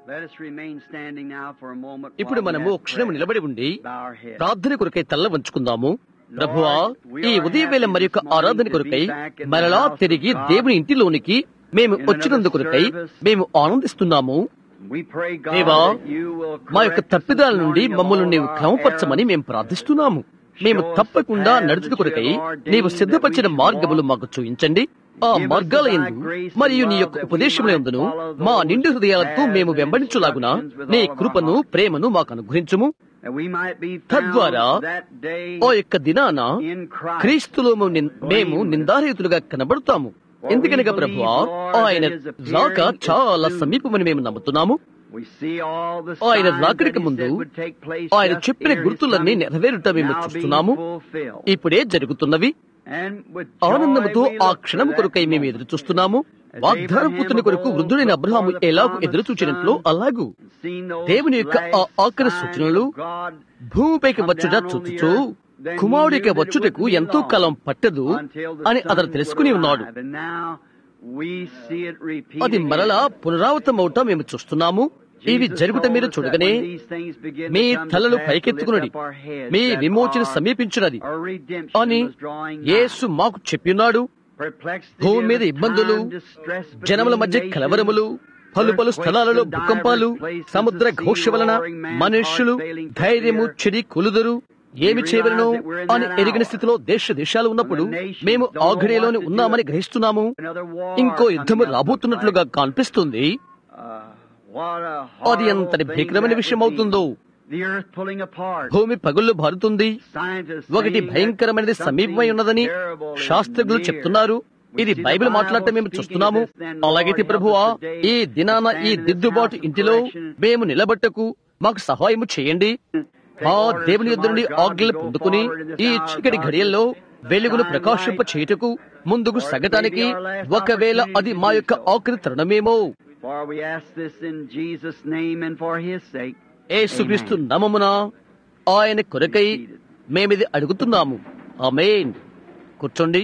Let us remain standing now for a moment. ఇప్పుడు while we మనము have క్షణం prayer. నిలబడి ఉండి Bow our heads. ప్రార్థన కొరకై తల్ల వంచుకుందాము ప్రభువా ఈ ఉదయవేళ మరి యొక్క ఆరాధన కొరకై మరలా తిరిగి దేవుని ఇంటిలోనికి మేము వచ్చినందు కొరకై మేము ఆనందిస్తున్నాము We pray, God, దేవా that you will మా యొక్క correct us తప్పిదాల this నుండి morning of మమ్మల్ని all నీవు our క్రమపరచమని errors. మేము ప్రార్థిస్తున్నాము మేము తప్పకుండా నడుచుట కొరకై నీవు సిద్ధపరిచిన మార్గములు మాకు చూపించండి ఆ మార్గాల ఎందు మరియు నీ యొక్క ఉపదేశముల ఎందును మా నిండు హృదయాలతో మేము వెంబడించులాగున నీ కృపను ప్రేమను మాకు అనుగ్రహించుము That we might be found తద్వారా that day ఓ యొక్క దినాన in Christ. క్రీస్తులో మేము నిన్- మేము నిందారహితులుగా కనబడతాము ఎందుకనగా ప్రభువా ఆయన రాక చాలా సమీపమని మేము నమ్ముతున్నాము We see all the ఆయన signs రాకడికి that he ముందు said would take place ఆయన just చెప్పిన ere his గుర్తులన్నీ coming నెరవేరుట మేము now being చూస్తున్నాము fulfilled. ఇప్పుడే జరుగుతున్నవి And with joy ఆనందముతో we ఆ look క్షణం for కొరకై that మేము moment. ఎదురు చూస్తున్నాము వాగ్దాన పుత్రుని కొరకు వృద్ధుడైన అబ్రహాము ఎలాగూ ఎదురు చూచినట్లు అలాగూ Seen those దేవుని యొక్క ఆ last ఆఖరి signs సూచనలు of God భూమిపైకి వచ్చుట చూచుచూ కుమారుడికి వచ్చుటకు ఎంతో కాలం పట్టదు until the అని Son అతను would తెలుసుకుని ఉన్నాడు arrive. And now we see it repeat అది again. మరలా పునరావృతం అవటం మేము చూస్తున్నాము ఇవి Jesus జరుగుట told మీరు us that చూడగానే when these things begin to me come to తలలు pass, పైకెత్తుకున్నది lift up our heads, me that విమోచన our- సమీపించినది our redemption అని was drawing nigh. యేసు మాకు చెప్పినాడు Perplexity భూమి మీద of the ఇబ్బందులు time, distress between జనముల మధ్య nations, కలవరములు పలు పలు స్థలాలలో earthquakes in భూకంపాలు diverse places, సముద్ర the sea ఘోష వలన roaring, man's మనుష్యులు heart failing for ధైర్యము fear. చెడి కొలుదురు ఏమి We చేయవలను realize that we're in అని that ఎరిగిన hour. స్థితిలో దేశ దేశాలు ఉన్నప్పుడు When the nations మేము don't know ఆ ఘడియలోనే what to do. ఉన్నామని గ్రహిస్తున్నాము Another war ఇంకో coming యుద్ధము up రాబోతున్నట్లుగా looks కనిపిస్తుంది like, uh, what a అది horrible ఎంతటి thing భీకరమైన that విషయం would be. అవుతుందో The earth pulling apart. భూమి పగుళ్ళు భారుతుంది Scientists ఒకటి saying భయంకరమైనది that సమీపమై ఉన్నదని something terrible is శాస్త్రజ్ఞులు near. చెప్తున్నారు We ఇది see the బైబిల్ Bible మాట్లాడటం మేము speaking చూస్తున్నాము of this, then, అలాగైతే Lord, ప్రభువా help us today ఈ దినాన to ఈ stand in this దిద్దుబాటు house of ఇంటిలో correction. మేము నిలబట్టకు మాకు సహాయము చేయండి ఆ orders దేవుని from యొద్ద నుండి our God to ఆజ్ఞలు go పొందుకుని forward in this ఈ hour of చీకటి darkness, ఘడియల్లో వెలుగును shine ప్రకాశింప light. చేయుటకు ముందుకు Or it సగటానికి may be our last ఒకవేళ opportunity అది to మా do యొక్క so. ఆఖరి తరుణమేమో For we ask this in Jesus' name and for His sake. యేసుక్రీస్తు నామమున ఆయన కొరకై మేమిది అడుగుతున్నాము ఆమేన్ కూర్చోండి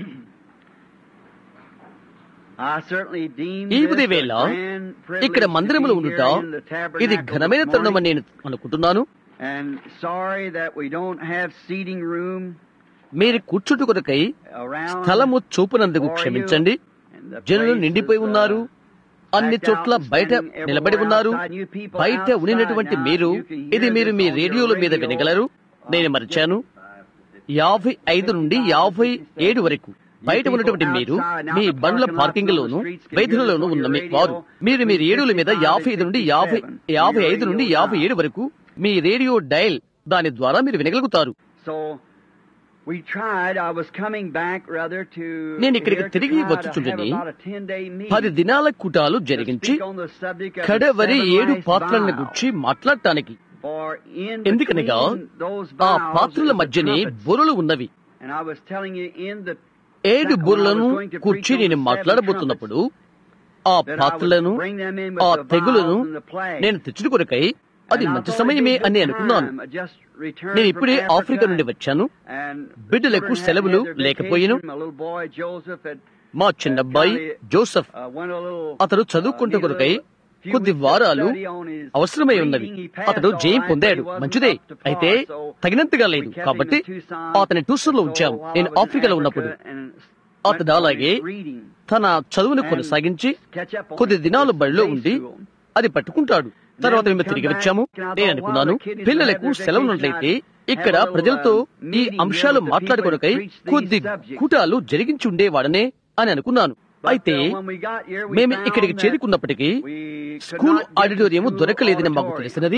I certainly deem ఈ this a ఉదయవేళ grand privilege ఇక్కడ to మందిరములో be ఉండుట here in the ఇది tabernacle ఘనమైన this తరుణం అని morning. నేను అనుకుంటున్నాను And sorry that we don't have seating room మీరు కూర్చుంటు కొరకై around స్థలము చూపునందుకు for you. క్షమించండి And the జనులు places, నిండిపోయి uh, ఉన్నారు అన్ని packed చోట్ల out and బయట standing everywhere నిలబడి ఉన్నారు outside. You people బయట outside ఉండినటువంటి now, మీరు you can hear ఇది మీరు this మీ on your రేడియోల మీద radio. వినగలరు నేను మరిచాను యాభై ఐదు నుండి యాభై ఏడు వరకు బయట ఉన్నటువంటి మీరు మీ బండ్ల పార్కింగ్ లోను వైద్యులలోను ఉన్న మీ వారు మీరు మీ రేడియోల మీద యాభై ఐదు నుండి యాభై యాభై ఐదు నుండి యాభై ఏడు వరకు మీ రేడియో డయల్ దాని ద్వారా మీరు వినగలుగుతారు So we tried. I was coming back rather to నేను ఇక్కడికి here to తిరిగి try to have వచ్చుచుండని about a 10-day meeting పది దినాల కూటాలు to జరిగించి speak on the subject of the కడవరి seven ఏడు last పాత్రలను vials. గురించి మాట్లాడటానికి For in ఎందుకనగా between those ఆ vials పాత్రల is the మధ్యనే trumpets. బుర్రలు ఉన్నవి And I was telling you in the ఏడు when I బుర్రలను was going to కూర్చి preach on నేను the seven మాట్లాడబోతున్నప్పుడు ఆ that I పాత్రలను would bring them in with ఆ the తెగులను vials and the plague. నేను తెచ్చుడు కొరకై అది And I మంచి thought సమయమే it'd be a అని good అనుకున్నాను time. I just returned నేను from ఇప్పుడే Africa ఆఫ్రికా నుండి వచ్చాను and బిడ్డలకు children had సెలవులు had their లేకపోయిను. vacation. My little boy Joseph had మా చిన్నబ్బాయి Joseph uh, went a little అతడు uh, చదువుకుంటూ needed a కొరకై little few కొద్ది weeks of వారాలు study on his అవసరమై ఉన్నవి reading. He passed అతడు all జయం right, పొందాడు but he wasn't మంచిదే up to par, అయితే so తగినంతగా we లేదు kept him కాబట్టి in Tucson. అతని టూసర్ లో So ఉంచాము while నేను I was in ఆఫ్రికాలో ఉన్నప్పుడు Africa and అతడు went on అలాగే his reading తన చదువును and కొనసాగించి catch up on కొద్ది his దినాలు బడిలో day ఉండి school. అది పట్టుకుంటాడు తర్వాత మేము తిరిగి వచ్చాము నేను అనుకున్నాను పిల్లలకు సెలవు ఉన్నట్లయితే ఇక్కడ ప్రజలతో ఈ అంశాలు మాట్లాడుకొనకై కొద్ది కూటాలు జరిగించి ఉండేవాడనే అని అనుకున్నాను అయితే మేము ఇక్కడికి చేరుకున్నప్పటికీ స్కూల్ ఆడిటోరియం దొరకలేదని మాకు తెలిసినది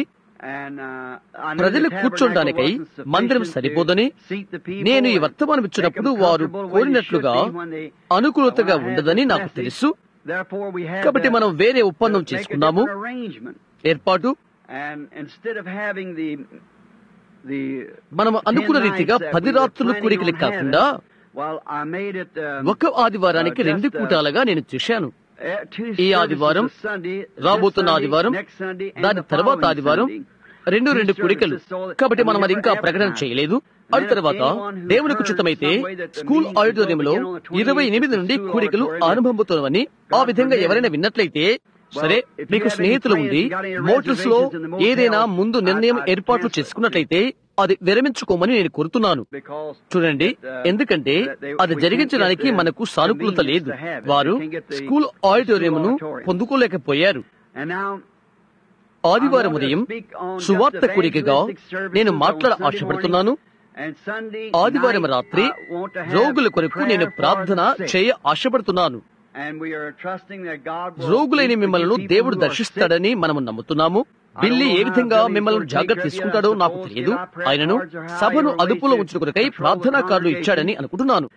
ప్రజలు కూర్చోడానికై మందిరం సరిపోదని నేను ఈ వర్తమానం ఇచ్చినప్పుడు వారు కోరినట్లుగా అనుకూలతగా ఉండదని నాకు తెలుసు కాబట్టి మనం వేరే ఒప్పందం చేసుకున్నాము ఏర్పాటు మనం అనుకున్న రీతిగా పది రాత్రులు కోరికలు కాకుండా ఒక ఆదివారానికి రెండు కూటాలుగా నేను చూశాను ఈ ఆదివారం రాబోతున్న ఆదివారం దాని తర్వాత ఆదివారం రెండు రెండు కోరికలు కాబట్టి మనం అది ఇంకా ప్రకటన చేయలేదు అటు తర్వాత దేవునికి ఉచితమైతే స్కూల్ ఆడిటోరియంలో ఇరవై ఎనిమిది నుండి కోరికలు ఆరంభమవుతున్నవని ఆ విధంగా ఎవరైనా విన్నట్లయితే సరే మీకు స్నేహితులు ఉండి మోటార్స్ లో ఏదైనా ముందు నిర్ణయం ఏర్పాట్లు చేసుకున్నట్లయితే అది విరమించుకోమని నేను కోరుతున్నాను చూడండి ఎందుకంటే అది జరిగించడానికి మనకు సానుకూలత లేదు వారు స్కూల్ ఆడిటోరియంను పొందుకోలేకపోయారు ఆదివారం ఉదయం సువార్త కూడికగా నేను మాట్లాడ ఆశపడుతున్నాను ఆదివారం రాత్రి రోగుల కొరకు నేను ప్రార్థన చేయ ఆశపడుతున్నాను రోగులైన మిమ్మల్ని దేవుడు దర్శిస్తాడని మనము నమ్ముతున్నాము బిల్లి ఏ విధంగా మిమ్మల్ని జాగ్రత్త తీసుకుంటాడో నాకు తెలియదు ఆయనను సభను అదుపులో ఉంచిన కొరకై ప్రార్థనా కార్డు ఇచ్చాడని అనుకుంటున్నాను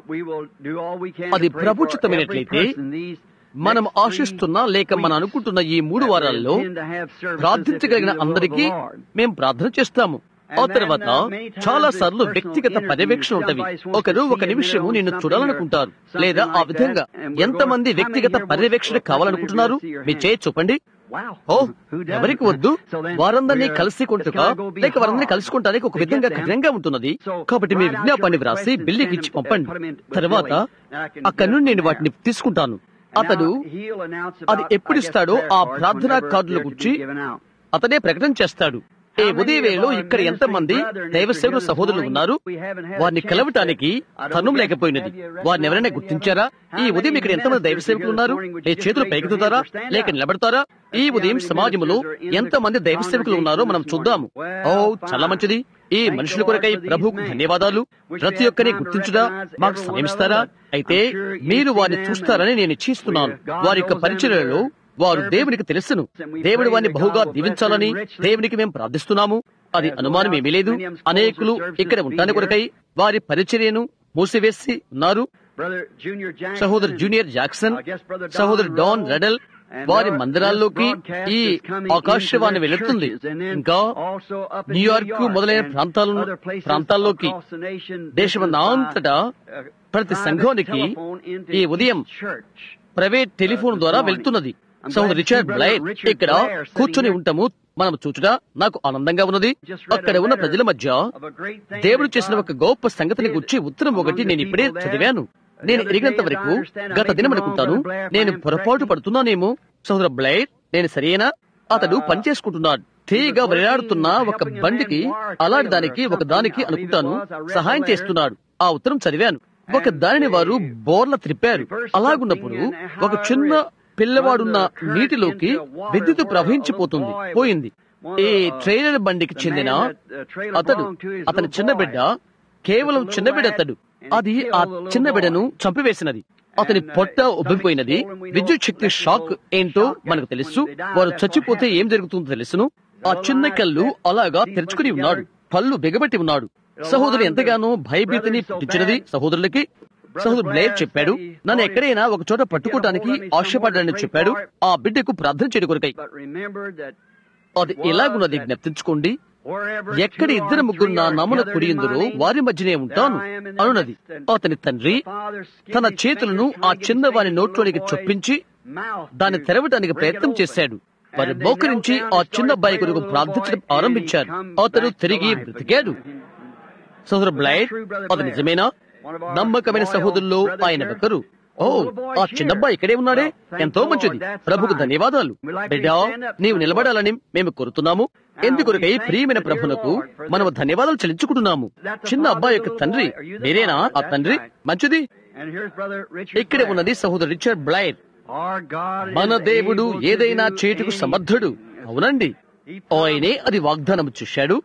అది ప్రభుచితమైనట్లయితే మనం ఆశిస్తున్న లేక మనం అనుకుంటున్న ఈ మూడు వారాల్లో ప్రార్థించగలిగిన అందరికీ మేము ప్రార్థన చేస్తాము ఆ తర్వాత చాలా సార్లు వ్యక్తిగత పర్యవేక్షణ ఉంటవి ఒకరు ఒక నిమిషము నిన్ను చూడాలనుకుంటారు లేదా ఆ విధంగా ఎంతమంది వ్యక్తిగత పర్యవేక్షణ కావాలనుకుంటున్నారు మీ చేయి చూపండి ఓ ఎవరికి వద్దు వారందరినీ కలిసి కొంటుక లేక వారందరినీ కలుసుకుంటానికి ఒక విధంగా కఠినంగా ఉంటున్నది కాబట్టి మీ విజ్ఞాపాన్ని వ్రాసి బిల్లికి ఇచ్చి పంపండి తర్వాత అక్కడి నుండి నేను వాటిని తీసుకుంటాను అతడు అది ఎప్పుడు ఇస్తాడో ఆ ప్రార్థనా కార్డుల గురించి అతనే ప్రకటన చేస్తాడు ఏ ఉదయ వేళలో ఇక్కడ ఎంతమంది దైవ సేవకుల సహోదరులు ఉన్నారు వారిని కలవటానికి తరుణం లేకపోయినది వారిని ఎవరైనా గుర్తించారా ఈ ఉదయం ఇక్కడ ఎంతమంది దైవ సేవకులు ఉన్నారు ఏ చేతులు పైకెత్తుతారా లేక నిలబడతారా ఈ ఉదయం సమాజంలో ఎంతమంది దైవ సేవకులు ఉన్నారో మనం చూద్దాము ఓ చాలా మంచిది ఈ మనుషుల కొరకై ప్రభుకు ధన్యవాదాలు ప్రతి ఒక్కరిని గుర్తించుదా మాకు సమయమిస్తారా అయితే మీరు వారిని చూస్తారని నేను ఇచ్చిస్తున్నాను వారి యొక్క పరిచయలో వారు దేవునికి తెలుసును దేవుడు వారిని బహుగా దీవించాలని దేవునికి మేము ప్రార్థిస్తున్నాము అది అనుమానం ఏమీ లేదు అనేకులు ఇక్కడ ఉంటాని కొరకై వారి పరిచర్యను మూసివేసి ఉన్నారు సహోదరు జూనియర్ జాక్సన్ సహోదరు డాన్ రెడల్ వారి మందిరాల్లోకి ఈ ఆకాశవాణి వెళుతుంది ఇంకా న్యూయార్క్ మొదలైన ప్రాంతాల ప్రాంతాల్లోకి దేశమంతటా ప్రతి సంఘానికి ఈ ఉదయం ప్రైవేట్ టెలిఫోన్ ద్వారా వెళ్తున్నది సౌదర్ రిచర్డ్ బ్లైర్ ఇక్కడ కూర్చొని ఉంటాము మనం చూచుట నాకు ఆనందంగా ఉన్నది అక్కడ ఉన్న ప్రజల మధ్య దేవుడు చేసిన ఒక గొప్ప సంగతిని గురించి ఉత్తరం ఒకటి నేను ఇప్పుడే చదివాను నేను ఎరిగినంత వరకు గత దినం అనుకుంటాను నేను పొరపాటు పడుతున్నానేమో సోదర బ్లైర్ నేను సరేనా అతడు పనిచేసుకుంటున్నాడు తీగా వేలాడుతున్న ఒక బండికి అలాంటి దానికి ఒక దానికి అనుకుంటాను సహాయం చేస్తున్నాడు ఆ ఉత్తరం చదివాను ఒక దానిని వారు బోర్ల త్రిప్పారు అలాగున్నప్పుడు ఒక చిన్న పిల్లవాడున్న నీటిలోకి విద్యుత్ ప్రవహించిపోతుంది పోయింది ఈ ట్రైలర్ బండికి చెందిన అతడు అతని చిన్న బిడ్డ కేవలం చిన్న బిడ్డ అతడు అది ఆ చిన్న బిడ్డను చంపివేసినది అతని పొట్ట ఉబ్బిపోయినది విద్యుత్ శక్తి షాక్ ఏంటో మనకు తెలుసు వారు చచ్చిపోతే ఏం జరుగుతుందో తెలుసును ఆ చిన్న కళ్ళు అలాగా తెరుచుకుని ఉన్నాడు పళ్ళు బిగబెట్టి ఉన్నాడు సహోదరు ఎంతగానో భయభీతిని పుట్టించినది సహోదరులకి సహోదరు బ్లేర్ చెప్పాడు నన్ను ఎక్కడైనా ఒక చోట పట్టుకోవడానికి ఆశపడ్డాడని చెప్పాడు ఆ బిడ్డకు ప్రార్థన చేయడం కొరకై అది ఎలాగున్నది జ్ఞప్తించుకోండి ఎక్కడ ఇద్దరు ముగ్గురు నా నామన కుడియందురో వారి మధ్యనే ఉంటాను అనున్నది అతని తండ్రి తన చేతులను ఆ చిన్న వారి నోట్లోనికి చొప్పించి దాన్ని తెరవటానికి ప్రయత్నం చేశాడు వారి మోకరించి ఆ చిన్న అబ్బాయి కొరకు ప్రార్థించడం ఆరంభించారు అతడు తిరిగి బ్రతికాడు సహోదరు బ్లైడ్ అది నిజమేనా నమ్మకమైన సహోదరుల్లో ఆయన ఒకరు ఓ ఆ చిన్నబ్బాయి ఇక్కడే ఉన్నాడే ఎంతో మంచిది ప్రభుకు ధన్యవాదాలు బిడ్డా నీవు నిలబడాలని మేము కోరుతున్నాము ఎందుకొరకై ప్రియమైన ప్రభునకు మనము ధన్యవాదాలు చెల్లించుకుంటున్నాము చిన్న అబ్బాయి యొక్క తండ్రి మీరేనా ఆ తండ్రి మంచిది ఇక్కడే ఉన్నది సహోదరు రిచర్డ్ బ్లైర్ మన దేవుడు ఏదైనా చేటుకు సమర్థుడు అవునండి ఆయనే అది వాగ్దానం చేశాడు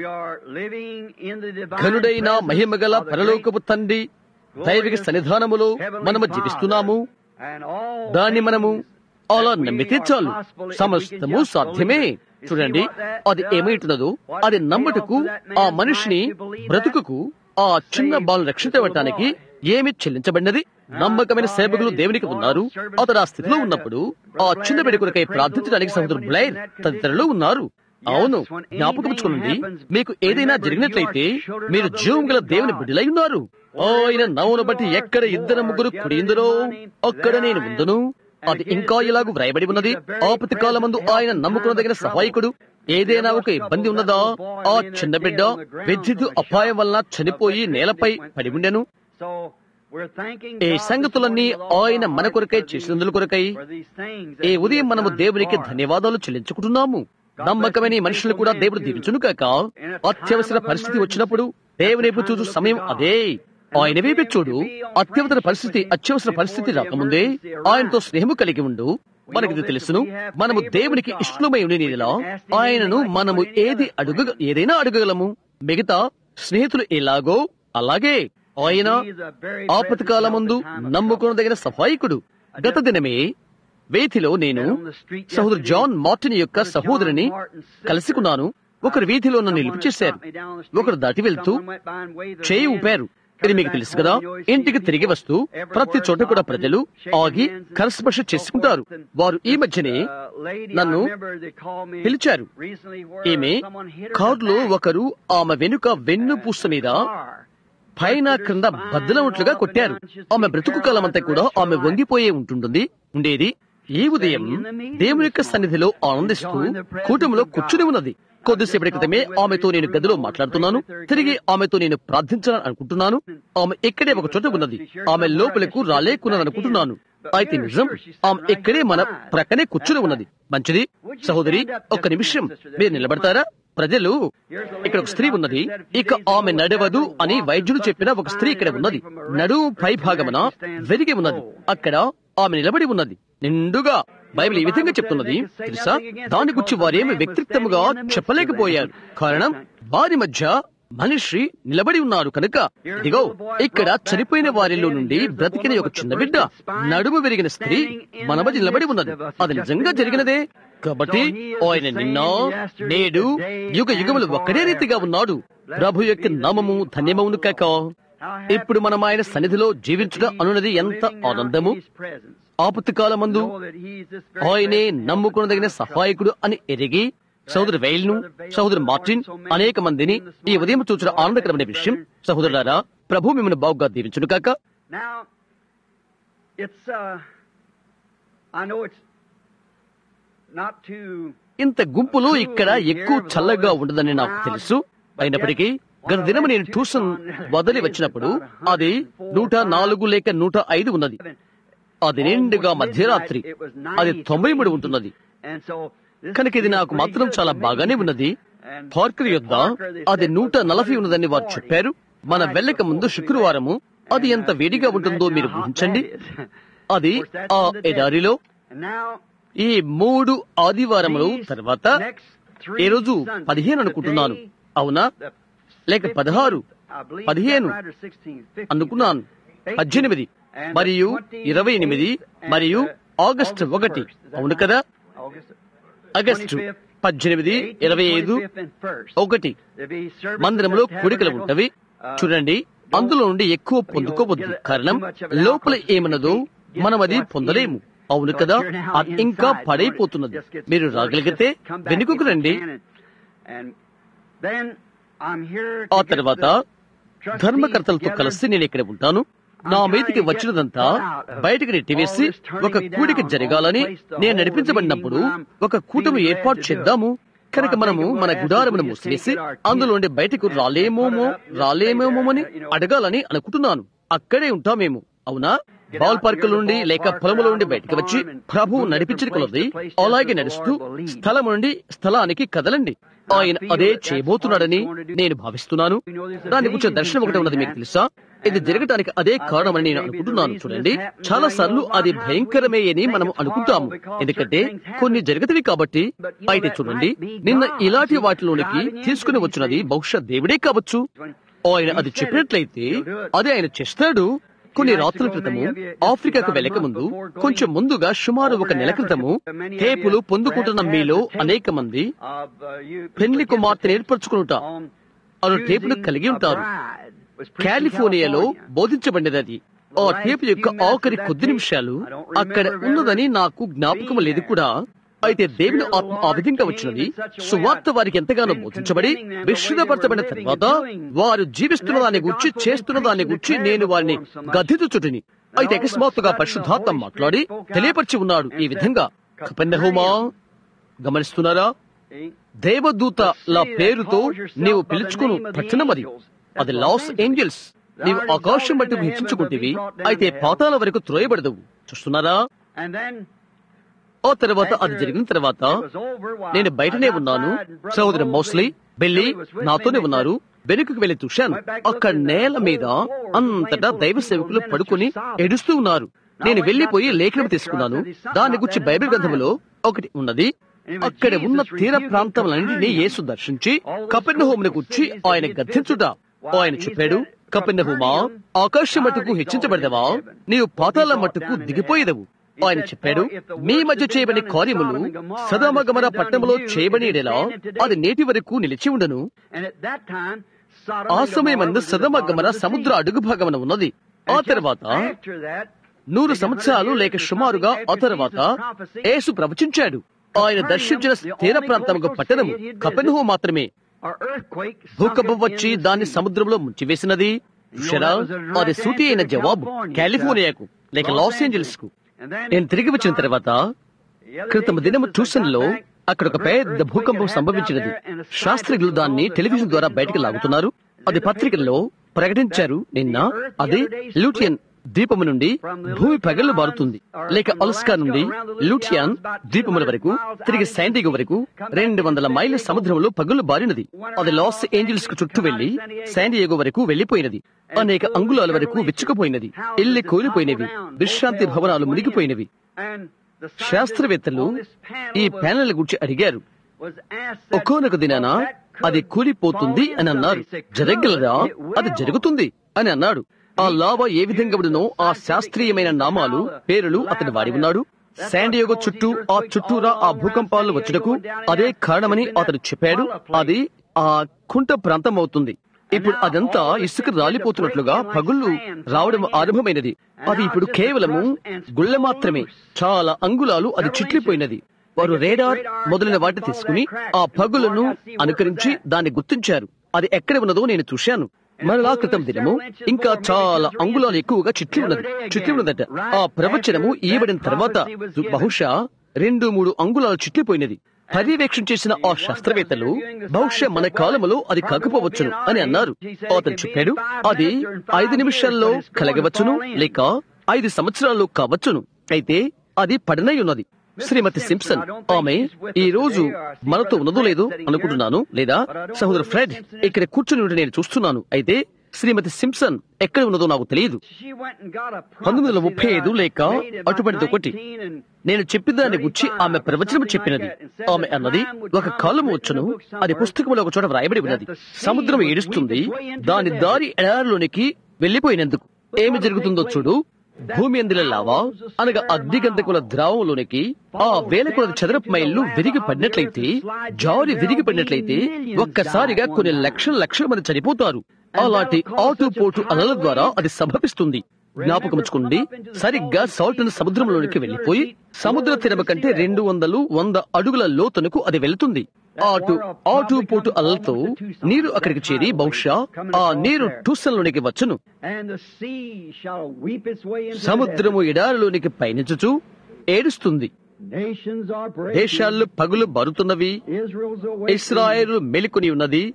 ఘనుడైన మహిమగల పరలోకపు తండ్రి దైవిక సన్నిధానములో మనము జీవిస్తున్నాము దాన్ని మనము అలా నమ్మితే చాలు సమస్తము సాధ్యమే చూడండి అది ఏమైతున్నదో అది నమ్ముటకు ఆ మనిషిని బ్రతుకుకు ఆ చిన్న బాలు రక్షించబడటానికి ఏమి చెల్లించబడినది నమ్మకమైన సేవకులు దేవునికి ఉన్నారు అతడు ఆ స్థితిలో ఉన్నప్పుడు ఆ చిన్న బిడ్డ కొరకై ప్రార్థించడానికి సహోదరు బ్లైర్ తదితరులు ఉన్నారు అవును జ్ఞాపకం మీకు ఏదైనా జరిగినట్లయితే మీరు జీవం గల దేవుని బిడ్డలై ఉన్నారు ఆయన నవ్వును బట్టి ఎక్కడ ఇద్దరు ముగ్గురు కుడిందరో అక్కడ నేను ఉందును అది ఇంకా ఇలాగూ వ్రాయబడి ఉన్నది ఆపతి కాలమందు ఆయన నమ్ముకునదగిన సహాయకుడు ఏదైనా ఒక ఇబ్బంది ఉన్నదా ఆ చిన్న బిడ్డ విద్యుత్ అపాయం వలన చనిపోయి నేలపై పడి ఉండెను ఈ సంగతులన్నీ ఆయన మన కొరకై చేసినందుల కొరకై ఈ ఉదయం మనము దేవునికి ధన్యవాదాలు చెల్లించుకుంటున్నాము నమ్మకమైన ఈ మనుషులు కూడా దేవుడు దీవించును కాక అత్యవసర పరిస్థితి వచ్చినప్పుడు దేవుని వైపు చూచు సమయం అదే ఆయన వైపు చూడు అత్యవసర పరిస్థితి అత్యవసర పరిస్థితి రాకముందే ఆయనతో స్నేహము కలిగి ఉండు మనకిది తెలుసును మనము దేవునికి ఇష్టమై ఉండి నీలా ఆయనను మనము ఏది అడుగ ఏదైనా అడగగలము మిగతా స్నేహితులు ఎలాగో అలాగే ఆయన ఆపత్కాల ముందు నమ్ముకునదగిన సహాయకుడు గత దినమే వేధిలో నేను సహోదరు జాన్ మార్టిన్ యొక్క సహోదరిని కలుసుకున్నాను ఒకరు వీధిలో నన్ను నిలిపి చేశారు ఒకరు దాటి వెళ్తూ చేయి ఊపారు ఇది మీకు తెలుసు కదా ఇంటికి తిరిగి వస్తూ ప్రతి చోట కూడా ప్రజలు ఆగి కరస్పర్శ చేసుకుంటారు వారు ఈ మధ్యనే నన్ను పిలిచారు ఈమె కారులో ఒకరు ఆమె వెనుక వెన్ను పూస మీద పైన క్రింద బద్దలముట్లుగా కొట్టారు ఆమె బ్రతుకు కాలమంతా కూడా ఆమె వంగిపోయే ఉంటుంటుంది ఉండేది ఈ ఉదయం దేవుని యొక్క సన్నిధిలో ఆనందిస్తూ కూటమిలో కూర్చుని ఉన్నది కొద్దిసేపటి క్రితమే ఆమెతో నేను గదిలో మాట్లాడుతున్నాను తిరిగి ఆమెతో నేను ప్రార్థించాలని అనుకుంటున్నాను ఆమె ఇక్కడే ఒక చోట ఉన్నది ఆమె లోపలకు రాలేకున్నది అనుకుంటున్నాను అయితే నిజం ఆమె ఇక్కడే మన ప్రక్కనే కూర్చుని ఉన్నది మంచిది సహోదరి ఒక్క నిమిషం మీరు నిలబడతారా ప్రజలు ఇక్కడ ఒక స్త్రీ ఉన్నది ఇక ఆమె నడవదు అని వైద్యుడు చెప్పిన ఒక స్త్రీ ఇక్కడ ఉన్నది నడుము పై భాగమున వెరిగి ఉన్నది అక్కడ ఆమె నిలబడి ఉన్నది నిండుగా బైబిల్ ఈ విధంగా చెప్తున్నది తెలుసా దాని గురించి వారేమి వ్యక్తిత్వముగా చెప్పలేకపోయారు కారణం వారి మధ్య మనిషి నిలబడి ఉన్నారు కనుక ఇదిగో ఇక్కడ చనిపోయిన వారిలో నుండి బ్రతికిన ఒక చిన్న బిడ్డ నడుము విరిగిన స్త్రీ మన మధ్య నిలబడి ఉన్నది అది నిజంగా జరిగినదే కాబట్టి ఆయన నిన్న నేడు యుగ యుగములు ఒక్కడే రీతిగా ఉన్నాడు ప్రభు యొక్క నామము ధన్యమవును కాక ఇప్పుడు మనం ఆయన సన్నిధిలో జీవించడం అనున్నది ఎంత ఆనందము ఆపత్తి కాలమందు ఆయనే నమ్ముకునదగిన సహాయకుడు అని ఎరిగి సహోదరు వెయిల్ను సహోదరు మార్టిన్ అనేక మందిని ఈ ఉదయం చూచిన ఆనందకరమైన విషయం సహోదరులారా ప్రభు మిమ్మల్ని బాగుగా దీవించును కాక Now, it's, uh, I know it's not too ఇంత గుంపులు ఇక్కడ ఎక్కువ చల్లగా ఉండదని నాకు తెలుసు అయినప్పటికీ గత దినం నేను ట్యూషన్ వదిలి వచ్చినప్పుడు అది నూట నాలుగు లేక నూట ఐదు ఉన్నది అది నిండుగా మధ్యరాత్రి అది తొంభై మూడు ఉంటున్నది కనుక ఇది నాకు మాత్రం చాలా బాగానే ఉన్నది పార్కర్ యొద్ద అది నూట నలభై ఉన్నదని వారు చెప్పారు మన వెళ్ళక ముందు శుక్రవారము అది ఎంత వేడిగా ఉంటుందో మీరు ఊహించండి అది ఆ ఎడారిలో ఈ మూడు ఆదివారములు తర్వాత ఈ రోజు పదిహేను అనుకుంటున్నాను అవునా లేక పదహారు పదిహేను అనుకున్నాను పద్దెనిమిది మరియు ఇరవై ఎనిమిది మరియు ఆగస్టు ఒకటి అవును కదా ఆగస్టు పద్దెనిమిది ఇరవై ఐదు ఒకటి మందిరంలో కోడికలు ఉంటవి చూడండి అందులో నుండి ఎక్కువ పొందుకోవద్దు కారణం లోపల ఏమన్నదో మనం అది పొందలేము అవును కదా అది ఇంకా పడైపోతున్నది మీరు రాగలిగితే వెనుకకు రండి ఆ తర్వాత ధర్మకర్తలతో కలిసి నేను ఇక్కడ ఉంటాను నా మీదికి వచ్చినదంతా బయటికి నెట్టివేసి ఒక కూడిక జరగాలని నేను నడిపించబడినప్పుడు ఒక కూటమి ఏర్పాటు చేద్దాము కనుక మనము మన గుడారమును మూసివేసి అందులో నుండి బయటకు రాలేమోమో రాలేమోమో అని అడగాలని అనుకుంటున్నాను అక్కడే ఉంటామేమో అవునా బాల్ పార్క్ నుండి లేక పొలముల నుండి బయటకు వచ్చి ప్రభువు నడిపించిన కొలది అలాగే నడుస్తూ స్థలం నుండి స్థలానికి కదలండి ఆయన అదే చేయబోతున్నాడని నేను భావిస్తున్నాను దాని గురించి దర్శనం ఒకటి ఉన్నది మీకు తెలుసా ఇది జరగటానికి అదే కారణమని నేను అనుకుంటున్నాను చూడండి చాలా సార్లు అది భయంకరమే అని మనం అనుకుంటాము ఎందుకంటే కొన్ని జరగతివి కాబట్టి అయితే చూడండి నిన్న ఇలాంటి వాటిలోనికి తీసుకుని వచ్చినది బహుశా దేవుడే కావచ్చు ఆయన అది చెప్పినట్లయితే అది ఆయన చేస్తాడు కొన్ని రాత్రుల క్రితము ఆఫ్రికాకు వెళ్ళక ముందు కొంచెం ముందుగా సుమారు ఒక నెల క్రితము టేపులు పొందుకుంటున్న మీలో అనేక మంది పెళ్లి కుమార్తెను ఏర్పరచుకునుట అను టేపును కలిగి ఉంటారు కాలిఫోర్నియాలో బోధించబడినది అది ఆ టేపు యొక్క ఆఖరి కొద్ది నిమిషాలు అక్కడ ఉన్నదని నాకు జ్ఞాపకం లేదు కూడా అయితే దేవుని ఆత్మ ఆ విధంగా వచ్చినది సువార్త వారికి ఎంతగానో బోధించబడి విశుద్ధపరచబడిన తర్వాత వారు జీవిస్తున్న దాన్ని గురించి చేస్తున్న దాన్ని గురించి నేను వారిని గద్దెతుచుటిని అయితే అకస్మాత్తుగా పరిశుద్ధాత్మ మాట్లాడి తెలియపరిచి ఉన్నాడు ఈ విధంగా కపెన్నహోమా గమనిస్తున్నారా దేవదూతల పేరుతో నీవు పిలుచుకును పట్టణం అది అది లాస్ ఏంజల్స్ నీవు ఆకాశం మట్టుకు హెచ్చించుకుంటేవి అయితే పాతాల వరకు త్రోయబడదవు చూస్తున్నారా And then ఆ తర్వాత అది జరిగిన తర్వాత నేను బయటనే ఉన్నాను సహోదరు మోస్లీ బెల్లి నాతోనే ఉన్నారు వెనుకకు వెళ్లి చూశాను అక్కడ నేల మీద అంతటా దైవ సేవకులు పడుకుని ఏడుస్తూ ఉన్నారు నేను వెళ్లిపోయి లేఖనం తీసుకున్నాను దాని గురించి బైబిల్ గ్రంథంలో ఒకటి ఉన్నది అక్కడ ఉన్న తీర ప్రాంతములన్నింటినీ యేసు దర్శించి కపెర్నహోమును గుర్చి ఆయన గద్దించుట ఆయన చెప్పాడు కపెర్నహోమా ఆకాశం మట్టుకు హెచ్చించబడదవా నీవు పాతాల మట్టుకు దిగిపోయేదవు ఆయన చెప్పాడు మీ మధ్య చేయబడి కార్యములు సదామగమన పట్టణంలో చేయబడిలా అది నేటి వరకు నిలిచి ఉండను And at that time, Sodom ఆ and Gomorrah సమయమందు was at the సదమగమన bottom of the సముద్ర sea. అడుగు భాగమున ఉన్నది ఆ And just తర్వాత after that, నూరు సంవత్సరాలు లేక సుమారుగా ఆ తర్వాత యేసు ప్రవచించాడు ఆయన దర్శించిన తీర ప్రాంతముకు పట్టణము కపెర్నహూ మాత్రమే our earthquake sunk భూకంపం it వచ్చి in the దాన్ని sea. సముద్రంలో ముంచివేసినది చూశారా అది సూటి అయిన జవాబు కాలిఫోర్నియాకు లేక లాస్ ఏంజల్స్ కు And then నేను తిరిగి వచ్చిన తర్వాత the other క్రితం day, దినము just as I ట్యూషన్ లో got back, అక్కడ ఒక a great పెద్ద భూకంపం earthquake had సంభవించినది happened out there, and the శాస్త్రజ్ఞులు scientists దాన్ని all the టెలివిజన్ ద్వారా television బయటికి brought లాగుతున్నారు out, అది and the పత్రికల్లో ప్రకటించారు నిన్న అది లూటియన్ ద్వీపము నుండి భూమి పగలు బారుతుంది లేక అలస్కా నుండి లూటియాన్ ద్వీపముల వరకు తిరిగి శాండిగో వరకు రెండు వందల మైళ్ళ సముద్రంలో పగులు బారినది అది లాస్ ఏంజల్స్ కు చుట్టూ వెళ్లి శాండియేగో వరకు వెళ్లిపోయినది అనేక అంగుళాల వరకు విచ్చుకుపోయినది ఇల్లి కూలిపోయినవి విశ్రాంతి భవనాలు మునిగిపోయినవి And the scientists శాస్త్రవేత్తలు on this panel ఈ was- ప్యానెల్ గురించి అడిగారు was asked that- ఒక్కోనొక దినాన that could అది కూలిపోతుంది fall అని in అన్నారు someday. Say, could, జరగలదా it will. అది జరుగుతుంది అని అన్నాడు ఆ లావా ఏ విధంగా ఉండునో ఆ శాస్త్రీయమైన నామాలు పేరులు అతను వాడి ఉన్నాడు శాండియోగో చుట్టూ ఆ చుట్టూరా ఆ భూకంపాలు వచ్చుటకు అదే కారణమని అతడు చెప్పాడు అది ఆ కుంట ప్రాంతం అవుతుంది ఇప్పుడు అదంతా ఇసుక రాలిపోతున్నట్లుగా పగుళ్ళు రావడం ఆరంభమైనది అది ఇప్పుడు కేవలము గుళ్ళ మాత్రమే చాలా అంగుళాలు అది చిట్లిపోయినది వారు రేడార్ మొదలైన వాటిని తీసుకుని ఆ పగులను అనుకరించి దాన్ని గుర్తించారు అది ఎక్కడ ఉన్నదో నేను చూశాను మరలా క్రితం దినము ఇంకా చాలా అంగుళాలు ఎక్కువగా చిట్లి ఉన్నది చిట్లి ఉన్నదట ఆ ప్రవచనము ఇయ్యబడిన తర్వాత బహుశా రెండు మూడు అంగుళాలు చిట్లిపోయినది పర్యవేక్షణ చేసిన ఆ శాస్త్రవేత్తలు బహుశా మన కాలములో అది కాకపోవచ్చును అని అన్నారు అతను చెప్పాడు అది ఐదు నిమిషాల్లో కలగవచ్చును లేక ఐదు సంవత్సరాల్లో కావచ్చును అయితే అది పడనై ఉన్నది శ్రీమతి సింప్సన్ ఆమె ఈ రోజు మనతో ఉన్నదో లేదో అనుకుంటున్నాను లేదా సహోదరు ఫ్రెడ్ ఇక్కడ కూర్చుని ఉండి నేను చూస్తున్నాను అయితే శ్రీమతి సింప్సన్ ఎక్కడ ఉన్నదో నాకు తెలియదు She went and got a పంతొమ్మిది వందల prophecy ముప్పై that ఐదు I లేక made in about అటువంటిది ఒకటి 19 and నేను చెప్పిన దాన్ని గురించి ఆమె ప్రవచనం చెప్పినది ఆమె అన్నది ఒక కాలం వచ్చును అది పుస్తకంలో ఒక చోట వ్రాయబడి ఉన్నది సముద్రం ఏడుస్తుంది దాని దారి ఎడారిలోనికి వెళ్లిపోయినందుకు ఏమి జరుగుతుందో చూడు భూమి అందుల లావా అనగా అగ్నిగంధకుల ద్రావంలోనికి ఆ వేల కొలది చదరపు మైళ్ళు విరిగి పడినట్లయితే జారి విరిగి పడినట్లయితే ఒక్కసారిగా కొన్ని లక్షల లక్షల మంది చనిపోతారు అలాంటి ఆటుపోటు అలల ద్వారా అది సంభవిస్తుంది జ్ఞాపకముచ్చుకోండి సరిగ్గా సాల్టన్ సముద్రంలోనికి వెళ్లిపోయి సముద్ర తీరమ కంటే రెండు వందలు వంద అడుగుల లోతునకు అది వెళ్తుంది ఆటు ఆటు పోటు అలలతో నీరు అక్కడికి చేరి బహుశా ఆ నీరు టూసన్లోనికి వచ్చును and the sea shall weep its way into the సముద్రము ఎడారిలోనికి పయనించుచు ఏడుస్తుంది desert. Nations are breaking. దేశాలు పగులు బరుతున్నవి Israel's awakening. ఇస్రాయేలు మెలుకొని ఉన్నది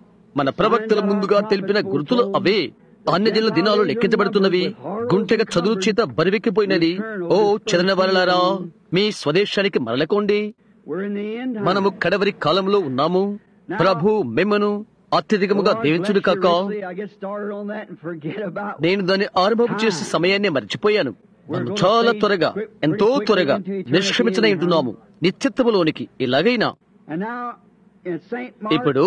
మన ప్రవక్తల ముందుగా తెలిపిన గుర్తులు అవే అన్యజనుల దినాలు లెక్కించబడుతున్నవి గుంటెగా చదువు చేత బరివెక్కిపోయినది ఓ చదన వరలారా మీ స్వదేశానికి మరలకోండి We're in the end time. మనము కడవరి కాలంలో ఉన్నాము ప్రభు మిమ్మను అత్యధికముగా Lord దీవించుడు bless you కాక richly. I get started on that and forget about నేను దాన్ని ఆరంభం చేసే సమయాన్ని మర్చిపోయాను మనం చాలా త్వరగా ఎంతో త్వరగా నిష్క్రమించనై ఉంటున్నాము నిత్యత్వములోనికి ఇలాగైనా And now in Saint Mark, ఇప్పుడు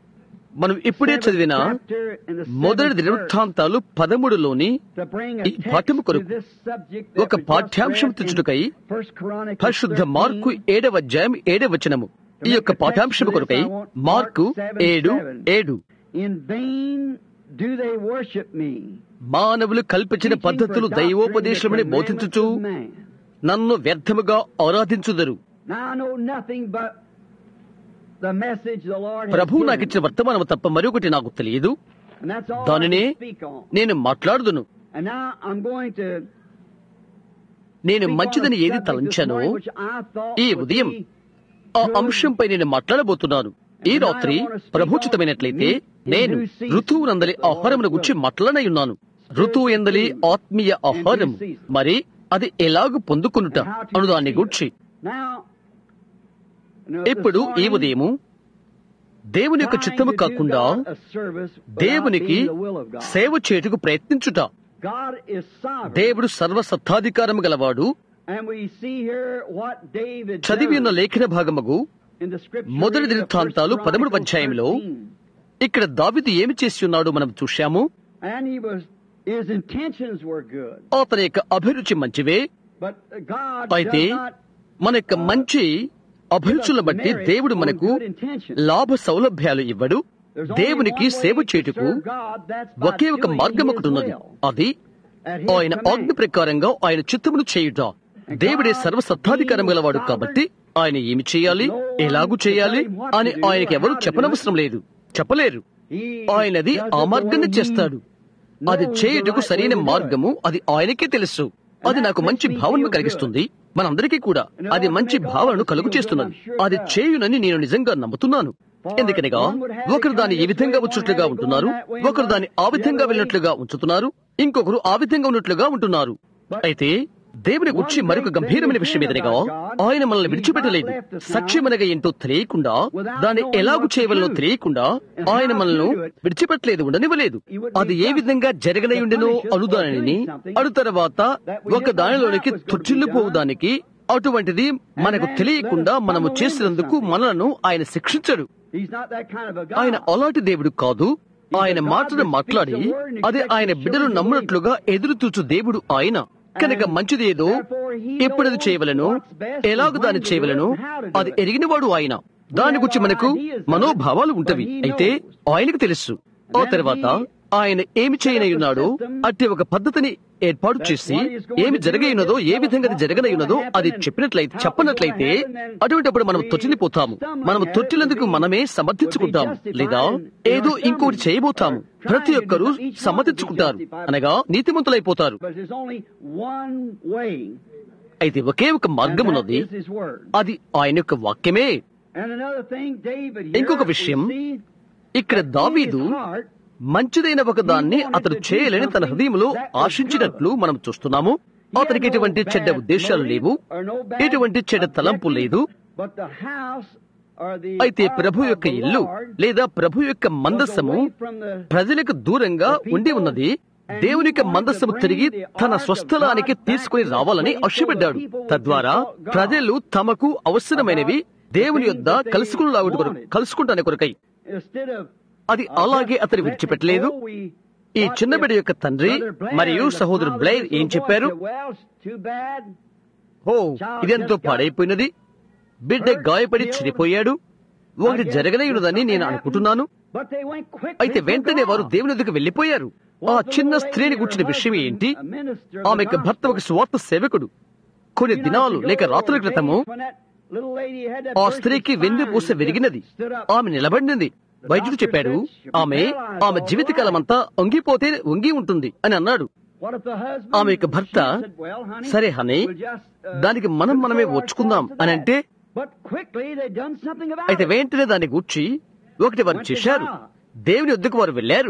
మనం ఇప్పుడే చదివిన chapter in the మొదటి seventh verse, దినవృత్తాంతాలు పదమూడులోని to bring ఈ a పాఠ్యము text కొరకు to this subject that ఒక we just పాఠ్యాంశం read in తెచ్చుటకై First Chronicles పరిశుద్ధ 13. మార్కు ఏడవ అధ్యాయం ఏడవ వచనము ఈ యొక్క పాఠ్యాంశం కొరకై మార్కు ఏడు ఏడు In vain do they worship me. మానవులు కల్పించిన teaching పద్ధతులు for దైవోపదేశమని doctrine the బోధించుచు commandments of man. నన్ను వ్యర్థముగా ఆరాధించుదరు Now I know nothing but the message the Lord has Prabhu given. నాకు ఇచ్చిన వర్తమానం తప్ప మరొకటి నాకు తెలియదు And that's all I దానినే can speak on. నేను మాట్లాడుదును And now I'm going to నేను speak on మంచిదని a ఏది subject తలంచానో this morning which I thought ఈ would ఉదయం be ఆ అంశంపై నేను మాట్లాడబోతున్నాను ఈ రాత్రి ప్రభుచితమైనట్లయితే నేను ఋతువునందలి ఆహారమును గురించి మాట్లాడనయున్నాను ఋతువు ఎందలి ఆత్మీయ ఆహారం మరి అది ఎలాగ పొందుకునుట అను దాన్ని గుర్చి ఇప్పుడు ఈ ఉదయము దేవుని యొక్క చిత్తము కాకుండా దేవునికి సేవ చేటుకు ప్రయత్నించుట దేవుడు సర్వసత్తాధికారము గలవాడు చదివి ఉన్న లేఖన భాగముగు మొదటి దినవృత్తాంతాలు పదమూడు అధ్యాయంలో ఇక్కడ దావిదు ఏమి చేసి ఉన్నాడు మనం చూశాము అతని యొక్క అభిరుచి మంచివే అయితే మన యొక్క మంచి అభిరుచులను బట్టి దేవుడు మనకు లాభ సౌలభ్యాలు ఇవ్వడు దేవునికి సేవ చేటుకు ఒకే ఒక మార్గం ఒకటి ఉన్నది అది ఆయన ఆజ్ఞ ప్రకారంగా ఆయన చిత్తమును చేయుట దేవుడే సర్వసత్తాధికారం గలవాడు కాబట్టి ఆయన ఏమి చేయాలి ఎలాగూ చేయాలి అని ఆయనకి ఎవరు చెప్పనవసరం లేదు చెప్పలేరు ఆయనది ఆ మార్గాన్ని చేస్తాడు అది చేయుటకు సరైన మార్గము అది ఆయనకే తెలుసు అది నాకు మంచి భావనను కలిగిస్తుంది మనందరికీ కూడా అది మంచి భావనను కలుగు చేస్తున్నది అది చేయునని నేను నిజంగా నమ్ముతున్నాను ఎందుకనగా ఒకరు దాన్ని ఈ విధంగా వచ్చుట్లుగా ఉంటున్నారు ఒకరు దాన్ని ఆ విధంగా వెళ్ళినట్లుగా ఉంచుతున్నారు ఇంకొకరు ఆ విధంగా ఉన్నట్లుగా ఉంటున్నారు అయితే దేవుని గురించి మరొక గంభీరమైన విషయం ఏదనగా ఆయన మనల్ని విడిచిపెట్టలేదు సత్యమనగా ఏంటో తెలియకుండా దాన్ని ఎలాగు చేయవలనో తెలియకుండా ఆయన మనల్ని విడిచిపెట్టలేదు ఉండనివ్వలేదు అది ఏ విధంగా జరగనై ఉండెనో అనుదానిని అడు తర్వాత ఒక దానిలోనికి తొట్టిల్లిపోవడానికి అటువంటిది మనకు తెలియకుండా మనము చేసినందుకు మనలను ఆయన శిక్షించడు ఆయన అలాంటి దేవుడు కాదు ఆయన మాటను మాట్లాడి అది ఆయన బిడ్డలు నమ్మునట్లుగా ఎదురుతూచు దేవుడు ఆయన కనుక మంచిది ఏదో ఎప్పుడది చేయవలను ఎలాగ దాన్ని చేయవలను అది ఎరిగినవాడు ఆయన దాని గురించి మనకు మనోభావాలు ఉంటవి అయితే ఆయనకు తెలుసు ఆ తర్వాత ఆయన ఏమి చేయనయున్నాడో అట్టి ఒక పద్ధతిని ఏర్పాటు చేసి ఏమి జరగనున్నదో ఏ విధంగా అది జరగనయున్నదో అది చెప్పినట్లయితే చెప్పనట్లయితే అటువంటిప్పుడు మనం తొట్టిల్లిపోతాము మనం తొట్టిలందుకు మనమే సమర్థించుకుంటాము లేదా ఏదో ఇంకోటి చేయబోతాము ప్రతి ఒక్కరూ సమ్మతించుకుంటారు అనగా నీతిమంతులైపోతారు అయితే ఒకే ఒక మార్గం ఉన్నది అది ఆయన యొక్క వాక్యమే ఇంకొక విషయం ఇక్కడ దావీదు మంచిదైన ఒక దాన్ని అతడు చేయలేని తన హృదయంలో ఆశించినట్లు మనం చూస్తున్నాము అతనికి ఎటువంటి చెడ్డ ఉద్దేశాలు లేవు ఎటువంటి చెడ్డ తలంపు లేదు అయితే ప్రభు యొక్క ఇల్లు లేదా ప్రభు యొక్క మందస్సము ప్రజలకు దూరంగా ఉండి ఉన్నది దేవుని యొక్క మందస్సము తిరిగి తన స్వస్థలానికి తీసుకుని రావాలని ఆశపడ్డాడు తద్వారా ప్రజలు తమకు అవసరమైనవి దేవుని యొద్ద కలుసుకుని కలుసుకుంటానే కొరకై అది అలాగే అతను విడిచిపెట్టలేదు ఈ చిన్న బిడ్డ యొక్క తండ్రి మరియు సహోదరు బ్లైర్ ఏం చెప్పారు ఓ ఇదెంతో పాడైపోయినది బిడ్డ గాయపడి చనిపోయాడు ఒకటి జరగనయున్నదని నేను అనుకుంటున్నాను అయితే వెంటనే వారు దేవుని దగ్గర వెళ్లిపోయారు ఆ చిన్న స్త్రీని కూర్చున్న విషయం ఏంటి ఆమె యొక్క భర్త ఒక స్వార్థ సేవకుడు కొన్ని దినాలు లేక రాత్రుల క్రితము ఆ స్త్రీకి వెన్ను పూస విరిగినది ఆమె నిలబడినది వైద్యుడు చెప్పాడు ఆమె ఆమె జీవితకాలం అంతా వంగిపోతే వంగి ఉంటుంది అని అన్నాడు ఆమె యొక్క భర్త సరే హనీ దానికి మనం మనమే వచ్చుకుందాం అని అంటే అయితే వెంటనే దాన్ని గూర్చి ఒకటి వారు చేశారు దేవుని వద్దకు వారు వెళ్లారు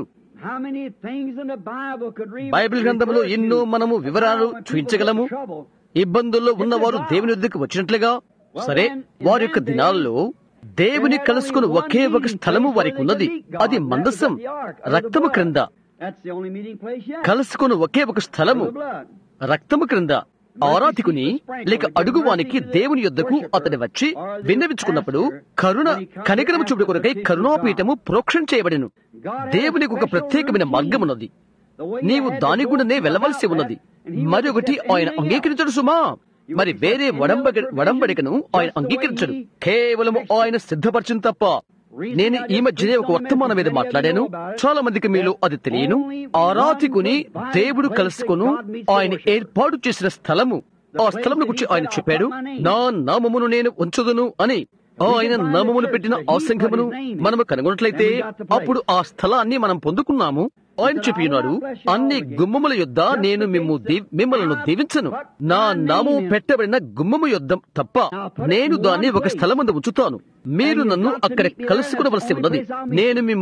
బైబిల్ గ్రంథంలో ఎన్నో మనము వివరాలు చూపించగలము ఇబ్బందుల్లో ఉన్నవారు దేవుని వద్దకు వచ్చినట్లుగా సరే వారి యొక్క దినాల్లో దేవుని కలుసుకుని ఒకే ఒక స్థలము వారికి ఉన్నది అది మందసం రక్తము క్రింద కలుసుకుని ఒకే ఒక స్థలము రక్తము క్రింద ఆరాధికుని లేక అడుగువానికి దేవుని యొద్దకు అతని వచ్చి విన్నవించుకున్నప్పుడు కరుణ కనికరము చూపుడు కొరకై కరుణాపీఠము ప్రోక్షణ చేయబడిను దేవునికి ఒక ప్రత్యేకమైన మార్గం ఉన్నది నీవు దాని గుండనే వెళ్ళవలసి ఉన్నది మరొకటి ఆయన అంగీకరించడు సుమా మరి వేరే వడంబడి వడంబడికను ఆయన అంగీకరించడు కేవలం ఆయన సిద్ధపరచం తప్ప నేను ఈ మధ్యనే ఒక వర్తమానం మీద మాట్లాడాను చాలా మందికి మీలో అది తెలియను ఆరాధికుని దేవుడు కలుసుకును ఆయన ఏర్పాటు చేసిన స్థలము ఆ స్థలం గురించి ఆయన చెప్పాడు నా నామమును నేను ఉంచుదును అని ఆయన నామమును పెట్టిన ఆ సంఘమును మనము కనుగొన్నట్లయితే అప్పుడు ఆ స్థలాన్ని మనం పొందుకున్నాము ఆయన చెప్పినాడు అన్ని గుమ్మముల యొద్ద నేను మిమ్ము మిమ్మల్ని దీవించను నా నామము పెట్టబడిన గుమ్మము యొద్ద తప్ప నేను దాన్ని ఒక స్థలమందు ఉంచుతాను మీరు నన్ను అక్కడ కలుసుకునవలసి ఉన్నది నేను మిమ్ము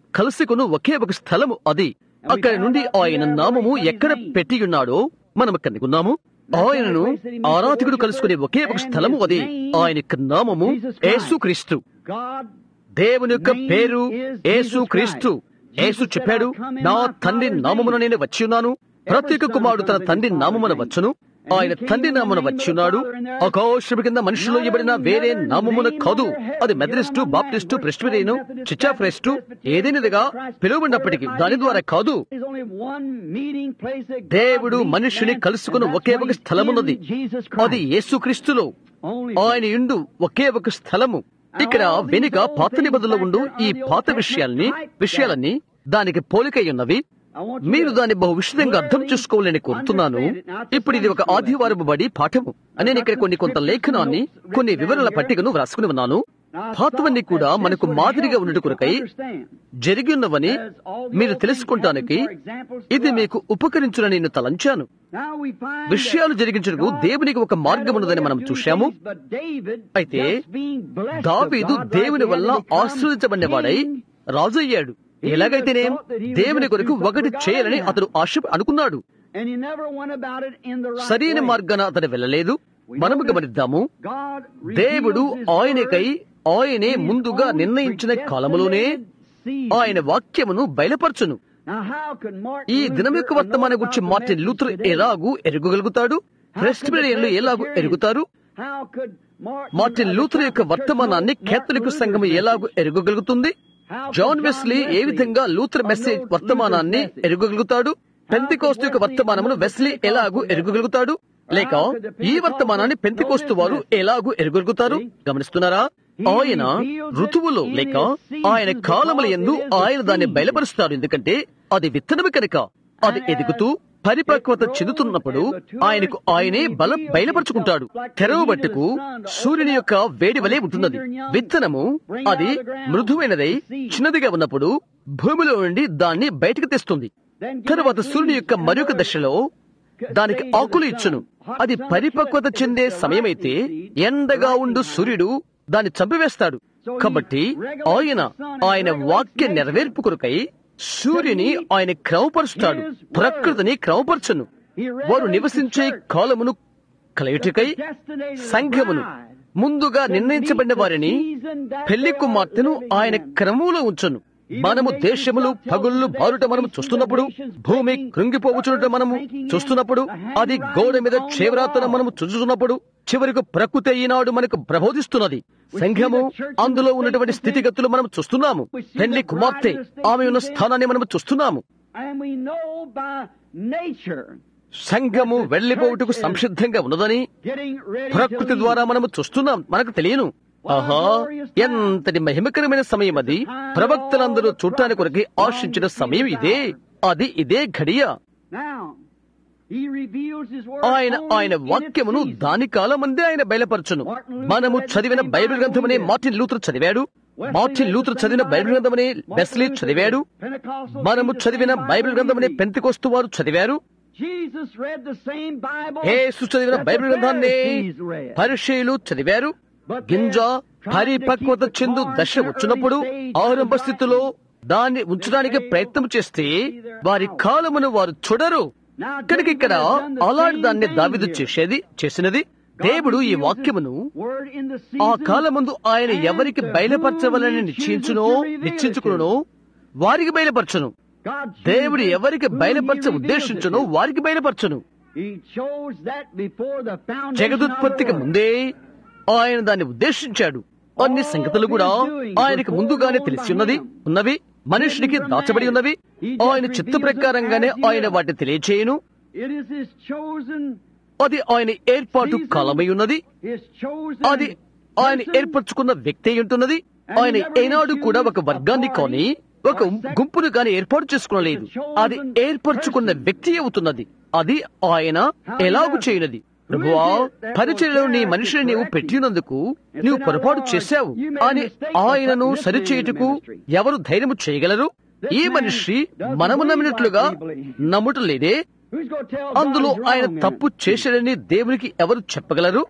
కలుసుకుని ఒకే ఒక స్థలము అది అక్కడి నుండి ఆయన నామము ఎక్కడ పెట్టి ఉన్నాడో మనం కనుగొన్నాము ఆయనను ఆరాధకుడు కలుసుకునే ఒకే ఒక స్థలము అది ఆయన యొక్క నామము యేసుక్రీస్తు God దేవుని యొక్క పేరు యేసు క్రీస్తు యేసు చెప్పాడు నా తండ్రి నామమున నేను వచ్చి ఉన్నాను ప్రతి ఒక్క కుమారుడు తన తండ్రి నామమున వచ్చును ఆయన తండ్రి నామమున వచ్చి ఉన్నాడు ఆకాశము కింద మనుషులు ఇవ్వబడిన వేరే నామమున కాదు అది మెథడిస్టు బాప్టిస్టు ప్రెస్టిరియను చిచ్చాఫ్రెస్టు ఏదైనదిగా పిలువబడినప్పటికీ దాని ద్వారా కాదు There's only one meeting place that God దేవుడు meets మనుషుని man, కలుసుకున్న and that's ఒకే when ఒక he's స్థలమున్నది in Jesus అది Christ. యేసుక్రీస్తులో Only ఆయన ఇండు ఒకే ఒక స్థలము ఇక్కడ వెనుక పాత నిబంధనలో ఉండు ఈ పాత విషయాల్ని విషయాలన్నీ దానికి పోలికై ఉన్నవి I want you మీరు to దాన్ని బహు విషదంగా అర్థం చేసుకోవాలని కోరుతున్నాను ఇప్పుడు ఇది ఒక ఆదివారం బడి పాఠము నేను ఇక్కడ కొన్ని కొంత లేఖనాన్ని కొన్ని వివరాల పట్టికను వ్రాసుకుని ఉన్నాను పాతవన్నీ కూడా మనకు మాదిరిగా ఉన్నట్టు కొరకై జరిగి ఉన్నవని మీరు తెలుసుకుంటానికి ఇది మీకు ఉపకరించునని నేను తలంచాను విషయాలు జరిగించుటకు దేవునికి ఒక మార్గం ఉన్నదని మనం చూశాము అయితే దావీదు దేవుని వల్ల ఆశ్రయించబడినవాడై రాజు అయ్యాడు ఎలాగైతేనేం దేవుని కొరకు ఒకటి చేయాలని అతడు ఆశ అనుకున్నాడు సరైన మార్గాన అతడు వెళ్ళలేదు మనము గమనిద్దాము దేవుడు ఆయనకై ఆయనే ముందుగా నిర్ణయించిన కాలములోనే ఆయన వాక్యమును బయలుపరచును ఈ దినం యొక్క వర్తమాన గురించి మార్టిన్ లూథర్ ఎలాగూ ఎరుగగలుగుతాడు ప్రెస్టిబిలియన్లు ఎలాగూ ఎరుగుతారు మార్టిన్ లూథర్ యొక్క వర్తమానాన్ని కేథలిక్ సంఘం ఎలాగూ ఎరుగగలుగుతుంది జాన్ వెస్లీ ఏ విధంగా లూథర్ మెసేజ్ వర్తమానాన్ని ఎరుగగలుగుతాడు పెంతికోస్తు యొక్క వర్తమానమును వెస్లీ ఎలాగూ ఎరుగగలుగుతాడు లేక ఈ వర్తమానాన్ని పెంతికోస్తు వారు ఎలాగూ ఎరుగలుగుతారు గమనిస్తున్నారా ఆయన ఋతువులో లేక ఆయన కాలముల ఎందు ఆయన దాన్ని బయలుపరుస్తాడు ఎందుకంటే అది విత్తనము కనుక అది ఎదుగుతూ పరిపక్వత చెందుతున్నప్పుడు ఆయనకు ఆయనే బల బయలుపరుచుకుంటాడు తెరవబట్టుకు సూర్యుని యొక్క వేడి వలె ఉంటున్నది విత్తనము అది మృదువైనదై చిన్నదిగా ఉన్నప్పుడు భూమిలో నుండి దాన్ని బయటకు తెస్తుంది తరువాత సూర్యుని యొక్క మరొక దశలో దానికి ఆకులు ఇచ్చును అది పరిపక్వత చెందే సమయమైతే ఎండగా ఉండు సూర్యుడు దాన్ని చంపివేస్తాడు కాబట్టి ఆయన ఆయన వాక్య నెరవేర్పు కొరకై సూర్యుని ఆయన క్రమపరుస్తాడు ప్రకృతిని క్రమపరచును వారు నివసించే కాలమును కలయుటకై సంఘమును ముందుగా నిర్ణయించబడిన వారిని పెళ్లి కుమార్తెను ఆయన క్రమంలో ఉంచను మనము దేశములు పగుళ్ళు బారుట మనము చూస్తున్నప్పుడు భూమి కృంగిపోవచ్చుట మనము చూస్తున్నప్పుడు అది గోడ మీద చేవరాతన మనము చూస్తున్నప్పుడు చివరికి ప్రకృతి ఈనాడు మనకు ప్రబోధిస్తున్నది సంఘము అందులో ఉన్నటువంటి స్థితిగతులు మనం చూస్తున్నాము పెళ్లి కుమార్తె ఆమె ఉన్న స్థానాన్ని మనము చూస్తున్నాము సంఘము వెళ్లిపోవుటకు సంసిద్ధంగా ఉన్నదని ప్రకృతి ద్వారా మనము చూస్తున్నాం మనకు తెలియను ఆహా ఎంతటి మహిమకరమైన సమయం అది ప్రవక్తలందరూ చూడటానికి కొరకి ఆశించిన సమయం ఇదే అది ఇదే ఘడియ ఆయన ఆయన వాక్యమును దాని కాలమందే ఆయన బయలుపరచును మనము చదివిన బైబిల్ గ్రంథమనే మార్టిన్ లూథర్ చదివాడు మార్టిన్ లూథర్ చదివిన బైబిల్ గ్రంథమనే బెస్లీ చదివాడు మనము చదివిన బైబిల్ గ్రంథమనే పెంతికొస్తు వారు చదివారు యేసు చదివిన బైబిల్ గ్రంథాన్ని పరిశీలు చదివారు గింజ పరిపక్వత చెందు దశ వచ్చినప్పుడు ఆరంభ స్థితిలో దాన్ని ఉంచడానికి ప్రయత్నం చేస్తే వారి కాలమును వారు చూడరు కనుక ఇక్కడ అలాంటి దాన్ని దావిదు చేసేది చేసినది దేవుడు ఈ వాక్యమును ఆ కాలమందు ఆయన ఎవరికి బయలుపరచవలని నిశ్చయించునో నిశ్చయించుకునో వారికి బయలుపరచును దేవుడు ఎవరికి బయలుపరచ ఉద్దేశించునో వారికి బయలుపరచును జగదుత్పత్తికి ముందే ఆయన దాన్ని ఉద్దేశించాడు అన్ని సంగతులు కూడా ఆయనకు ముందుగానే తెలిసి ఉన్నది ఉన్నవి మనుషునికి దాచబడి ఉన్నవి ఆయన చిత్త ప్రకారంగానే ఆయన వాటిని తెలియచేయను అది ఆయన ఏర్పాటు కాలమై ఉన్నది అది ఆయన ఏర్పరచుకున్న వ్యక్తి ఉంటున్నది ఆయన ఏనాడు కూడా ఒక వర్గాన్ని కానీ ఒక గుంపును కానీ ఏర్పాటు చేసుకోలేదు అది ఏర్పరచుకున్న వ్యక్తి అవుతున్నది అది ఆయన ఎలాగు చేయనది ప్రభువా పరిచయలో నీ మనిషిని నీవు పెట్టినందుకు నీవు పొరపాటు చేశావు అని ఆయనను సరిచేయుటకు ఎవరు ధైర్యము చేయగలరు ఈ మనిషి మనము నమ్మినట్లుగా నమ్ముట లేదే అందులో ఆయన తప్పు చేశాడని దేవునికి ఎవరు చెప్పగలరు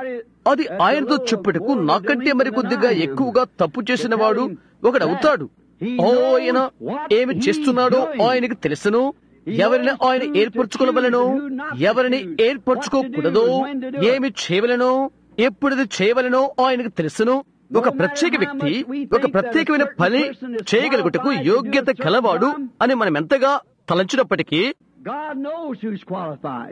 అది ఆయనతో చెప్పుటకు నాకంటే మరి కొద్దిగా ఎక్కువగా తప్పు చేసిన వాడు ఒకడవుతాడు ఓ ఆయన ఏమి చేస్తున్నాడో ఆయనకు తెలుసును ఎవరిని ఆయన ఏర్పరచుకోవలనో ఎవరిని ఏర్పరచుకోకూడదో ఏమి చేయవలనో ఎప్పుడు చేయవలనో ఆయనకు తెలుసును ఒక ప్రత్యేక వ్యక్తి ఒక ప్రత్యేకమైన పని చేయగలుగుటకు యోగ్యత కలవాడు అని మనం ఎంతగా తలంచినప్పటికీ God knows who's qualified.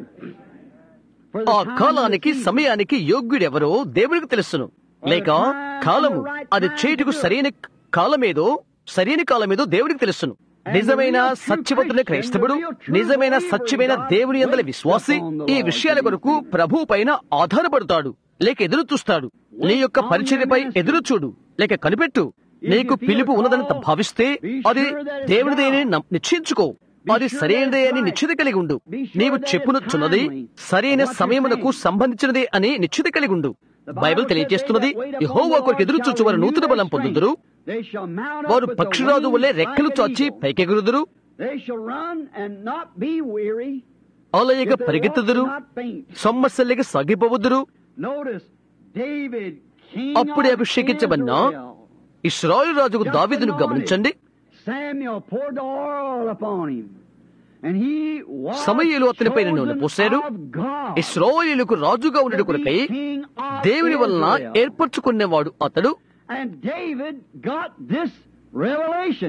For the ఆ time కాలానికి and the season. సమయానికి యోగ్యుడెవరో దేవుడికి తెలుసును లేక కాలము అది చేటుకు సరైన కాలమేదో సరైన కాలమేదో దేవుడికి తెలుసును నిజమైన సత్యవంతుల క్రైస్తవుడు నిజమైన సత్యమైన దేవుని అందల విశ్వాసి ఈ విషయాల కొరకు ప్రభు పైన ఆధారపడతాడు లేక ఎదురు చూస్తాడు నీ యొక్క పరిచర్యపై ఎదురు చూడు లేక కనిపెట్టు నీకు పిలుపు ఉన్నదని భావిస్తే అది దేవుడిదేని నం- నిశ్చయించుకో అది సరైనదే అని నిశ్చిత కలిగి ఉండు నీవు చెప్పునొచ్చున్నది సరైన సమయమునకు సంబంధించినదే అని నిశ్చిత కలిగి ఉండు బైబిల్ తెలియజేస్తున్నది యెహోవా కొరకు ఎదురు చూచు వారు నూతన బలం పొందుదురు They shall mount up వారు with the పక్షిరాజు వల్లే wings రెక్కలు like an చాచి eagle. పైకెగురుదురు They shall run and not be weary. అలయక If they walk పరిగెత్తుదురు and not faint. సొమ్మసల్లిక సాగిపోవుదురు Notice, David, king అప్పుడే of అభిషేకించబడిన Israel. ఇస్రాయేలు రాజుకు దావీదును గమనించండి Samuel poured the oil upon him. And he was సమూయేలు అతనిపైన నూనె chosen పోశాడు. of God ఇస్రాయేలుకు రాజుగా ఉండడు to be కొరకై king of దేవుని వలన Israel. ఏర్పరచుకునేవాడు అతడు And David got this revelation.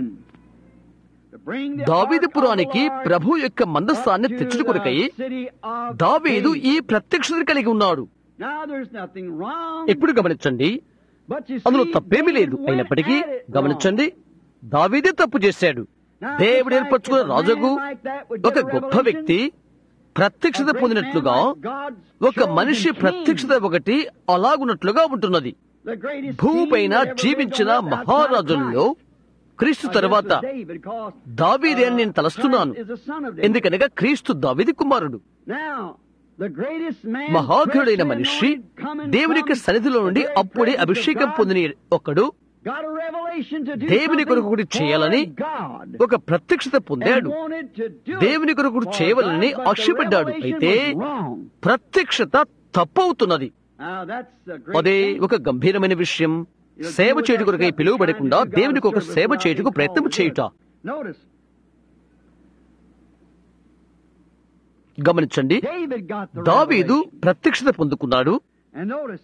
To bring the దావీదు ark of the పురానికి Lord ప్రభు యొక్క మందస్థాన్ని up to తెచ్చుట కొరకై the city of దావీదు David. ఈ ప్రత్యక్షతను కలిగి ఉన్నాడు Now there's nothing wrong. ఇప్పుడు గమనించండి But you అందులో see, తప్పేమీ లేదు David went అయినప్పటికీ at it wrong. గమనించండి దావీదే తప్పు చేశాడు Now, దేవుడు if ఏర్పరచుకున్న a man రాజుకు like that would get ఒక a గొప్ప revelation, వ్యక్తి ప్రత్యక్షత a great పొందినట్లుగా man like God's ఒక chosen మనిషి king, ప్రత్యక్షత ఒకటి అలాగున్నట్లుగా ఉంటున్నది the greatest భూమిపైన king that ever జీవించిన lived on earth outside మహారాజుల్లో Christ. క్రీస్తు Uh, this తర్వాత was David, 'cause, దావీదే అని uh, నేను తలస్తున్నాను Christ is the son of David. ఎందుకనగా క్రీస్తు దావీది కుమారుడు Now, the greatest man, మహాఘనుడైన freshly మనిషి anointed, coming దేవుని యొక్క from సన్నిధిలో నుండి the very అప్పుడే presence of అభిషేకం God, పొందిన ఒకడు got a revelation to do దేవుని something కొరకు ఒకటి for చేయాలని God. ఒక ప్రత్యక్షత పొందాడు and wanted to do దేవుని it కొరకు for చేయాలని God, but the ఆశపడ్డాడు revelation అయితే was wrong. ప్రత్యక్షత తప్పవుతున్నది Now, that's a great అదే thing. ఒక గంభీరమైన విషయం సేవ చేయుట కొరకై పిలువబడకుండా దేవునికి ఒక సేవ చేయుటకు ప్రయత్నం చేయుట Notice, గమనించండి David got the దావీదు revelation. ప్రత్యక్షత పొందుకున్నాడు And notice,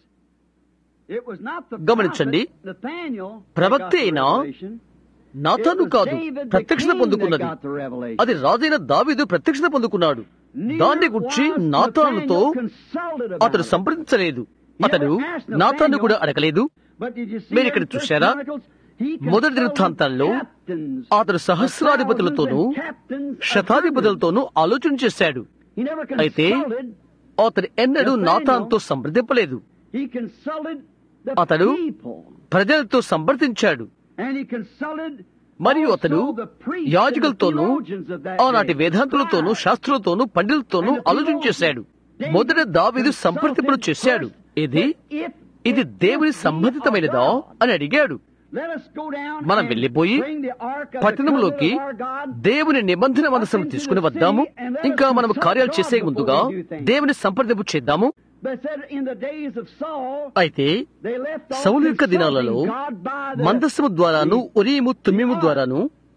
it was not the గమనించండి. prophet, Nathaniel, that ప్రవక్త got the అయిన revelation. నాతాను It was కాదు David, the ప్రత్యక్షత king, పొందుకున్నది that got the revelation. అది రాజైన దావీదు ప్రత్యక్షత పొందుకున్నాడు Neither దాన్ని గుర్చి was నాతానుతో Nathaniel consulted about అతడు it. సంప్రదించలేదు అతడు నాతాను కూడా అడగలేదు But did you see మీరు ఇక్కడ in First చూశారా? Chronicles? He మొదటి consulted వృత్తాంతాల్లో captains, అతడు సహస్రాధిపతులతోనూ thousands and captains of శతాధిపతులతోనూ ఆలోచన చేశాడు hundreds. He never అయితే consulted, అతడు ఎన్నడూ నాతాన్తో సంప్రదింపలేదు he consulted the అతడు people. ప్రజలతో సంప్రదించాడు And he consulted మరియు అతడు also the priests and the యాజకులతోనూ theologians of that ఆనాటి day. వేదాంతులతోనూ శాస్త్రులతోనూ పండితులతోనూ ఆలోచన చేశాడు మొదట దావీదు సంప్రదింపులు చేశాడు ఇది If ఇది దేవుని సంబంధితమైనదా అని అడిగాడు Let us go down మనం and వెళ్ళిపోయి bring the ark of the పట్టణంలోకి covenant of our God. దేవుని నిబంధన మనసును తీసుకుని వద్దాము ఇంకా మనం కార్యాలు చేసే ముందుగా దేవుని సంప్రదింపు చేద్దాము But said in the days of Saul, అయితే they left off సౌలు యొక్క దినాలలో consulting God by the- మందస్సము ద్వారాను ఉరీము తుమ్మిము ద్వారాను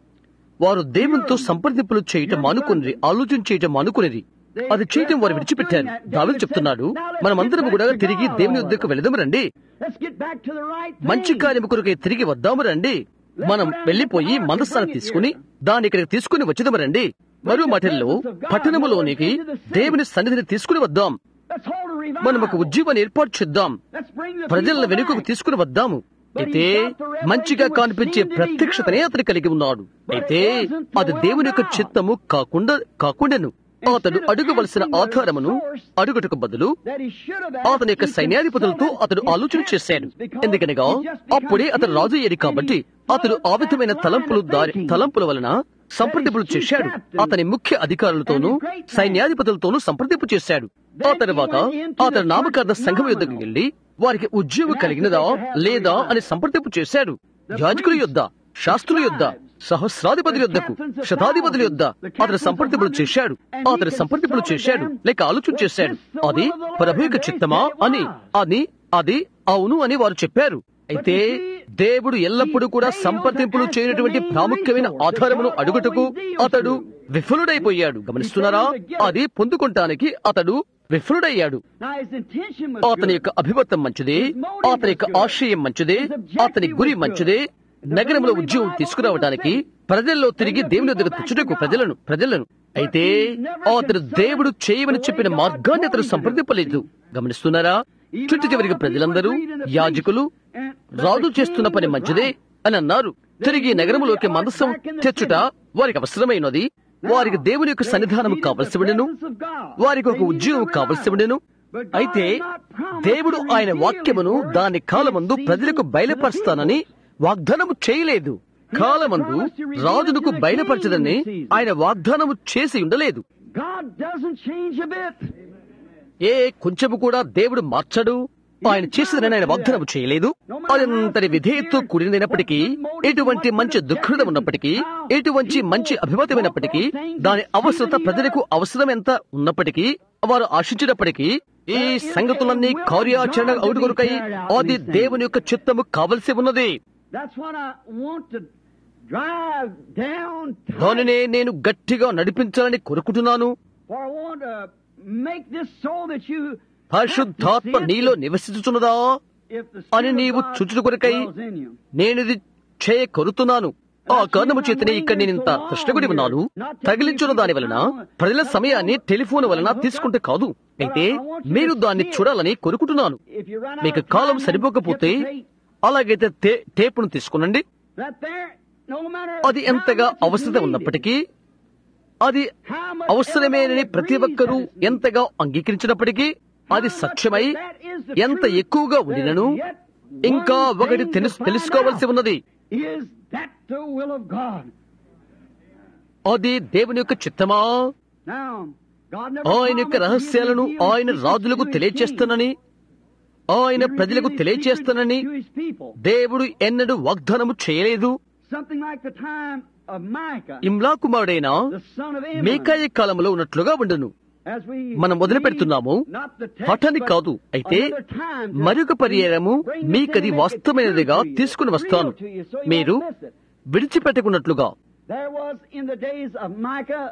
వారు దేవునితో సంప్రదింపులు చేయటం మానుకుని ఆలోచన చేయటం మానుకునేది అది చేయటం వారు విడిచిపెట్టారు దావిదు చెప్తున్నాడు మనమందరం కూడా తిరిగి దేవుని వద్దకు వెళదాము రండి Let's get back to the right మంచి thing. కార్యము కొరకై తిరిగి వద్దాము రండి మనం వెళ్లిపోయి మనస్సాన్ని తీసుకుని దాన్ని ఇక్కడికి తీసుకుని వచ్చేదాము రండి మరో మాటల్లో పట్టణములోనికి దేవుని సన్నిధిని తీసుకుని వద్దాం Let's hold a revival. మనం ఒక ఉద్యమాన్ని ఏర్పాటు చేద్దాం Let's bring the ప్రజలను people వెనుకకు back. తీసుకుని వద్దాము అయితే మంచిగా కనిపించే ప్రత్యక్షతనే అతను కలిగి ఉన్నాడు అయితే అది దేవుని యొక్క చిత్తము కాకుండా కాకుండాను అతడు అడుగవలసిన ఆధారమును అడుగుటకు బదులు That he should have asked అతని యొక్క to సైన్యాధిపతులతో consult అతడు his ఆలోచన చేశాడు captains, because ఎందుకనగా he just become అప్పుడే అతడు king రాజు అయ్యాడు and కాబట్టి he అతడు ఆ followed విధమైన that తలంపులు line of దారి thinking. తలంపుల వలన సంప్రదింపులు చేశాడు అతని ముఖ్య అధికారులతోనూ సైన్యాధిపతులతోనూ సంప్రదింపు చేశాడు ఆ తర్వాత అతడు నామకార్థ సంఘం యుద్ధకు వెళ్లి వారికి ఉద్యోగం కలిగినదా లేదా అని సంప్రదింపు చేశాడు యాజకుల యొద్ద శాస్త్రుల యొద్ద సహస్రాధిపతుల యొద్దకు శతాధిపతుల యొద్ద అతను సంప్రదింపులు చేశాడు అతను సంప్రదింపులు చేశాడు లేక ఆలోచన చేశాడు అది ప్రభు యొక్క చిత్తమా అని అని అది అవును అని వారు చెప్పారు అయితే దేవుడు ఎల్లప్పుడూ కూడా సంప్రదింపులు చేయనటువంటి ప్రాముఖ్యమైన ఆధారమును అడుగుటకు అతడు విఫలుడైపోయాడు గమనిస్తున్నారా అది పొందుకుంటానికి అతడు విఫలుడయ్యాడు Now his intention was అతని good. యొక్క అభిమతం మంచిదే అతని యొక్క ఆశయం మంచిదే అతని గురి మంచిదే నగరంలో ఉద్యోగం తీసుకురావడానికి ప్రజల్లో తిరిగి దేవుని దగ్గర తెచ్చుటకు ప్రజలను ప్రజలను అయితే అతడు దేవుడు చేయమని చెప్పిన మార్గాన్ని అతడు సంప్రదింపలేదు గమనిస్తున్నారా చుట్టూ చివరికి ప్రజలందరూ యాజకులు రాజు చేస్తున్న పని మంచిదే అని అన్నారు తిరిగి నగరంలోకి మనస్సం తెచ్చుట వారికి అవసరమైనది వారికి దేవుని యొక్క సన్నిధానం కావలసి ఉండెను వారికి ఒక ఉద్యోగం కావలసి ఉండెను అయితే దేవుడు ఆయన వాక్యమును దాని కాలమందు ప్రజలకు బయలుపరుస్తానని వాగ్దానము చేయలేదు కాలమందు రాజునకు బయలుపరచదని ఆయన వాగ్దానము చేసి ఉండలేదు God doesn't change a bit. ఏ కొంచెము కూడా దేవుడు మార్చడు ఆయన చేసిదని ఆయన వాగ్దానం చేయలేదు అదంతటి విధేయతో కూడినప్పటికీ ఎటువంటి మంచి దుఃఖం ఉన్నప్పటికీ ఎటువంటి మంచి అభిమతమైనప్పటికీ దాని అవసరత ప్రజలకు అవసరం ఎంత ఉన్నప్పటికీ వారు ఆశించినప్పటికీ ఈ సంగతులన్నీ కార్యాచరణ అవుడు కొరకై అది దేవుని యొక్క చిత్తము కావలసి ఉన్నది That's what I want to drive down. tight. దానినే నేను గట్టిగా నడిపించాలని కోరుకుంటున్నాను For I want to make this so that you పరిశుద్ధాత్మ నీలో నివసించుచున్నదా if the అని Spirit నీవు of God చుచుట కొరకై dwells in you. నేనిది చేయ కొరుతున్నాను ఆ కారణము చేతనే ఇక్కడ నేను ఇంత కష్టపడి ఉన్నాను తగిలించిన దాని వలన ప్రజల సమయాన్ని టెలిఫోన్ వలన తీసుకుంటే కాదు అయితే మీరు దాన్ని చూడాలని కోరుకుంటున్నాను If you run out మీకు of కాలం time, సరిపోకపోతే get the tape. అలాగైతే టే- టేపును తీసుకునండి That there, no matter అది how ఎంతగా much is అవసరం needed, ఉన్నప్పటికీ అది how much అవసరమేనని everybody ప్రతి agrees ఒక్కరూ that it's needed. ఎంతగా అంగీకరించినప్పటికీ అది సత్యమై ఎంత ఎక్కువగా ఉండినను ఇంకా ఒకటి తెలుసు తెలుసుకోవలసి ఉన్నది Is that the will of God? అది దేవుని యొక్క చిత్తమా Now, God never ఆయన యొక్క promised రహస్యాలను he would reveal ఆయన secrets రాజులకు to his తెలియచేస్తానని ఆయన king. He ప్రజలకు revealed his తెలియచేస్తానని secrets to his people. దేవుడు ఎన్నడూ వాగ్దానము చేయలేదు Something like the time of Micah, ఇమ్లా కుమారుడైన the son of Amon. మేకాయ కాలంలో ఉన్నట్లుగా ఉండును As we మనం మొదలు పెడుతున్నాము read, not the text, పఠాన్ని but కాదు అయితే another time to మరొక పర్యాయము bring this మీకది in and make it వాస్తవమైనదిగా true to you, తీసుకుని వస్తాను real to you, so you మీరు won't miss it. విడిచిపెట్టకున్నట్లుగా There was in the days of Micah,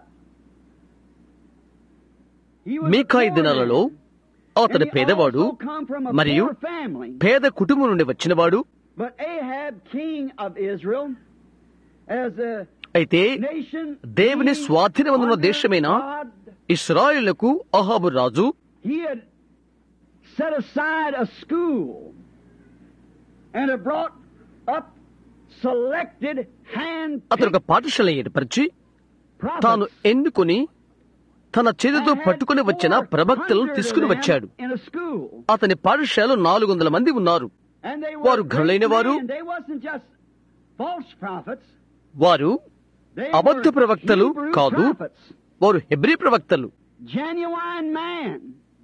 he was a మీకాయి poor దినాలలో man, అతడు and he పేదవాడు also come from a మరియు poor family. పేద కుటుంబం నుండి వచ్చినవాడు But Ahab, king of Israel, as a అయితే nation దేవుని being స్వాధీనమందున్న under దేశమైన God, ఇస్రాయేలుకు Ahab Raju he had set aside a school and had brought up selected hand అతను ఒక పాఠశాల ఏర్పరిచి తాను ఎన్నుకొని తన చేతితో పట్టుకుని వచ్చిన ప్రవక్తలను తీసుకుని వచ్చాడు in a school. అతని పాఠశాల నాలుగు వందల మంది ఉన్నారు And they were వారు ఘనులైన వారు. great men. They wasn't just false prophets. వారు They అబద్ధ were ప్రవక్తలు Hebrew కాదు prophets. వారు హెబ్రీ ప్రవక్తలు Genuine man.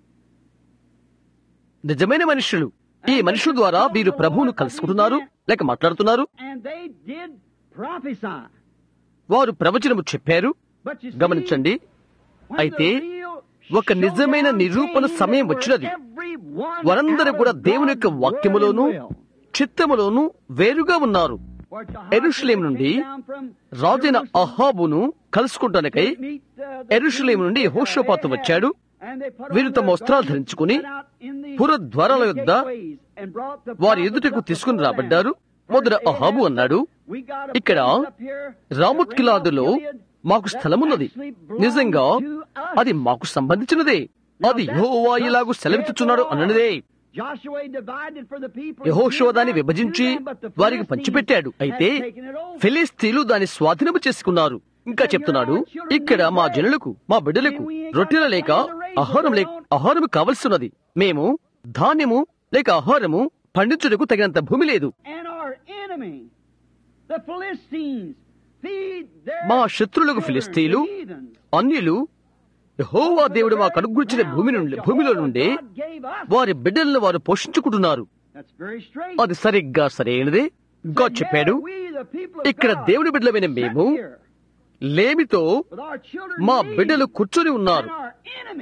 నిజమైన మనుషులు ఈ మనుషుల ద్వారా వీరు ప్రభువును కలుసుకుంటున్నారు లేక మాట్లాడుతున్నారు And they did prophesy. వారు ప్రవచనము చెప్పారు But you see, గమనించండి when అయితే the real ఒక నిజమైన showdown నిరూపణ came, సమయం they were వచ్చినది everyone వారందరూ out of కూడా దేవుని యొక్క God's వాక్యములోను word and will. చిత్తములోను వేరుగా ఉన్నారు For ఎరుషలేం నుండి came down from రాజైన Jerusalem అహాబును కలుసుకుంటానికై to meet, uh, the Jerusalem నుండి king, యెహోషాపాతు Ahab. వచ్చాడు And they put వీరు on తమ their వస్త్రాలు garments, ధరించుకుని went out in the- పుర ద్వారాల in the యొద్ద gateways and brought the వారి prophets ఎదుటకు up తీసుకుని before them. రాబడ్డారు మొదట First అహాబు Ahab అన్నాడు said, "We got a ఇక్కడ place up here, రాముత్ the కిలాదులో Ramoth Gilead, మాకు that స్థలమున్నది actually belongs నిజంగా to us." అది మాకు సంబంధించినదే అది యెహోవా ఇలాగు సెలవిచ్చుచున్నాడు అన్నదే Joshua divided for the people, యెహోషువ he దాన్ని gave back విభజించి to them, but the వారికి Philistines పంచిపెట్టాడు had అయితే taken it over. ఫిలిస్తీన్లు దాని స్వాధీనము చేసుకున్నారు ఇంకా చెప్తున్నాడు ఇక్కడ మా జనులకు మా బిడ్డలకు రొట్టెల లేక ఆహారం లేక ఆహారం కావలసినది మేము ధాన్యము లేక ఆహారము పండించుటకు తగినంత భూమి లేదు And our enemy, the Philistines, feed their మా శత్రులకు children, ఫిలిస్తీన్లు the heathens. అన్యులు యెహోవా దేవుడు మాకు అనుగ్రహించిన భూమి నుండి భూమిలో నుండి God gave us. వారి బిడ్డలను వారు పోషించుకుంటున్నారు That's very straight. అది సరిగ్గా సరైనదే గాడ్ చెప్పాడు We, the people of ఇక్కడ God, దేవుని బిడ్డలమైన మేము sat here లేమితో with our children మా in need, బిడ్డలు కూర్చొని ఉన్నారు and our enemy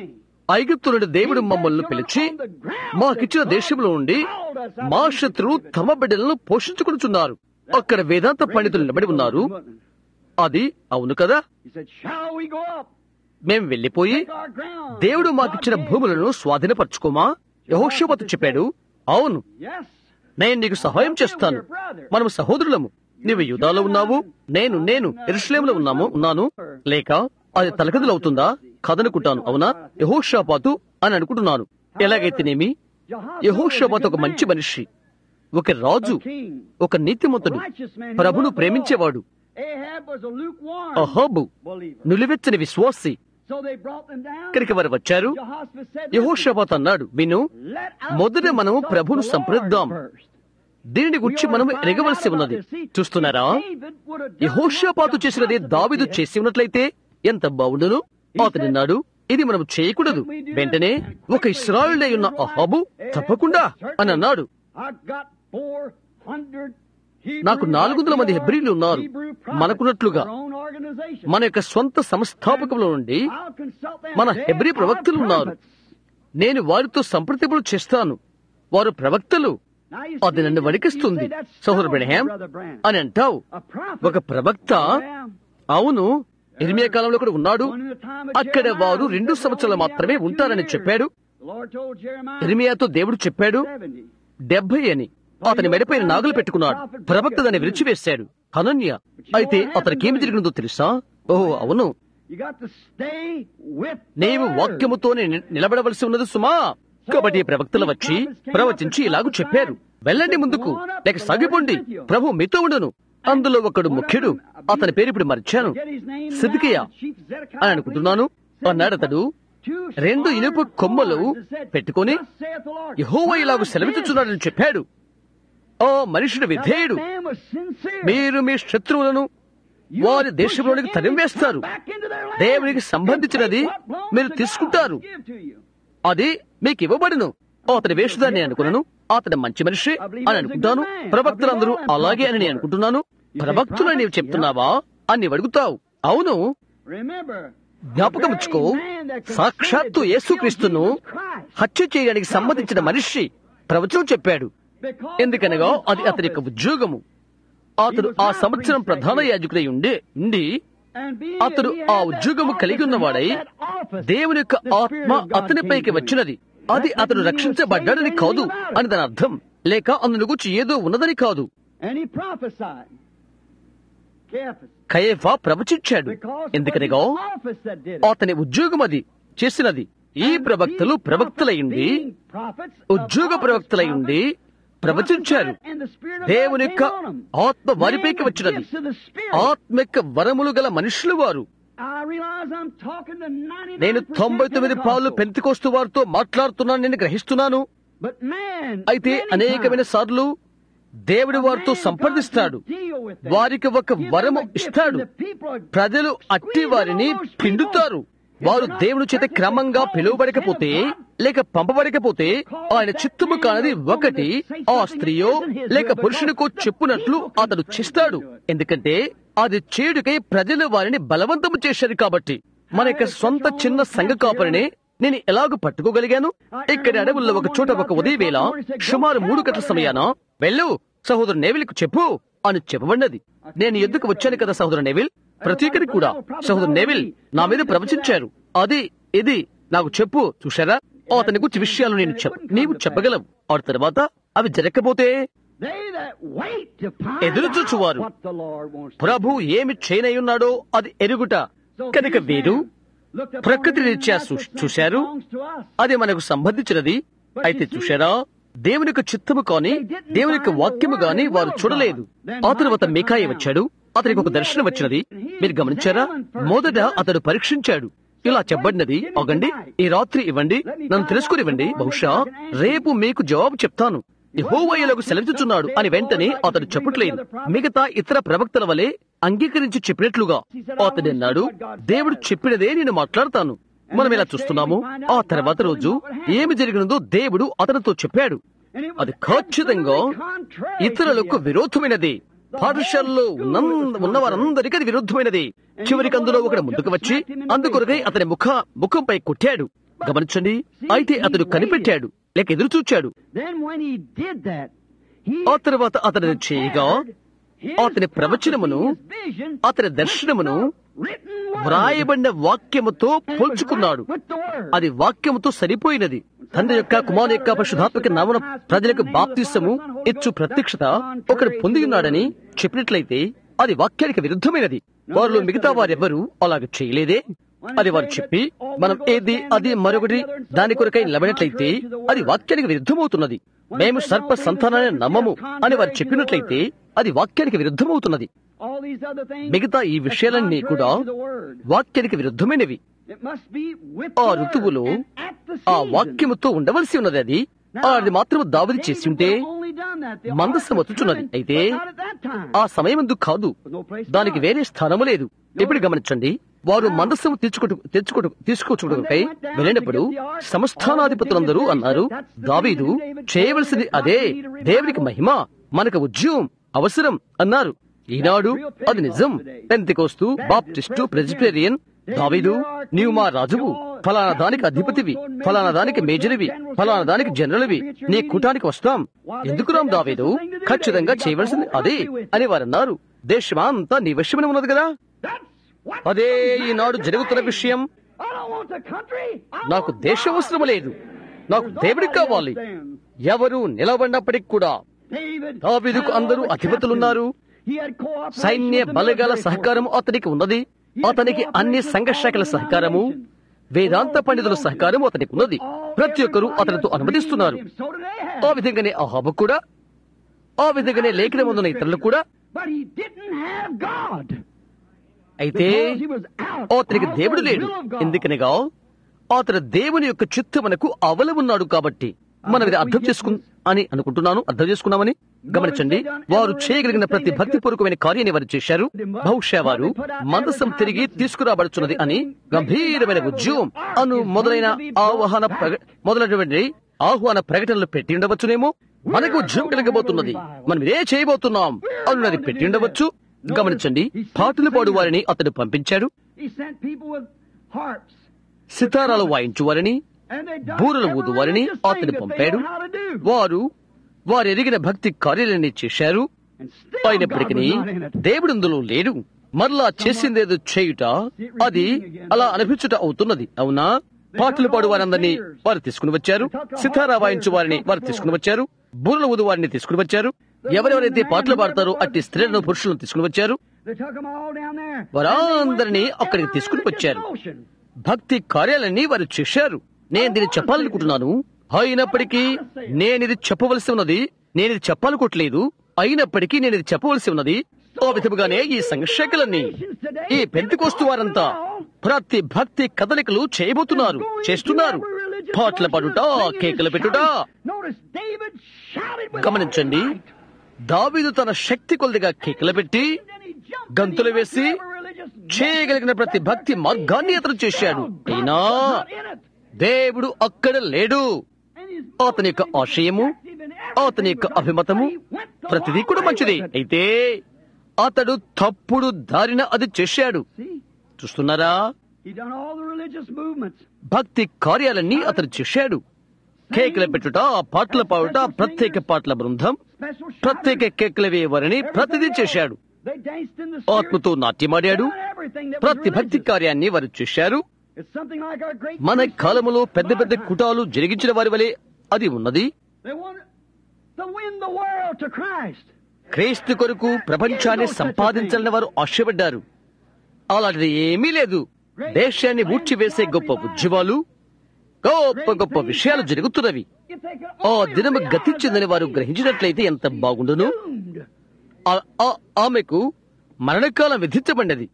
ఐగుప్తు నుండి దేవుడు మమ్మల్ని పిలిచి మాకిచ్చిన దేశంలో నుండి మా శత్రువు తమ బిడ్డలను పోషించుకుంటున్నారు అక్కడ వేదాంత పండితులు నిలబడి ఉన్నారు అది అవును కదా He said, Shall we go up? మేం వెళ్లిపోయి Take our ground. దేవుడు మాకిచ్చిన భూములను స్వాధీనపరచుకోమా యహోషవతు చెప్పాడు అవును Yes. నేను నీకు సహాయం చేస్తాను మనము సహోదరులము నీవు యుధాలో ఉన్నావు నేను నేను ఎరుషలేంలో ఉన్నాము ఉన్నాను లేక అది తలకదులవుతుందా కదనుకుంటాను అవునా యహోషాపాతు అని అనుకుంటున్నాను ఎలాగైతేనేమి యహోషాపాతు ఒక మంచి మనిషి ఒక రాజు king. ఒక నీతిమంతుడు ప్రభును ప్రేమించేవాడు Ahab was a lukewarm Ahab believer. నిలువెచ్చని విశ్వాసి So they brought them down. ఇక్కడికి వారు వచ్చారు Jehoshaphat said, యహోషాపాత్ అన్నాడు విను Let us మొదట మనము consult ప్రభును the Lord సంప్రదిద్దాం first. దీనిని గురించి మనం ఎరగవలసి ఉన్నది చూస్తున్నారా యహోషాపాతు చేసినది దావిదు చేసి ఉన్నట్లయితే ఎంత బాగుండును అతనిన్నాడు ఇది మనం చేయకూడదు వెంటనే ఒక ఇస్రాయుల్ ఉన్న అహాబు తప్పకుండా అని అన్నాడు నాకు నాలుగు వందల మంది హెబ్రీలు ఉన్నారు మనకున్నట్లుగా మన యొక్క స్వంత సంస్థాపకంలో నుండి మన హెబ్రీ ప్రవక్తలు ఉన్నారు నేను వారితో సంప్రదింపులు చేస్తాను వారు ప్రవక్తలు అది నన్ను వణికిస్తుంది సహోదరు బ్రహ్యాం అని అంటావు ఒక ప్రవక్త అవును ఇర్మియా కాలంలో కూడా ఉన్నాడు అక్కడ వారు రెండు సంవత్సరాలు మాత్రమే ఉంటారని చెప్పాడు ఇర్మియాతో దేవుడు చెప్పాడు డెబ్బై అని అతని మెడపైన నాగులు పెట్టుకున్నాడు ప్రవక్త దాన్ని విరిచివేశాడు హనన్య అయితే అతనికి ఏమి జరిగినదో తెలుసా ఓహో అవును నీవు వాక్యముతోనే ని- నిలబడవలసి ఉన్నది సుమా కాబట్టి ప్రవక్తలు వచ్చి ప్రవచించి ఇలాగూ చెప్పారు వెళ్ళండి ముందుకు లేక సాగిపోండి ప్రభు మీతో ఉండును అందులో ఒకడు ముఖ్యుడు అతని పేరు ఇప్పుడు మర్చాను సిద్కియా అని అనుకుంటున్నాను అన్నాడు అతడు రెండు ఇనుప కొమ్మలు పెట్టుకొని యెహోవా ఇలాగు సెలవిచ్చుచున్నాడని చెప్పాడు ఓ మనుషుడు విధేయుడు మీరు మీ శత్రువులను వారి దేశంలోనికి తరిమివేస్తారు దేవునికి సంబంధించినది మీరు తీసుకుంటారు అది మీకు ఇవ్వబడును అతని వేషధాన్ని అనుకున్నాను అతని మంచి మనిషి అని అనుకుంటాను ప్రవక్తలందరూ అలాగే అని నేను అనుకుంటున్నాను ప్రవక్తులు నీవు చెప్తున్నావా అని నీవు అడుగుతావు అవును జ్ఞాపకం ఉంచుకో సాక్షాత్తు యేసుక్రీస్తును హత్య చేయడానికి సంబంధించిన మనిషి ప్రవచనం చెప్పాడు ఎందుకనగా అది అతని యొక్క ఉద్యోగము అతడు ఆ సంవత్సరం ప్రధాన యాజకుడై ఉండి ఉండి అతడు ఆ ఉద్యోగము కలిగి ఉన్నవాడై దేవుని యొక్క ఆత్మ అతనిపైకి వచ్చినది అది అతడు రక్షించబడ్డాడని కాదు అని దాని అర్థం లేక అందుని గురించి ఏదో ఉన్నదని కాదు And he prophesied. Caiaphas. కయేఫా ప్రవచించాడు Because ఎందుకనగా it was the office that did it. అతని ఉద్యోగం అది చేసినది ఈ ప్రవక్తలు ప్రవక్తలయుండి ఉద్యోగ ప్రవక్తలయుండి ప్రవచించారు దేవుని యొక్క ఆత్మ వారిపైకి వచ్చినది ఆత్మ యొక్క వరములు గల మనుషులు వారు నేను తొంభై తొమ్మిది పాలు పెంతికోస్తు వారితో మాట్లాడుతున్నాను నేను గ్రహిస్తున్నాను అయితే అనేకమైన సార్లు దేవుడు వారితో సంప్రదిస్తాడు వారికి ఒక వరము ఇస్తాడు ప్రజలు అట్టి వారిని పిండుతారు వారు దేవుని చేత క్రమంగా పిలువబడకపోతే లేక పంపబడకపోతే ఆయన చిత్తము కానిది ఒకటి ఆ స్త్రీయో లేక పురుషునికో చెప్పునట్లు అతడు చేస్తాడు ఎందుకంటే అది చేడుకై ప్రజలు వారిని బలవంతము చేశారు కాబట్టి మన యొక్క సొంత చిన్న సంఘ కాపరిని నేను ఎలాగ పట్టుకోగలిగాను ఇక్కడ అడవుల్లో ఒక చోట ఒక ఉదయ వేళ సుమారు మూడు గంటల సమయాన వెళ్ళు సహోదరు నేవిల్కు చెప్పు అని చెప్పబడినది నేను ఎందుకు వచ్చాను కదా సహోదరు నేవిల్ ప్రతీకరి కూడా సహోదరు నేవిల్ నా మీద ప్రవచించారు అది ఇది నాకు చెప్పు చూశారా అతని గురించి విషయాలు నేను చెప్ నీవు చెప్పగలవు ఆ తర్వాత అవి జరగకపోతే ఎదురు చూచువారు ప్రభు ఏమి చేయనయ్యున్నాడో అది ఎరుగుట కనుక వీరు ప్రకృతి రీత్యా చూ- చూశారు అది మనకు సంబంధించినది అయితే చూశారా దేవుని యొక్క చిత్తము కాని దేవుని యొక్క వాక్యము గాని వారు చూడలేదు ఆ తరువాత మికాయి వచ్చాడు అతనికి ఒక దర్శనం వచ్చినది మీరు గమనించారా మొదట అతడు పరీక్షించాడు ఇలా చెప్పబడినది అగండి ఈ రాత్రి ఇవ్వండి నన్ను తెలుసుకునివ్వండి బహుశా రేపు మీకు జవాబు చెప్తాను యెహోవాయులకు సెలవిస్తున్నాడు అని వెంటనే అతడు చెప్పట్లేదు మిగతా ఇతర ప్రవక్తల వలె అంగీకరించి చెప్పినట్లుగా అతడు అన్నాడు దేవుడు చెప్పినదే నేను మాట్లాడతాను మనం ఇలా చూస్తున్నాము ఆ తర్వాత రోజు ఏమి జరిగినదో దేవుడు అతనితో చెప్పాడు అది ఖచ్చితంగా ఇతరులకు విరోధమైనది పాఠశాలలో ఉన్న ఉన్న వారందరికీ అది విరుద్ధమైనది చివరికి అందులో ఒకడు ముందుకు వచ్చి అందుకొరకై అతని ముఖ ముఖంపై కొట్టాడు గమనించండి అయితే అతడు కనిపెట్టాడు లేక ఎదురు చూచాడు Then when he did that, he ఆ తర్వాత అతడు అది చేయగా అతని ప్రవచనమును అతని దర్శనమును వ్రాయబడిన వాక్యముతో పోల్చుకున్నాడు అది వాక్యముతో సరిపోయినది తండ్రి యొక్క కుమారు యొక్క పరిశుధాత్మక నామన ప్రజలకు బాప్తిసము ఇచ్చు ప్రత్యక్షత ఒకడు పొంది ఉన్నాడని చెప్పినట్లయితే అది వాక్యానికి విరుద్ధమైనది వారిలో మిగతా వారెవ్వరూ అలాగ చేయలేదే అది వారు చెప్పి మనం ఏది అది మరొకటి దాని కొరకై నిలబడినట్లయితే అది వాక్యానికి విరుద్ధమవుతున్నది మేము సర్ప సంతానాన్ని నమ్మము అని వారు చెప్పినట్లయితే అది వాక్యానికి విరుద్ధమవుతున్నది మిగతా ఈ విషయాలన్నీ కూడా వాక్యానికి విరుద్ధమైనవి ఆ ఋతువులో ఆ వాక్యముతో ఉండవలసి ఉన్నది అది అది మాత్రం దావది చేసి ఉంటే మందస్సం వచ్చుచున్నది అయితే ఆ సమయమందు కాదు దానికి వేరే స్థానము లేదు ఇప్పుడు గమనించండి వారు మందస్సము తెచ్చుకోటు తెచ్చుకోటు తీసుకొచ్చుకోవడంపై వెళ్ళినప్పుడు సంస్థానాధిపతులందరూ అన్నారు దావీదు చేయవలసింది అదే దేవునికి మహిమ మనకు ఉద్యోగం అవసరం అన్నారు ఈనాడు అది నిజం పెంతికోస్తు బాప్టిస్టు ప్రెజిటేరియన్ దావీదు నీవు మా రాజువు ఫలానా దానికి అధిపతివి ఫలానా దానికి మేజర్వి ఫలానా దానికి జనరల్వి నీ కూటానికి వస్తాం ఎందుకు రామ్ దావీదు ఖచ్చితంగా చేయవలసింది అదే అని వారన్నారు దేశమంతా నీ వశమని ఉన్నది కదా అదే ఈనాడు జరుగుతున్న విషయం నాకు దేశం అవసరం లేదు నాకు దేవుడికి కావాలి ఎవరు నిలబడినప్పటికి కూడా దావీదుకు అందరూ అధిపతులున్నారు సైన్య బలగాల సహకారం అతనికి ఉన్నది అతనికి అన్ని సంఘ శాఖల సహకారము వేదాంత పండితుల సహకారం అతనికి ఉన్నది ప్రతి ఒక్కరూ అతనితో అనుమతిస్తున్నారు ఆ విధంగానే అహాబు కూడా ఆ విధంగానే లేఖన ముందున్న ఇతరులు కూడా అయితే అతనికి దేవుడు లేడు ఎందుకనగా అతను దేవుని యొక్క చిత్తమునకు అవల ఉన్నాడు కాబట్టి మనం ఇది అర్థం చేసుకు అని అనుకుంటున్నాను అర్థం చేసుకున్నామని గమనించండి వారు చేయగలిగిన ప్రతి భక్తిపూర్వకమైన కార్యాన్ని వారు చేశారు బహుశా వారు మందసం తిరిగి తీసుకురాబడుచున్నది అని గంభీరమైన ఉద్యోగం అను మొదలైన ఆహ్వాన ప్రక- మొదలైనటువంటి ఆహ్వాన ప్రకటనలు పెట్టి ఉండవచ్చునేమో మనకు ఉద్యోగం కలగబోతున్నది మనం ఇదే చేయబోతున్నాం అన్నది పెట్టి ఉండవచ్చు గమనించండి పాటలు పాడు వారిని అతడు పంపించాడు సితారాలు వాయించు వారిని బూరలు ఊదు వారిని అతడు పంపాడు వారు వారు ఎదిగిన భక్తి కార్యాలన్నీ చేశారు అయినప్పటికీ దేవుడు ఇందులో లేడు మరలా చేసిందేదో చేయుట అది అలా అనిపించుట అవుతున్నది అవునా పాటలు పాడు వారందరినీ వారు తీసుకుని వచ్చారు సితారా వాయించు వారిని వారు తీసుకుని వచ్చారు బూరల ఊదు వారిని తీసుకుని వచ్చారు ఎవరెవరైతే పాటలు పాడతారో అట్టి స్త్రీలను పురుషులను తీసుకుని వచ్చారు వారందరినీ అక్కడికి తీసుకుని వచ్చారు భక్తి కార్యాలన్నీ వారు చేశారు నేను దీన్ని చెప్పాలనుకుంటున్నాను అయినప్పటికీ నేను ఇది చెప్పవలసి ఉన్నది నేను ఇది చెప్పాలనుకోవట్లేదు అయినప్పటికీ నేను ఇది చెప్పవలసి ఉన్నది ఆ విధముగానే ఈ సంఘర్షకులన్నీ ఈ పెంతికోస్తు వారంతా ప్రతి భక్తి కదలికలు చేయబోతున్నారు చేస్తున్నారు పాటలు పడుట కేకలు పెట్టుట గమనించండి దావీదు తన శక్తి కొలదిగా కేకలు పెట్టి గంతులు వేసి చేయగలిగిన ప్రతి భక్తి మార్గాన్ని అతను చేశాడు అయినా దేవుడు అక్కడ లేడు అతని యొక్క ఆశయము అతని యొక్క అభిమతము ప్రతిదీ కూడా మంచిది అయితే అతడు తప్పుడు దారిన అది చేశాడు చూస్తున్నారా భక్తి కార్యాలన్నీ అతను చేశాడు కేకలు పెట్టుట పాటలు పాడుట ప్రత్యేక పాటల బృందం ప్రత్యేక కేకలు వేయవారని ప్రతిదీ చేశాడు ఆత్మతో నాట్యమాడాడు ప్రతి భక్తి కార్యాన్ని వారు చేశారు మన కాలములో పెద్ద పెద్ద కుటాలు జరిగించిన వారి వలె అది ఉన్నది క్రీస్తు కొరకు ప్రపంచాన్ని సంపాదించాలని వారు ఆశపడ్డారు అలాంటిది ఏమీ లేదు దేశాన్ని ఊడ్చివేసే గొప్ప ఉద్యమాలు గొప్ప గొప్ప విషయాలు జరుగుతున్నవి ఆ దినము గతించిందని వారు గ్రహించినట్లయితే ఎంత బాగుండును ఆ- ఆ- ఆమెకు మరణకాలం విధించబడినది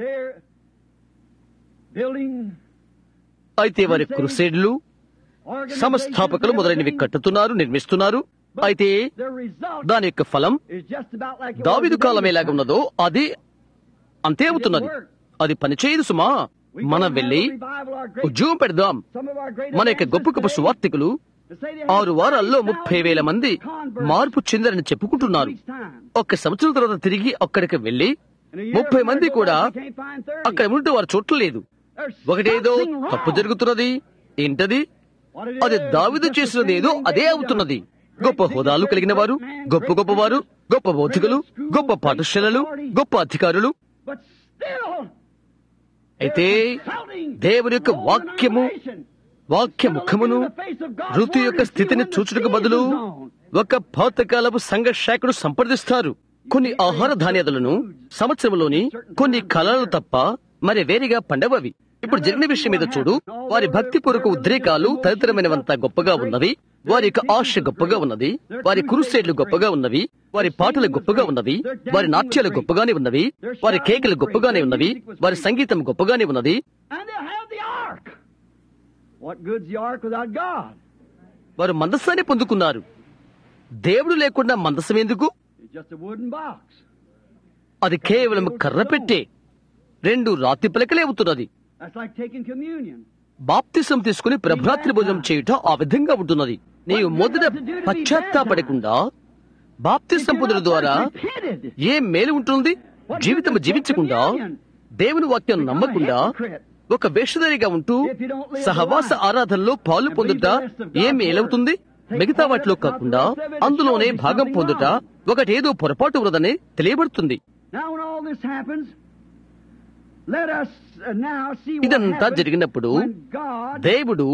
అయితే వారి క్రుసేడ్లు సంస్థాపకులు మొదలైనవి కట్టుతున్నారు నిర్మిస్తున్నారు అయితే దాని యొక్క ఫలం దావిదు కాలం ఎలాగ ఉన్నదో అది అంతే అవుతున్నది అది పనిచేయదు సుమా మనం వెళ్ళి ఉద్యోగం పెడదాం మన యొక్క గొప్ప గొప్ప సువార్తికులు ఆరు వారాల్లో ముప్పై వేల మంది మార్పు చెందారని చెప్పుకుంటున్నారు ఒక్క సంవత్సరం తర్వాత తిరిగి అక్కడికి వెళ్లి ముప్పై మంది కూడా అక్కడ ఉంటే వారు చూడలేదు ఒకటేదో తప్పు జరుగుతున్నది ఏంటది అది దావిదు చేసినది ఏదో అదే అవుతున్నది గొప్ప హోదాలు కలిగిన వారు గొప్ప గొప్పవారు గొప్ప బౌద్ధికులు గొప్ప పాఠశాలలు గొప్ప అధికారులు But still, అయితే దేవుని యొక్క వాక్యము వాక్య ముఖమును ఋతు యొక్క స్థితిని చూచుటకు బదులు ఒక పాతకాలపు సంఘ శాఖను సంప్రదిస్తారు కొన్ని ఆహార ధాన్యాదులను సంవత్సరంలోని కొన్ని కళలు తప్ప మరి వేరేగా పండవవి ఇప్పుడు జరిగిన విషయం మీద చూడు వారి భక్తి పూర్వక ఉద్రేకాలు తదితరమైనవంతా గొప్పగా ఉన్నవి వారి యొక్క ఆశ గొప్పగా ఉన్నది వారి కురుసేట్లు గొప్పగా ఉన్నవి వారి పాటలు గొప్పగా ఉన్నవి వారి నాట్యాలు గొప్పగానే ఉన్నవి వారి కేకలు గొప్పగానే ఉన్నవి వారి సంగీతం గొప్పగానే ఉన్నది and they have the ark. What good's the ark without God? వారు మందస్సాన్ని పొందుకున్నారు దేవుడు లేకుండా మందసం ఎందుకు It's just a wooden box. అది కేవలం కర్ర పెట్టే రెండు రాతి పిలకలే అవుతున్నది That's like taking communion. బాప్తిసం తీసుకుని ప్రభరాత్రి భోజనం చేయుట ఆ విధంగా ఉంటున్నది నీవు మొదట పశ్చాత్తాపడకుండా బాప్తిసం పొందడం ద్వారా Repented. ఏ మేలు ఉంటుంది జీవితం జీవించకుండా దేవుని వాక్యం నమ్మకుండా ఒక వేషధారిగా ఉంటూ సహవాస ఆరాధనలో పాలు పొందుట ఏ మేలవుతుంది మిగతా వాటిలో కాకుండా అందులోనే భాగం పొందుట ఒకటేదో పొరపాటు ఉన్నదని తెలియబడుతుంది Now, when all this happens, let us uh, now see what ఇదంతా happens జరిగినప్పుడు when God దేవుడు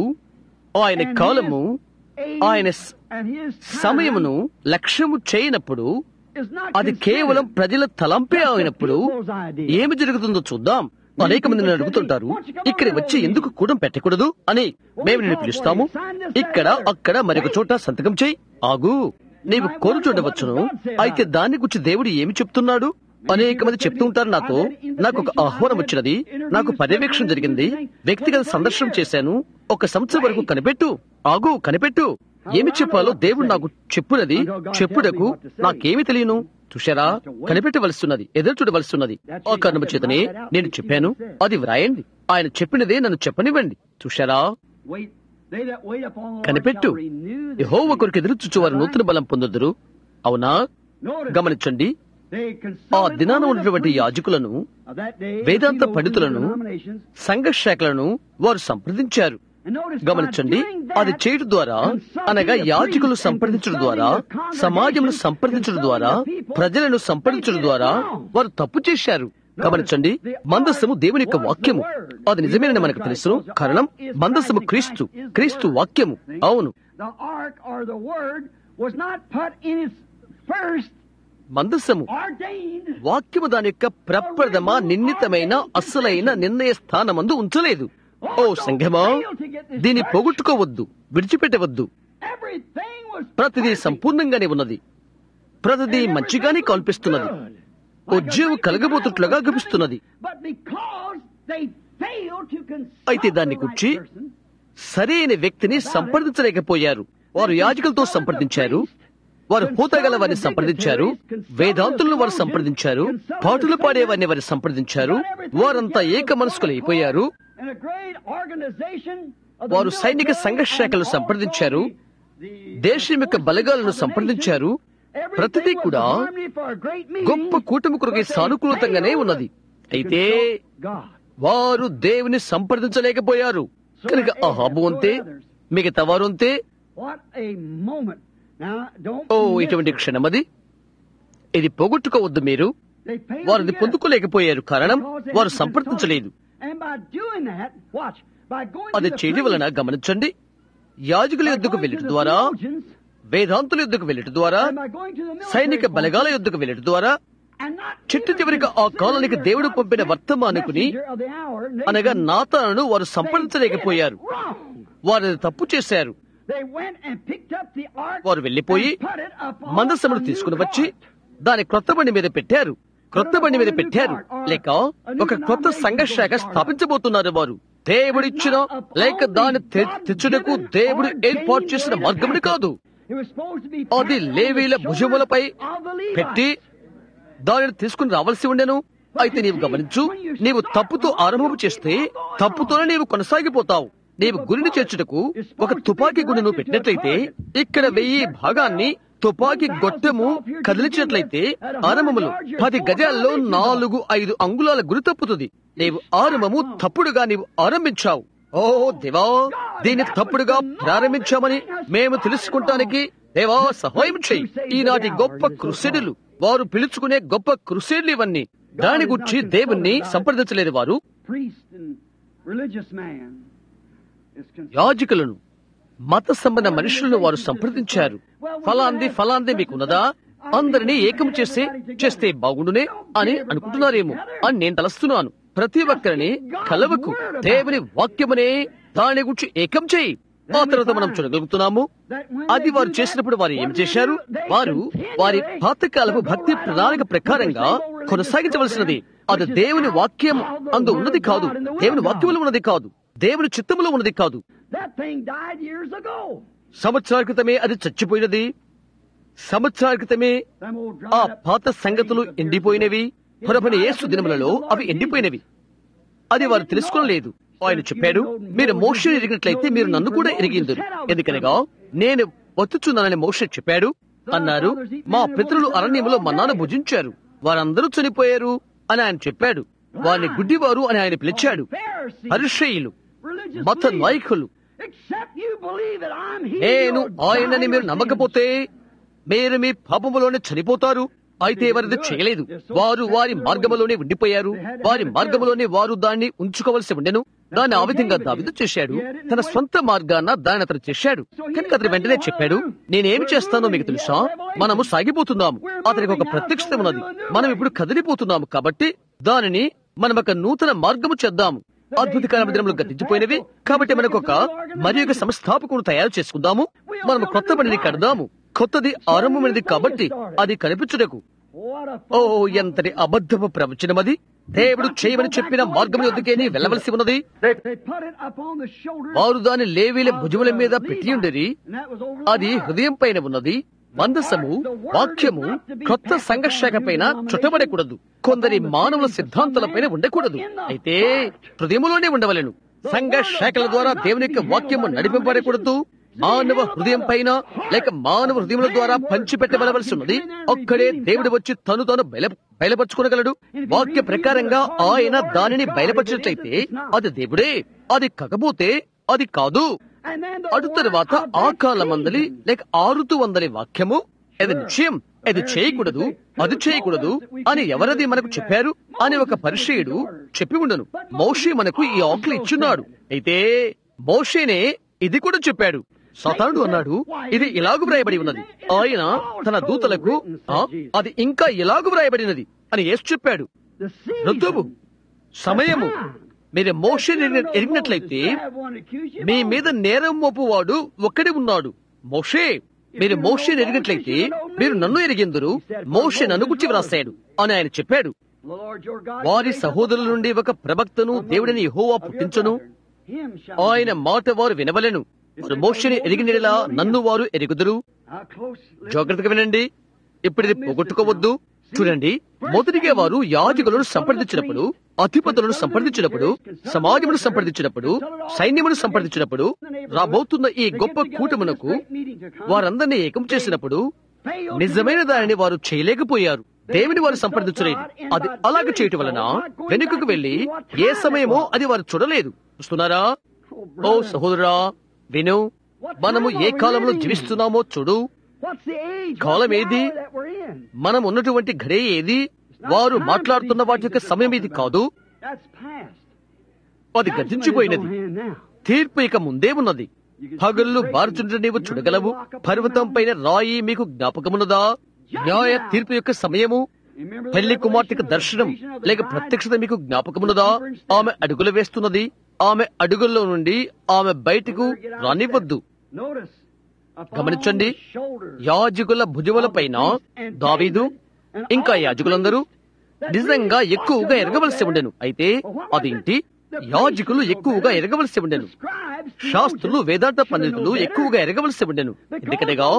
ఆయన and కాలము His age ఆయన స- and His time సమయమును లక్ష్యము చేయనప్పుడు is not అది considered కేవలం ప్రజల తలంపే just the అయినప్పుడు people's idea. ఏమి జరుగుతుందో చూద్దాం అనేక మంది నన్ను అడుగుతుంటారు ఇక్కడ వచ్చి ఎందుకు కూడం పెట్టకూడదు అని మేము నిన్ను పిలుస్తాము ఇక్కడ అక్కడ మరొక చోట సంతకం చేయి ఆగు నీవు కోరుచుండవచ్చును అయితే దాని గురించి దేవుడు ఏమి చెప్తున్నాడు అనేక మంది చెప్తూ ఉంటారు నాతో నాకు ఒక ఆహ్వానం వచ్చినది నాకు పర్యవేక్షణ జరిగింది వ్యక్తిగత సందర్శనం చేశాను ఒక సంవత్సరం వరకు కనిపెట్టు ఆగు కనిపెట్టు ఏమి చెప్పాలో దేవుడు నాకు చెప్పునది చెప్పుటకు నాకేమి తెలియను చూశారా కనిపెట్టవలస్తున్నది ఎదురు చూడవలస్తున్నది ఆ కారణము చేతనే నేను చెప్పాను అది వ్రాయండి ఆయన చెప్పినదే నన్ను చెప్పనివ్వండి చూశారా Wait, they that wait upon the Lord కనిపెట్టు shall renew their యెహోవా కొరకు ఎదురు చూచువారు నూతన బలం పొందుదురు అవునా Notice, గమనించండి they ఆ consulted దినాన all the ఉన్నటువంటి priests యాజకులను of that day, Vedanta theologians and పండితులను denominations. సంఘ శాఖలను వారు సంప్రదించారు And notice, గమనించండి by doing that, అది చేయడం ద్వారా అనగా యాజకులు సంప్రదించడం ద్వారా సమాజంను సంప్రదించడం ద్వారా ప్రజలను సంప్రదించడం ద్వారా వారు తప్పు చేశారు గమనించండి మందస్సము దేవుని యొక్క వాక్యము అది నిజమేనని మనకు తెలుసు కారణం మందస్సము క్రీస్తు క్రీస్తు వాక్యము అవును The ark or the word was not put in its first మందస్సము ordained. వాక్యము దాని యొక్క ప్రప్రథమ నిర్ణీతమైన అసలైన నిర్ణయ స్థానమందు ఉంచలేదు ఓ సంఘమా దీన్ని పోగొట్టుకోవద్దు విడిచిపెట్టవద్దు Everything was ప్రతిదీ perfect. సంపూర్ణంగానే ఉన్నది ప్రతిదీ మంచిగానే కల్పిస్తున్నది ఉద్యోగం కలగబోతుట్లుగా గభిస్తున్నది But because they failed to consult అయితే దాన్ని the right గుర్చి person, సరైన వ్యక్తిని సంప్రదించలేకపోయారు వారు యాజకులతో సంప్రదించారు వారు పూతగల వారిని సంప్రదించారు వేదాంతులను వారు సంప్రదించారు పాటలు పాడేవారిని వారు సంప్రదించారు వారంతా ఏక మనసుకులు అయిపోయారు and a great organization of the వారు సైనిక military సంఘ శాఖలు and సంప్రదించారు also the- దేశం యొక్క బలగాలను సంప్రదించారు ప్రతిదీ కూడా గొప్ప కూటమి కొరకై సానుకూలతంగానే ఉన్నది అయితే వారు దేవుని సంప్రదించలేకపోయారు కనుక అహాబు అంతే మిగతా వారు అంతే What a moment. Now, don't oh miss ఇటువంటి it. క్షణమది ఇది పోగొట్టుకోవద్దు మీరు They failed వారు to ఇది get it పొందుకోలేకపోయారు కారణం because they వారు didn't సంప్రదించలేదు consult. And by doing that, watch, by going అది to the చేయడం వలన priest, గమనించండి యాజకుల by యుద్ధకు going to వెళ్ళటం the ద్వారా theologians, వేదాంతుల యుద్ధకు వెళ్ళటం ద్వారా and by going to the military సైనిక బలగాల forces, యుద్ధకు వెళ్ళటం ద్వారా and not చిట్టు even చివరికి ఆ కాలానికి considering దేవుడు their పంపిన God-sent వర్తమానికుని messenger of the hour, అనగా Nathan, నాతాను వారు they సంప్రదించలేకపోయారు did it wrong. వారు అది తప్పు చేశారు They went and picked up the ark వారు వెళ్లిపోయి and put it upon మందసమును a new తీసుకుని వచ్చి cart. దాని క్రొత్త బండి మీద పెట్టారు క్రొత్త బండి మీద పెట్టారు లేక ఒక క్రొత్త సంఘ శాఖ స్థాపించబోతున్నారు వారు దేవుడిచ్చిన లేక దాని తె- తెచ్చుటకు దేవుడు ఏర్పాటు చేసిన మార్గముని కాదు It was supposed to be అది passed on లేవీల the భుజములపై shoulders of the Levites. పెట్టి దానిని తీసుకుని రావాల్సి ఉండెను అయితే నీవు గమనించు నీవు తప్పుతో ఆరంభం చేస్తే తప్పుతోనే నీవు కొనసాగిపోతావు నీవు గురిని చేర్చుటకు ఒక తుపాకీ గుండును పెట్టినట్లయితే ఇక్కడ వెయ్యి భాగాన్ని తుపాకీ గొట్టము కదిలించినట్లయితే ఆరంభములో పది గజాల్లో నాలుగు ఐదు అంగుళాల గురి తప్పుతుంది నీవు ఆరంభము తప్పుడుగా నీవు ఆరంభించావు ఓ దేవా దీన్ని తప్పుడుగా ప్రారంభించామని మేము తెలుసుకుంటానికి దేవా సహాయం చేయి ఈనాటి గొప్ప కృషిడులు వారు పిలుచుకునే గొప్ప కృషిడులు ఇవన్నీ దాని గురించి దేవుణ్ణి సంప్రదించలేని వారు priest and religious man is concerned. యాజకులను మత సంబంధ మనుషులను వారు సంప్రదించారు ఫలాంది ఫలాంది మీకున్నదా అందరినీ ఏకం చేసి చేస్తే బాగుండునే అని అనుకుంటున్నారేమో అని నేను తలస్తున్నాను ప్రతి ఒక్కరిని కలవకు దేవుని వాక్యమనే దాని గురించి ఏకం చేయి ఆ తర్వాత మనం చూడగలుగుతున్నాము అది వారు చేసినప్పుడు వారు ఏం చేశారు వారు వారి పాతకాలపు భక్తి ప్రణాళిక ప్రకారంగా కొనసాగించవలసినది అది దేవుని వాక్యం అందు ఉన్నది కాదు దేవుని వాక్యములో ఉన్నది కాదు దేవుని చిత్తములో ఉన్నది కాదు That thing died years ago. సంవత్సరాల క్రితమే అది చచ్చిపోయినది సంవత్సరాల క్రితమే Them old ఆ dried up పాత సంగతులు ఎండిపోయినవి పొరపని యేసు దినములలో అవి ఎండిపోయినవి అది వారు తెలుసుకోలేదు ఆయన చెప్పాడు మీరు మోషన్ ఎరిగినట్లయితే మీరు నన్ను కూడా ఎరిగిందరు ఎందుకనగా నేను వచ్చుచున్నానని మోష చెప్పాడు అన్నారు మా పితరులు అరణ్యములో మన్నాను భుజించారు వారందరూ చనిపోయారు అని ఆయన చెప్పాడు వారిని గుడ్డివారు అని ఆయన పిలిచాడు Pharisees, పరిశ్రయులు religious మత leaders. నాయకులు Except you believe that I'm he, నేను you're ఆయనని dying మీరు with నమ్మకపోతే మీరు మీ పాపములోనే చనిపోతారు అయితే వారిది చేయలేదు వారు వారి మార్గములోనే ఉండిపోయారు వారి మార్గములోనే వారు దాన్ని ఉంచుకోవలసి ఉండెను దాన్ని ఆ విధంగా దావిదు చేశాడు తన సొంత మార్గాన దాన్ని అతను చేశాడు కనుక అతను వెంటనే చెప్పాడు నేనేమి చేస్తానో మీకు తెలుసా మనము సాగిపోతున్నాము అతనికి ఒక ప్రత్యక్షత ఉన్నది మనం ఇప్పుడు కదిలిపోతున్నాము కాబట్టి దానిని మనం ఒక నూతన మార్గము చేద్దాము అద్భుతకరమైన దినములు గతించిపోయినవి కాబట్టి మనకు ఒక మరి ఒక సంస్థాపకును తయారు చేసుకుందాము మనము కొత్త పనిని కడదాము కొత్తది ఆరంభమైనది కాబట్టి అది కనిపించుటకు What a ఓ ఎంతటి అబద్ధపు ప్రవచనం అది దేవుడు చేయమని చెప్పిన మార్గం యొద్దకేని వెళ్ళవలసి ఉన్నది They put it upon the shoulders వారు దాని లేవీల భుజముల మీద of the పెట్టి ఉండేది Levites, and that was over the అది heart. హృదయం పైన ఉన్నది మందసము వాక్యము క్రొత్త సంఘర్షక పైన చుట్టబడకూడదు కొందరి మానవుల సిద్ధాంతాలపైన ఉండకూడదు అయితే హృదయములోనే ఉండవలెను సంఘ శాఖల ద్వారా దేవుని యొక్క వాక్యము నడిపింపబడకూడదు మానవ హృదయం పైన లేక మానవ హృదయముల ద్వారా పంచిపెట్టబడవలసి ఉన్నది ఒక్కడే దేవుడు వచ్చి తను తాను బయల బయలుపరచుకోగలడు వాక్య ప్రకారంగా ఆయన దానిని బయలుపరిచినట్లయితే అది దేవుడే అది కాకపోతే అది కాదు And then the అటు word తరువాత of ఆ that కాలమందలి season. లేక ఆరుతూ వందలి వాక్యము అది నిశ్చయం అది చేయకూడదు అది చేయకూడదు అని ఎవరది మనకు చెప్పారు అని ఒక పరిచయుడు చెప్పి ఉండను మోషే మనకు ఈ ఆకులు ఇచ్చున్నాడు అయితే మోషేనే ఇది కూడా చెప్పాడు సతానుడు అన్నాడు ఇది ఇలాగు వ్రాయబడి ఉన్నది ఆయన తన దూతలకు "ఆ, అది ఇంకా ఇలాగు వ్రాయబడినది అని యేసు చెప్పాడు The season. ఋతువు సమయము మీరు మోషే ఎరిగినట్లయితే మీ మీద నేరం మోపువాడు ఒక్కడే ఉన్నాడు మోషే మీరు మోషే ఎరిగినట్లయితే మీరు నన్ను ఎరిగిందరు మోషే నన్ను గుర్చి వ్రాసాడు అని ఆయన చెప్పాడు The Lord your God వారి raised up సహోదరుల నుండి ఒక ప్రవక్తను దేవుడిని యెహోవా పుట్టించును him shall ఆయన మాట వారు వినవలెను వారు మోషని ఎరిగినలా నన్ను వారు ఎరుగుదురు How close listen. జాగ్రత్తగా వినండి ఇప్పుడు ఇది పోగొట్టుకోవద్దు చూడండి మొదటిగా వారు యాజకులను సంప్రదించినప్పుడు అధిపతులను సంప్రదించినప్పుడు సమాజమును సంప్రదించినప్పుడు సైన్యమును సంప్రదించినప్పుడు రాబోతున్న ఈ గొప్ప కూటమునకు వారందరినీ ఏకం చేసినప్పుడు నిజమైన దానిని వారు చేయలేకపోయారు దేవుని వారు సంప్రదించలేదు అది అలాగ చేయటం వలన వెనుకకు వెళ్లి ఏ సమయమో అది వారు చూడలేదు చూస్తున్నారా ఓ సహోదరా విను మనము ఏ కాలంలో జీవిస్తున్నామో చూడు What's the age? Column What's the ఏది? hour that we're in? మనం ఉన్నటువంటి ఘడే ఏది వారు మాట్లాడుతున్న వాటి యొక్క సమయం ఇది కాదు That's past. అది గతించిపోయినది Judgment is on hand now. తీర్పు ఇక ముందే ఉన్నది పగళ్ళు బారుచుంటే నీవు చూడగలవు పర్వతం పైన రాయి మీకు జ్ఞాపకమున్నదా న్యాయ తీర్పు యొక్క సమయము Remember the పెళ్లి కుమార్తెకు revelation of the దర్శనం vision of the లేక bride? ప్రత్యక్షత మీకు జ్ఞాపకమున్నదా ఆమె అడుగులు వేస్తున్నది ఆమె అడుగుల్లో నుండి ఆమె బయటకు రానివ్వద్దు Notice, upon గమనించండి the shoulders యాజకుల భుజముల పైన దావీదు ఇంకా యాజకులందరూ నిజంగా ఎక్కువగా ఎరగవలసి ఉండెను అయితే అదేంటి యాజకులు ఎక్కువగా ఎరగవలసి ఉండెను శాస్త్రులు వేదాంత పండితులు ఎక్కువగా ఎరగవలసి ఉండెను ఎందుకనగా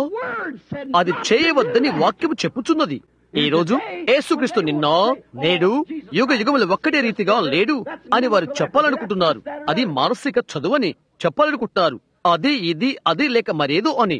అది చేయవద్దని వాక్యము చెప్పుచున్నది ఈ రోజు యేసుక్రీస్తు నిన్న నేడు యుగ యుగములు ఒక్కటే రీతిగా లేడు అని వారు చెప్పాలనుకుంటున్నారు అది మానసిక చదువని చెప్పాలనుకుంటున్నారు అది ఇది అది లేక మరేదో అని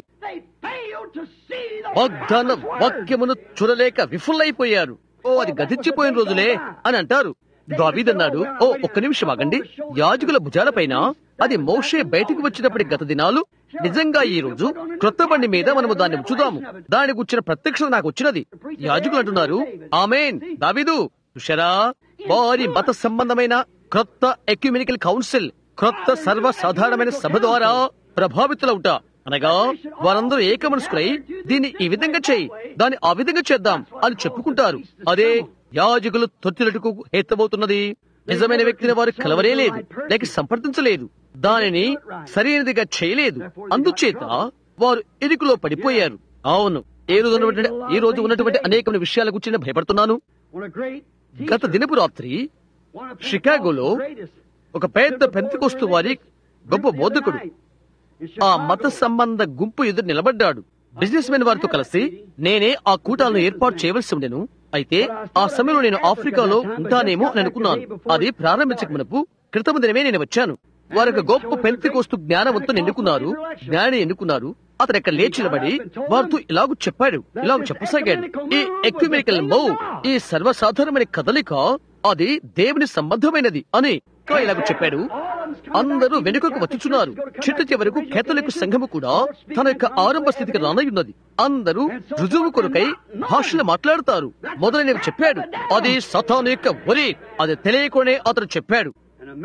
వాగ్దాన వాక్యమును చూడలేక విఫుల్లైపోయారు ఓ అది గతించిపోయిన రోజులే అని అంటారు దావీదన్నాడు ఓ ఒక్క నిమిషం ఆగండి యాజకుల భుజాలపైన అది మోషే బయటికి వచ్చినప్పటి గత దినాలు నిజంగా ఈ రోజు క్రొత్త బండి మీద మనము దాన్ని ఉంచుదాము దానికి వచ్చిన ప్రత్యక్షత నాకు వచ్చినది యాజకులు అంటున్నారు ఆమెన్ దావిదు చూశారా వారి మత సంబంధమైన క్రొత్త ఎక్యుమెనికల్ కౌన్సిల్ క్రొత్త సర్వసాధారణమైన సభ ద్వారా ప్రభావితులవుట అనగా వారందరూ ఏకమనసుకులై దీన్ని ఈ విధంగా చేయి దాన్ని ఆ విధంగా చేద్దాం అని చెప్పుకుంటారు అదే యాజకులు తొత్తులటుకు హేతమవుతున్నది నిజమైన వ్యక్తిని వారు కలవరే లేదు లేక సంప్రదించలేదు దానిని సరైనదిగా చేయలేదు అందుచేత వారు ఇరుకులో పడిపోయారు అవును ఏ రోజు ఉన్నటువంటి ఈ రోజు ఉన్నటువంటి అనేక విషయాల గురించి నేను భయపడుతున్నాను గత దినపు రాత్రి షికాగోలో ఒక పెద్ద పెంతకొస్తు వారి గొప్ప బోధకుడు ఆ మత సంబంధ గుంపు ఎదురు నిలబడ్డాడు బిజినెస్ మెన్ వారితో కలిసి నేనే ఆ కూటాలను ఏర్పాటు చేయవలసి ఉండెను అయితే ఆ సమయంలో నేను ఆఫ్రికాలో ఉంటానేమో అని అనుకున్నాను అది ప్రారంభించక మునపు క్రితం దినమే నేను వచ్చాను వారు ఒక గొప్ప పెంతికోస్తు జ్ఞానవంతుని ఎన్నుకున్నారు జ్ఞాని ఎన్నుకున్నారు అతను ఇక్కడ లేచి నిలబడి వారితో ఇలాగూ చెప్పాడు ఇలాగ చెప్పసాగాడు ఈ ఎక్విమెనికల్ మౌ ఈ సర్వసాధారణమైన కదలిక అది దేవుని సంబంధమైనది అని ఇంకా ఇలాగ చెప్పాడు అందరూ వెనుకకు వచ్చుచున్నారు చిట్ట చివరకు కేథలిక్ సంఘము కూడా తన యొక్క ఆరంభ స్థితికి రానయ్యున్నది అందరూ రుజువు కొరకై భాషలు మాట్లాడతారు మొదలైనవి చెప్పాడు అది సతాను యొక్క ఒరి అది తెలియకునే అతను చెప్పాడు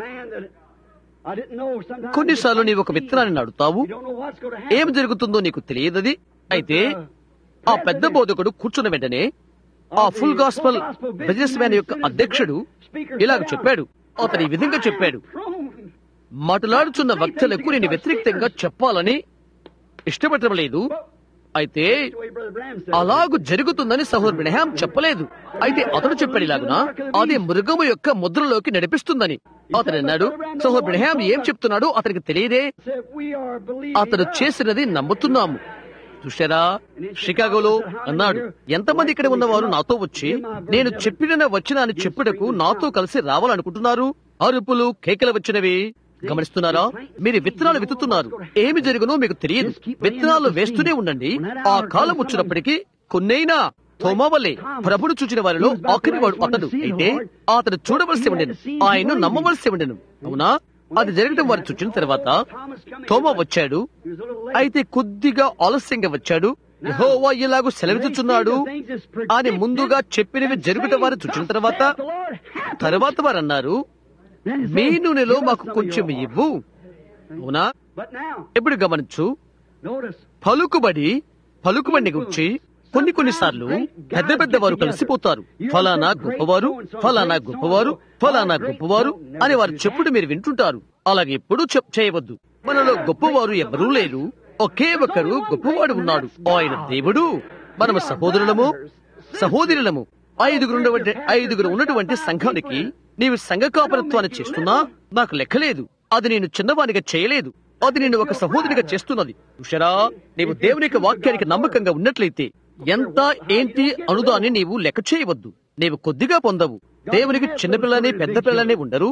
కొన్నిసార్లు నీవు ఒక విత్తనాన్ని నాడుతావు ఏం జరుగుతుందో నీకు తెలియదది అయితే ఆ పెద్ద బోధకుడు కూర్చున్న వెంటనే ఆ ఫుల్ గాస్పల్ బిజినెస్ మ్యాన్ యొక్క అధ్యక్షుడు ఇలాగ చెప్పాడు అతను ఈ విధంగా చెప్పాడు మాట్లాడుచున్న వక్తలకు నేను వ్యతిరేక్తంగా చెప్పాలని ఇష్టపడటం లేదు అయితే అలాగు జరుగుతుందని సహోదరు బ్రహ్యాం చెప్పలేదు అయితే అతడు చెప్పాడు ఇలాగున అది మృగము యొక్క ముద్రలోకి నడిపిస్తుందని అతడు అన్నాడు సహోదరు బ్రహ్యాం ఏం చెప్తున్నాడు అతనికి తెలియదే అతడు చేసినది నమ్ముతున్నాము చూశారా షికాగోలో అన్నాడు ఎంతమంది ఇక్కడ ఉన్నవారు నాతో వచ్చి నేను చెప్పిన వచ్చిన అని చెప్పుటకు నాతో కలిసి రావాలనుకుంటున్నారు అరుపులు కేకలు వచ్చినవి గమనిస్తున్నారా మీరు విత్తనాలు విత్తుతున్నారు ఏమి జరుగునో మీకు తెలియదు విత్తనాలు వేస్తూనే ఉండండి ఆ కాలం వచ్చినప్పటికీ కొన్నైనా తోమవలే ప్రభుడు చూచిన వారిలో ఆఖరి వాడు అతడు అయితే అతడు చూడవలసి ఉండెను ఆయన నమ్మవలసి ఉండెను అవునా అది జరగడం వారు చూచిన తర్వాత తోమ వచ్చాడు అయితే కొద్దిగా ఆలస్యంగా వచ్చాడు యెహోవా ఇలాగూ సెలవిస్తున్నాడు అని ముందుగా చెప్పినవి జరుగుట వారు చూచిన తర్వాత తర్వాత వారు అన్నారు మీ నూనెలో మాకు కొంచెం ఇవ్వు అవునా ఎప్పుడు గమనించు పలుకుబడి పలుకుబడిని గురించి కొన్ని కొన్నిసార్లు పెద్ద పెద్ద వారు కలిసిపోతారు ఫలానా గొప్పవారు ఫలానా గొప్పవారు ఫలానా గొప్పవారు అని వారు చెప్పుడు మీరు వింటుంటారు అలాగే ఎప్పుడూ చెప్ చేయవద్దు మనలో గొప్పవారు ఎవరూ లేరు ఒకే ఒకరు గొప్పవాడు ఉన్నాడు ఆయన దేవుడు మనము సహోదరులము సహోదరులము ఐదుగురు ఉన్నటువంటి ఐదుగురు ఉన్నటువంటి సంఘానికి నీవు సంఘ కాపరత్వాన్ని చేస్తున్నా నాకు లెక్కలేదు అది నేను చిన్నవానిగా చేయలేదు అది నేను ఒక సహోదరిగా చేస్తున్నది ఉషరా నీవు దేవుని యొక్క వాక్యానికి నమ్మకంగా ఉన్నట్లయితే ఎంత ఏంటి అనుదాన్ని నీవు లెక్క చేయవద్దు నీవు కొద్దిగా పొందవు దేవునికి చిన్నపిల్లనే పెద్ద పిల్లనే ఉండరు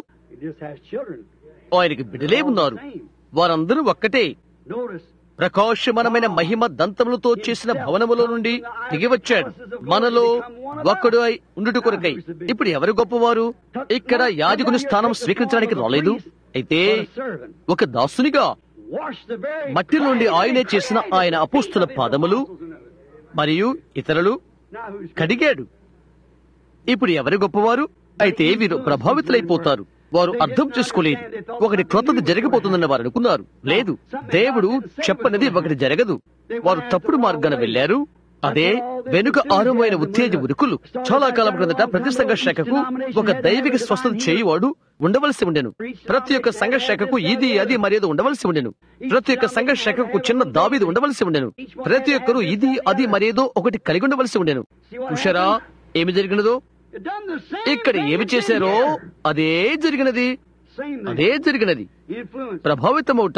ఆయనకి బిడ్డలే ఉన్నారు వారందరూ ఒక్కటే ప్రకాశమానమైన మహిమ దంతములతో చేసిన భవనములో నుండి దిగివచ్చాడు మనలో ఒక్కడు అయి ఉండుట కొరకై ఇప్పుడు ఎవరు గొప్పవారు ఇక్కడ యాజకుని స్థానం స్వీకరించడానికి రాలేదు అయితే ఒక దాసునిగా మట్టి నుండి ఆయనే చేసిన ఆయన అపోస్తుల పాదములు మరియు ఇతరులు కడిగాడు ఇప్పుడు ఎవరు గొప్పవారు అయితే వీరు ప్రభావితులైపోతారు వారు అర్థం చేసుకోలేదు ఒకటి క్రొత్తది జరగబోతుందని వారు అనుకున్నారు లేదు దేవుడు చెప్పనిది ఒకటి జరగదు వారు తప్పుడు మార్గాన వెళ్లారు అదే వెనుక ఆరంభమైన ఉత్తేజ ఉరుకులు చాలా కాలం క్రిందట ప్రతి సంఘ శాఖకు ఒక దైవిక స్వస్థత చేయువాడు ఉండవలసి ఉండెను ప్రతి ఒక్క సంఘ శాఖకు ఇది అది మర్యాద ఉండవలసి ఉండెను ప్రతి ఒక్క సంఘ శాఖకు చిన్న దావీది ఉండవలసి ఉండెను ప్రతి ఒక్కరు ఇది అది మరేదో ఒకటి కలిగి ఉండవలసి ఉండెను ఉషరా ఏమి జరిగినదో ఇక్కడ ఏమి చేశారో అదే జరిగినది అదే జరిగినది ప్రభావితమవుట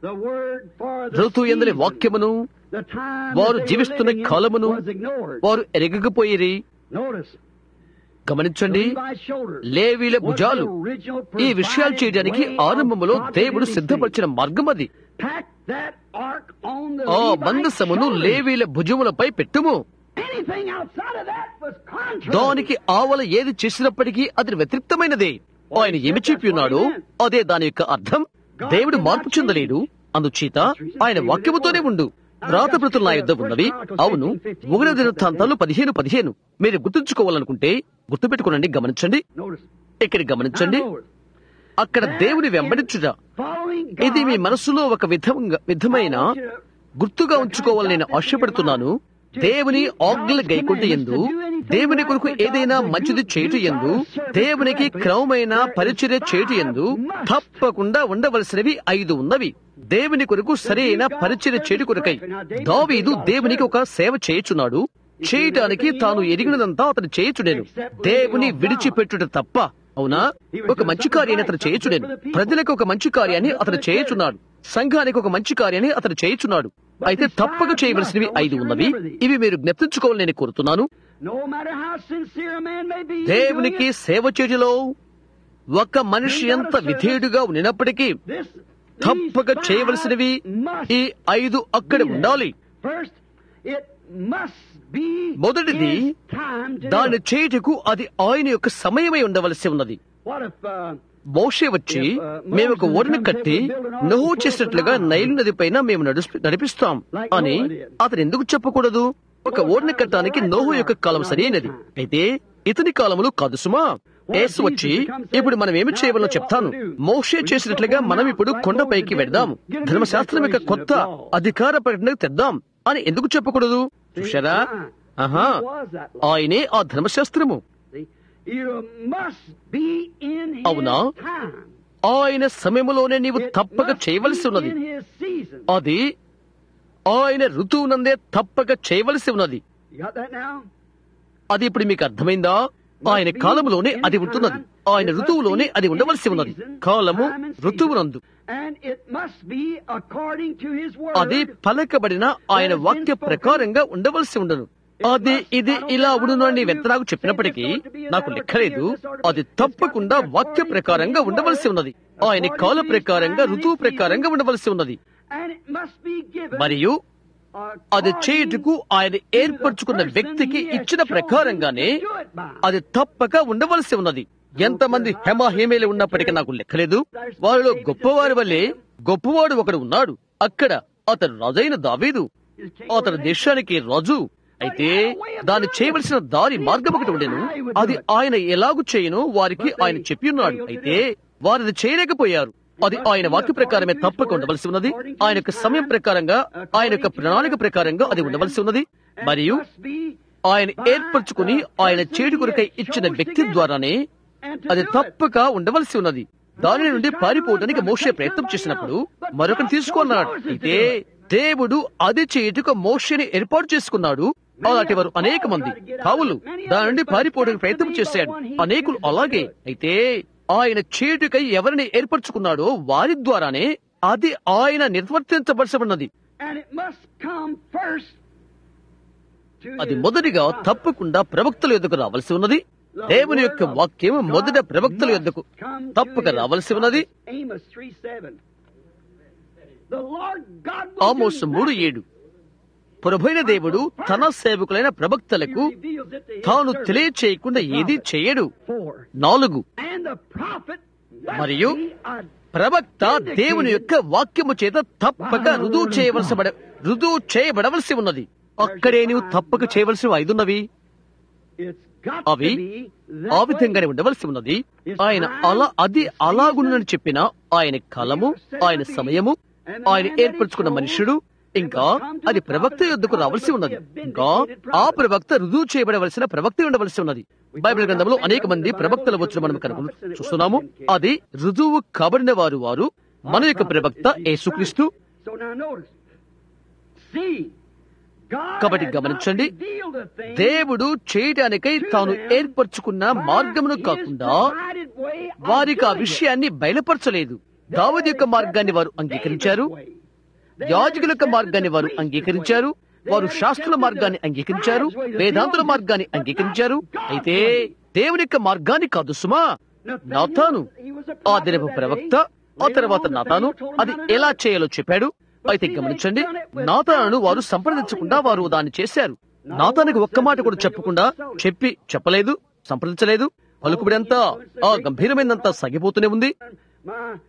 ఋతు ఎందరి వాక్యమును వారు జీవిస్తున్న కాలమును వారు ఎరగకపోయిరి గమనించండి లేవీల భుజాలు ఈ విషయాలు చేయడానికి ఆరంభములో దేవుడు సిద్ధపరిచిన మార్గం అది ఆ మందసమును లేవీల భుజములపై పెట్టుము దానికి ఆవల ఏది చేసినప్పటికీ అది వ్యతిరిక్తమైనదే ఆయన ఏమి చెప్పి ఉన్నాడో అదే దాని యొక్క అర్థం దేవుడు మార్పు చెందలేడు అందుచేత ఆయన వాక్యముతోనే ఉండు రాతప్రతులు నా యుద్ధ ఉన్నవి అవును ఒకటి దినవృత్తాంతాలు పదిహేను పదిహేను మీరు గుర్తుంచుకోవాలనుకుంటే గుర్తుపెట్టుకోనండి గమనించండి Notice. ఇక్కడ గమనించండి Now notice. అక్కడ దేవుని వెంబడించుట Following ఇది మీ God, మనసులో ఒక విధంగా విధమైన I want you to- గుర్తుగా ఉంచుకోవాలని నేను ఆశపడుతున్నాను దేవుని ఆజ్ఞల గైకుంట ఎందు దేవుని కొరకు ఏదైనా మంచిది చేటు ఎందు దేవునికి క్రమమైన పరిచర్య చేటు ఎందు తప్పకుండా ఉండవలసినవి ఐదు ఉన్నవి దేవుని కొరకు సరైన పరిచర్య చేటు కొరకై దావీదు దేవునికి ఒక సేవ చేయుచున్నాడు చేయటానికి తాను ఎరిగినదంతా అతను చేయుచుడేను దేవుని విడిచిపెట్టుట తప్ప అవునా ఒక మంచి కార్యాన్ని అతను చేయుచుడేను ప్రజలకు ఒక మంచి కార్యాన్ని అతను చేయుచున్నాడు సంఘానికి ఒక మంచి కార్యాన్ని అతను చేయుచున్నాడు అయితే తప్పక చేయవలసినవి ఐదు ఉన్నవి ఇవి మీరు జ్ఞప్తించుకోవాలని నేను కోరుతున్నాను No matter how sincere a man may be, in దేవునికి doing it, సేవ చేయలో ఒక మనిషి ఎంత విధేయుడుగా ఉన్నప్పటికీ this- తప్పక these చేయవలసినవి five must ఈ ఐదు అక్కడ be there. ఉండాలి First, it must be మొదటిది, his time to దాన్ని do it. చేయుటకు అది ఆయన యొక్క సమయమై ఉండవలసి ఉన్నది What if, uh, మోషే వచ్చి మేము ఒక ఓడని కట్టి నహు చేసినట్లుగా నైలు నది పైన మేము నడుస్- నడిపిస్తాం అని అతను ఎందుకు చెప్పకూడదు ఒక ఓడని కట్టడానికి నోహు యొక్క కాలం సరైనది అయితే ఇతని కాలములు కాదు సుమా యేసు వచ్చి ఇప్పుడు మనం ఏమి చేయవలో చెప్తాను మోషే చేసినట్లుగా మనం ఇప్పుడు కొండపైకి వెళ్దాము ధర్మశాస్త్రం యొక్క కొత్త అధికార ప్రకటనకు తెద్దాం అని ఎందుకు చెప్పకూడదు చూశారా ఆహా ఆయనే ఆ ధర్మశాస్త్రము see, you must be in his అవునా? time. ఆయన సమయంలోనే నీవు It తప్పక must చేయవలసి be ఉన్నది in his season. అది ఆయన ఋతువునందే తప్పక చేయవలసి ఉన్నది You got that now? అది ఇప్పుడు మీకు అర్థమైందా ఆయన కాలములోనే అది ఉంటున్నది ఆయన ఋతువులోనే అది ఉండవలసి ఉన్నది కాలము ఋతువునందు And it must be according to his word. అది పలకబడిన ఆయన వాక్య ప్రకారంగా ఉండవలసి ఉండను అది ఇది ఇలా ఉండును అని ఎంత నాకు చెప్పినప్పటికీ నాకు లెక్కలేదు అది తప్పకుండా వాక్య ప్రకారంగా ఉండవలసి ఉన్నది ఆయన కాల ప్రకారంగా ఋతువు ప్రకారంగా ఉండవలసి ఉన్నది And it must be given మరియు అది చేయుటకు ఆయన ఏర్పరచుకున్న వ్యక్తికి ఇచ్చిన ప్రకారంగానే అది తప్పక ఉండవలసి ఉన్నది ఎంతమంది హెమ హేమేలు ఉన్నప్పటికీ నాకు లెక్కలేదు వారిలో గొప్పవారి వల్లే గొప్పవాడు ఒకడు ఉన్నాడు అక్కడ అతను రాజైన దావీదు అతని దేశానికి రాజు అయితే దాన్ని చేయవలసిన దారి మార్గం ఒకటి ఉండేను అది ఆయన ఎలాగు చేయను వారికి ఆయన చెప్పి ఉన్నాడు అయితే వారు అది చేయలేకపోయారు అది ఆయన వాక్య ప్రకారమే తప్పక ఉండవలసి ఉన్నది ఆయన యొక్క సమయం ప్రకారంగా ఆయన యొక్క ప్రణాళిక ప్రకారంగా అది ఉండవలసి ఉన్నది మరియు ఆయన ఏర్పరచుకుని ఆయన చేడు కొరకై ఇచ్చిన వ్యక్తి ద్వారానే అది తప్పక ఉండవలసి ఉన్నది దాని నుండి పారిపోవడానికి మోషే ప్రయత్నం చేసినప్పుడు మరొకటి తీసుకున్నాడు అయితే దేవుడు అది చేయుటకు మోషని ఏర్పాటు చేసుకున్నాడు అలాంటి వారు అనేక మంది పావులు దాని నుండి పారిపోవడానికి ప్రయత్నం చేశాడు అనేకులు అలాగే అయితే ఆయన చేటుకై ఎవరిని ఏర్పరచుకున్నాడో వారి ద్వారానే అది ఆయన నిర్వర్తించబడసబడినది And it must come first to అది his మొదటిగా prophet. తప్పకుండా ప్రవక్తల యొద్దకు రావాల్సి ఉన్నది దేవుని యొక్క వాక్యం మొదట ప్రవక్తల యొద్దకు తప్పక రావాల్సి ఉన్నది Amos 3:7. The Lord God will Amos do మూడు that. ఏడు ప్రభైన దేవుడు తన సేవకులైన ప్రవక్తలకు He reveals it to his తాను servant, తెలియచేయకుండా the ఏది prophet. చేయడు Four. నాలుగు And the prophet must మరియు be a ప్రవక్త దేవుని యొక్క వాక్యము చేత తప్పక రుజువు చేయవలసి రుజువు చేయబడవలసి ఉన్నది అక్కడే నీవు తప్పక చేయవలసి ఐదున్నవి It's got అవి to be ఆ that విధంగానే way. ఉండవలసి ఉన్నది ఆయన అలా అది అలాగుండని చెప్పిన ఆయన కాలము ఆయన సమయము ఆయన ఏర్పరచుకున్న మనుషుడు ఇంకా అది ప్రవక్త యొద్దకు రావాల్సి ఉన్నది ఇంకా ఆ ప్రవక్త రుజువు చేయబడవలసిన ప్రవక్త ఉండవలసి ఉన్నది బైబిల్ గ్రంథంలో అనేక మంది ప్రవక్తలు వచ్చిన మనం కనుక చూస్తున్నాము అది రుజువు కాబడిన వారు వారు మన యొక్క ప్రవక్త యేసుక్రీస్తు So now notice. See, God కాబట్టి has గమనించండి not revealed a thing దేవుడు చేయటానికై తాను ఏర్పరచుకున్న మార్గమును కాకుండా వారికి ఆ విషయాన్ని బయలుపరచలేదు దావది యొక్క మార్గాన్ని వారు అంగీకరించారు యాజకుల యొక్క మార్గాన్ని వారు అంగీకరించారు వారు శాస్త్రుల మార్గాన్ని అంగీకరించారు వేదాంతుల మార్గాన్ని అంగీకరించారు అయితే దేవుని యొక్క మార్గాన్ని కాదు సుమా నాతాను ఆ దినపు ప్రవక్త ఆ తర్వాత నాతాను అది ఎలా చేయాలో చెప్పాడు అయితే గమనించండి నాతాను వారు సంప్రదించకుండా వారు దాన్ని చేశారు నాతానికి ఒక్క మాట కూడా చెప్పకుండా చెప్పి చెప్పలేదు సంప్రదించలేదు పలుకుబడి అంతా ఆ గంభీరమైనంతా సాగిపోతూనే ఉంది My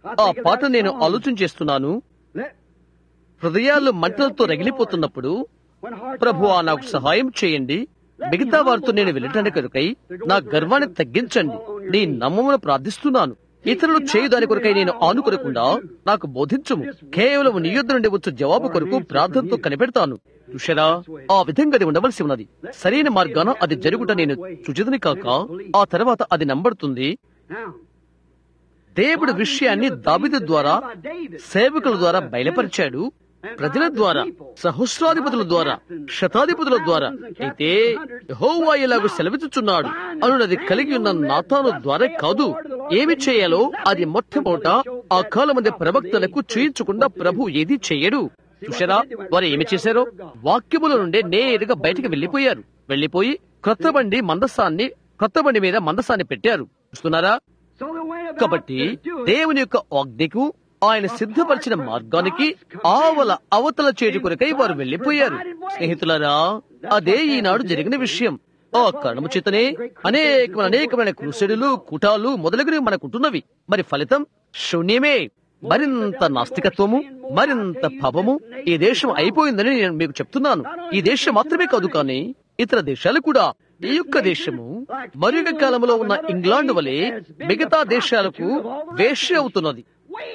ఆ పాట నేను ఆలోచన చేస్తున్నాను హృదయాలు మంటలతో రగిలిపోతున్నప్పుడు ప్రభు నాకు సహాయం చేయండి మిగతా వారితో నేను వెళ్ళటానికి కొరకై నా గర్వాన్ని తగ్గించండి నీ నమ్మమును ప్రార్థిస్తున్నాను ఇతరులు చేయు దాని కొరకై నేను ఆనుకొనకుండా నాకు బోధించుము కేవలం నీ యొద్ద నుండి వచ్చే జవాబు కొరకు ప్రార్థనతో కనిపెడతాను చూశారా ఆ విధంగా అది ఉండవలసి ఉన్నది సరైన మార్గాన అది జరుగుట నేను చుచిదని కాక ఆ తర్వాత అది నంబడుతుంది దేవుడి విషయాన్ని దాబిదు ద్వారా సేవకుల ద్వారా బయలుపరిచాడు ప్రజల ద్వారా సహస్రాధిపతుల ద్వారా శతాధిపతుల ద్వారా అయితే యెహోవా ఇలాగ సెలవిచ్చుచున్నాడు అనున్నది కలిగి ఉన్న నాతాను ద్వారా కాదు ఏమి చేయాలో అది మొట్టమొదట ఆ కాలం మంది ప్రవక్తలకు చూయించకుండా ప్రభు ఏది చేయడు చూసారా వారు ఏమి చేశారో వాక్యముల నుండే నేరుగా బయటకు వెళ్లిపోయారు వెళ్లిపోయి క్రొత్త బండి మందసాన్ని కొత్త బండి మీద మందసాన్ని పెట్టారు చూస్తున్నారా కాబట్టి దేవుని యొక్క ఆజ్ఞకు ఆయన సిద్ధపరిచిన మార్గానికి ఆవల అవతల చేటు కొరకై వారు వెళ్లిపోయారు స్నేహితులారా అదే ఈనాడు జరిగిన విషయం ఆ కారణము చేతనే అనేకమైన అనేకమైన క్రూసెడులు కుటాలు మొదలగునవి మనకుంటున్నవి మరి ఫలితం శూన్యమే మరింత నాస్తికత్వము మరింత పాపము ఈ దేశం అయిపోయిందని నేను మీకు చెప్తున్నాను ఈ దేశం మాత్రమే కాదు కానీ ఇతర దేశాలు కూడా ఈ యొక్క దేశము మరుగ కాలంలో ఉన్న ఇంగ్లాండ్ వలె మిగతా దేశాలకు వేష్య అవుతున్నది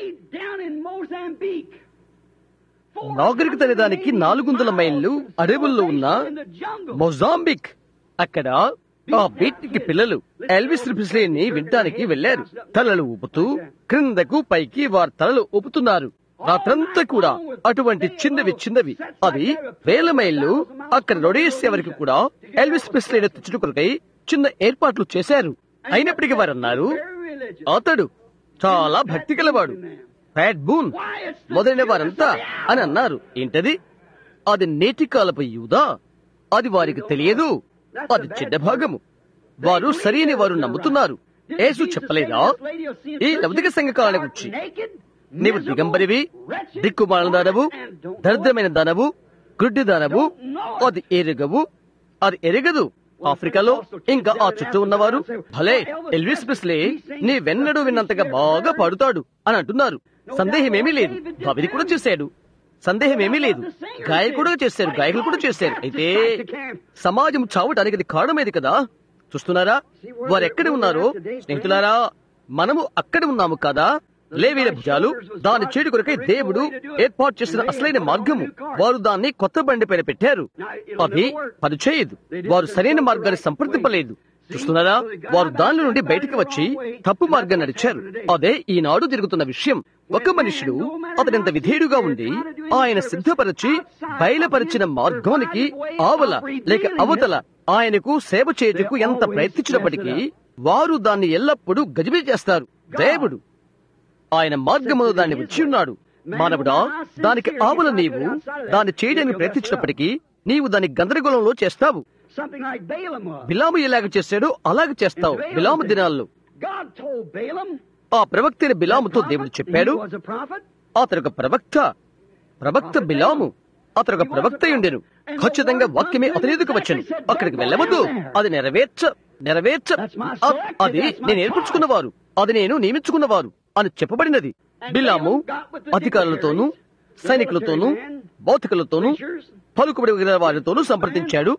నాగరికత అనే దానికి నాలుగు వందల మైళ్ళు అడవుల్లో ఉన్న మొజాంబిక్ అక్కడ ఆ బీట్కి పిల్లలు ఎల్విస్ ని వినటానికి వెళ్లారు తలలు ఊపుతూ క్రిందకు పైకి వారి తలలు ఊపుతున్నారు రాత్రంతా కూడా అటువంటి చిన్నవి చిన్నవి అవి వేల మైళ్ళు అక్కడ రొడేసే వరకు కూడా ఎల్విస్ ప్రిస్లీని తెచ్చుట కొరకై చిన్న ఏర్పాట్లు చేశారు అయినప్పటికీ వారు అన్నారు అతడు చాలా భక్తి గలవాడు ఫ్యాట్ బూన్ మొదలైన వారంతా అని అన్నారు ఏంటది అది నేటి కాలపు యూదా అది వారికి తెలియదు అది చెడ్డ భాగము వారు సరైన వారు నమ్ముతున్నారు యేసు చెప్పలేదా ఈ లౌకిక సంఘ కాలానికి వచ్చి నీవు దిగంబరివి దిక్కుమాలిన దానవు దరిద్రమైన దానవు గుడ్డి దానవు అది ఎరగవు అది ఎరగదు ఆఫ్రికాలో ఇంకా ఆ చుట్టూ ఉన్నవారు భలే ఎల్విస్ ప్రిస్లే నీ వెన్నడు విన్నంతగా బాగా పాడుతాడు అని అంటున్నారు సందేహమేమీ లేదు భవిది కూడా చేశాడు సందేహమేమీ లేదు గాయకుడు చేశారు గాయకులు కూడా చేశారు అయితే సమాజం చావటానికి అది కారణమేది కదా చూస్తున్నారా వారు ఎక్కడ ఉన్నారో స్నేహితులారా మనము అక్కడ ఉన్నాము కదా లేవీల భుజాలు దాని చేడు కొరకై దేవుడు ఏర్పాటు చేసిన అసలైన మార్గము వారు దాన్ని కొత్త బండి పైన పెట్టారు అది పనిచేయదు వారు సరైన మార్గాన్ని సంప్రదింపలేదు చూస్తున్నారా వారు దాని నుండి బయటికి వచ్చి తప్పు మార్గం నడిచారు అదే ఈనాడు జరుగుతున్న విషయం ఒక మనుషుడు అతనింత విధేయుడుగా ఉండి ఆయన సిద్ధపరిచి బయలుపరిచిన మార్గానికి ఆవల లేక అవతల ఆయనకు సేవ చేయుటకు ఎంత ప్రయత్నించినప్పటికీ వారు దాన్ని ఎల్లప్పుడూ గజిబిజి చేస్తారు దేవుడు ఆయన మార్గమును దాన్ని వచ్చి ఉన్నాడు మానవుడా దానికి ఆవుల నీవు దాన్ని చేయడానికి ప్రయత్నించినప్పటికీ నీవు దాన్ని గందరగోళంలో చేస్తావు బిలాము ఎలాగ చేశాడో అలాగ చేస్తావు బిలాము దినాల్లో ఆ ప్రవక్త బిలాముతో దేవుడు చెప్పాడు అతను ఒక ప్రవక్త ప్రవక్త బిలాము అతను ఒక ప్రవక్త ఉండెను ఖచ్చితంగా వాక్యమే అతని ఎదుకు వచ్చాను అక్కడికి వెళ్ళవద్దు అది నెరవేర్చ నెరవేర్చ అది నేను ఏర్పరచుకున్నవారు అది నేను నియమించుకున్నవారు అని చెప్పబడినది బిలాము అధికారులతోనూ సైనికులతోనూ భౌతికులతోనూ పలుకుబడి వారితోనూ సంప్రదించాడు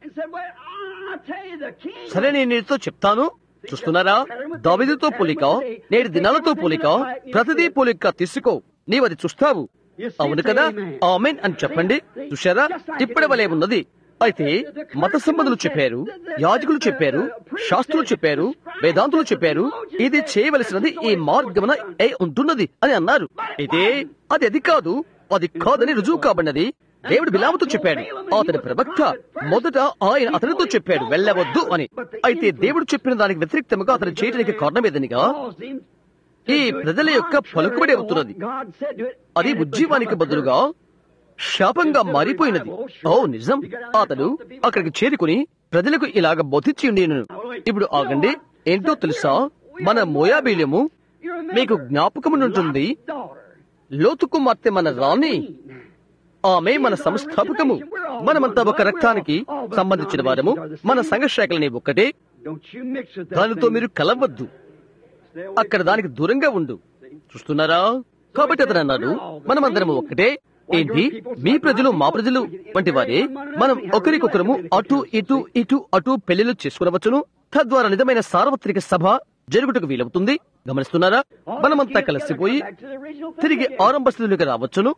సరే నేను నీతో చెప్తాను చూస్తున్నారా దావిదితో పోలిక నేటి దినాలతో పోలిక ప్రతిదీ పోలిక తీసుకో నీవది చూస్తావు అవును కదా ఆమెన్ అని చెప్పండి చూశారా ఇప్పటి వలే ఉన్నది అయితే మత సంబంధులు చెప్పారు యాజకులు చెప్పారు శాస్త్రులు చెప్పారు వేదాంతులు చెప్పారు ఇది చేయవలసినది ఈ మార్గమున ఏ ఉంటున్నది అని అన్నారు అయితే అది అది కాదు అది కాదని రుజువు కాబడినది దేవుడు బిలాముతో చెప్పాడు అతని ప్రవక్త మొదట ఆయన అతనితో చెప్పాడు వెళ్ళవద్దు అని అయితే దేవుడు చెప్పిన దానికి వ్యతిరేక్తముగా అతను చేయడానికి కారణమేదనిగా ఈ ప్రజల యొక్క పలుకుబడి అవుతున్నది అది ఉజ్జీవానికి బదులుగా శాపంగా మారిపోయినది ఓ నిజం అతడు అక్కడికి చేరుకుని ప్రజలకు ఇలాగ బొతిచ్చి ఉండేను ఇప్పుడు ఆగండి ఏంటో తెలుసా మన మోయాబీల్యము మీకు జ్ఞాపకమునుంటుంది లోతు కుమార్తె మన రాణి ఆమె మన సంస్థాపకము మనమంతా ఒక రక్తానికి సంబంధించిన వారము మన సంఘశాఖలని ఒక్కటే దానితో మీరు కలవద్దు అక్కడ దానికి దూరంగా ఉండు చూస్తున్నారా కాబట్టి అతను అన్నాడు మనమందరం ఒక్కటే ఏంటి మీ ప్రజలు మా ప్రజలు వంటి వారే మనం ఒకరికొకరము అటు ఇటు ఇటు అటు పెళ్లిలు చేసుకునవచ్చును తద్వారా నిజమైన సార్వత్రిక సభ జరుగుటకు వీలవుతుంది గమనిస్తున్నారా మనమంతా కలిసిపోయి తిరిగి ఆరంభ స్థితిలోకి రావచ్చును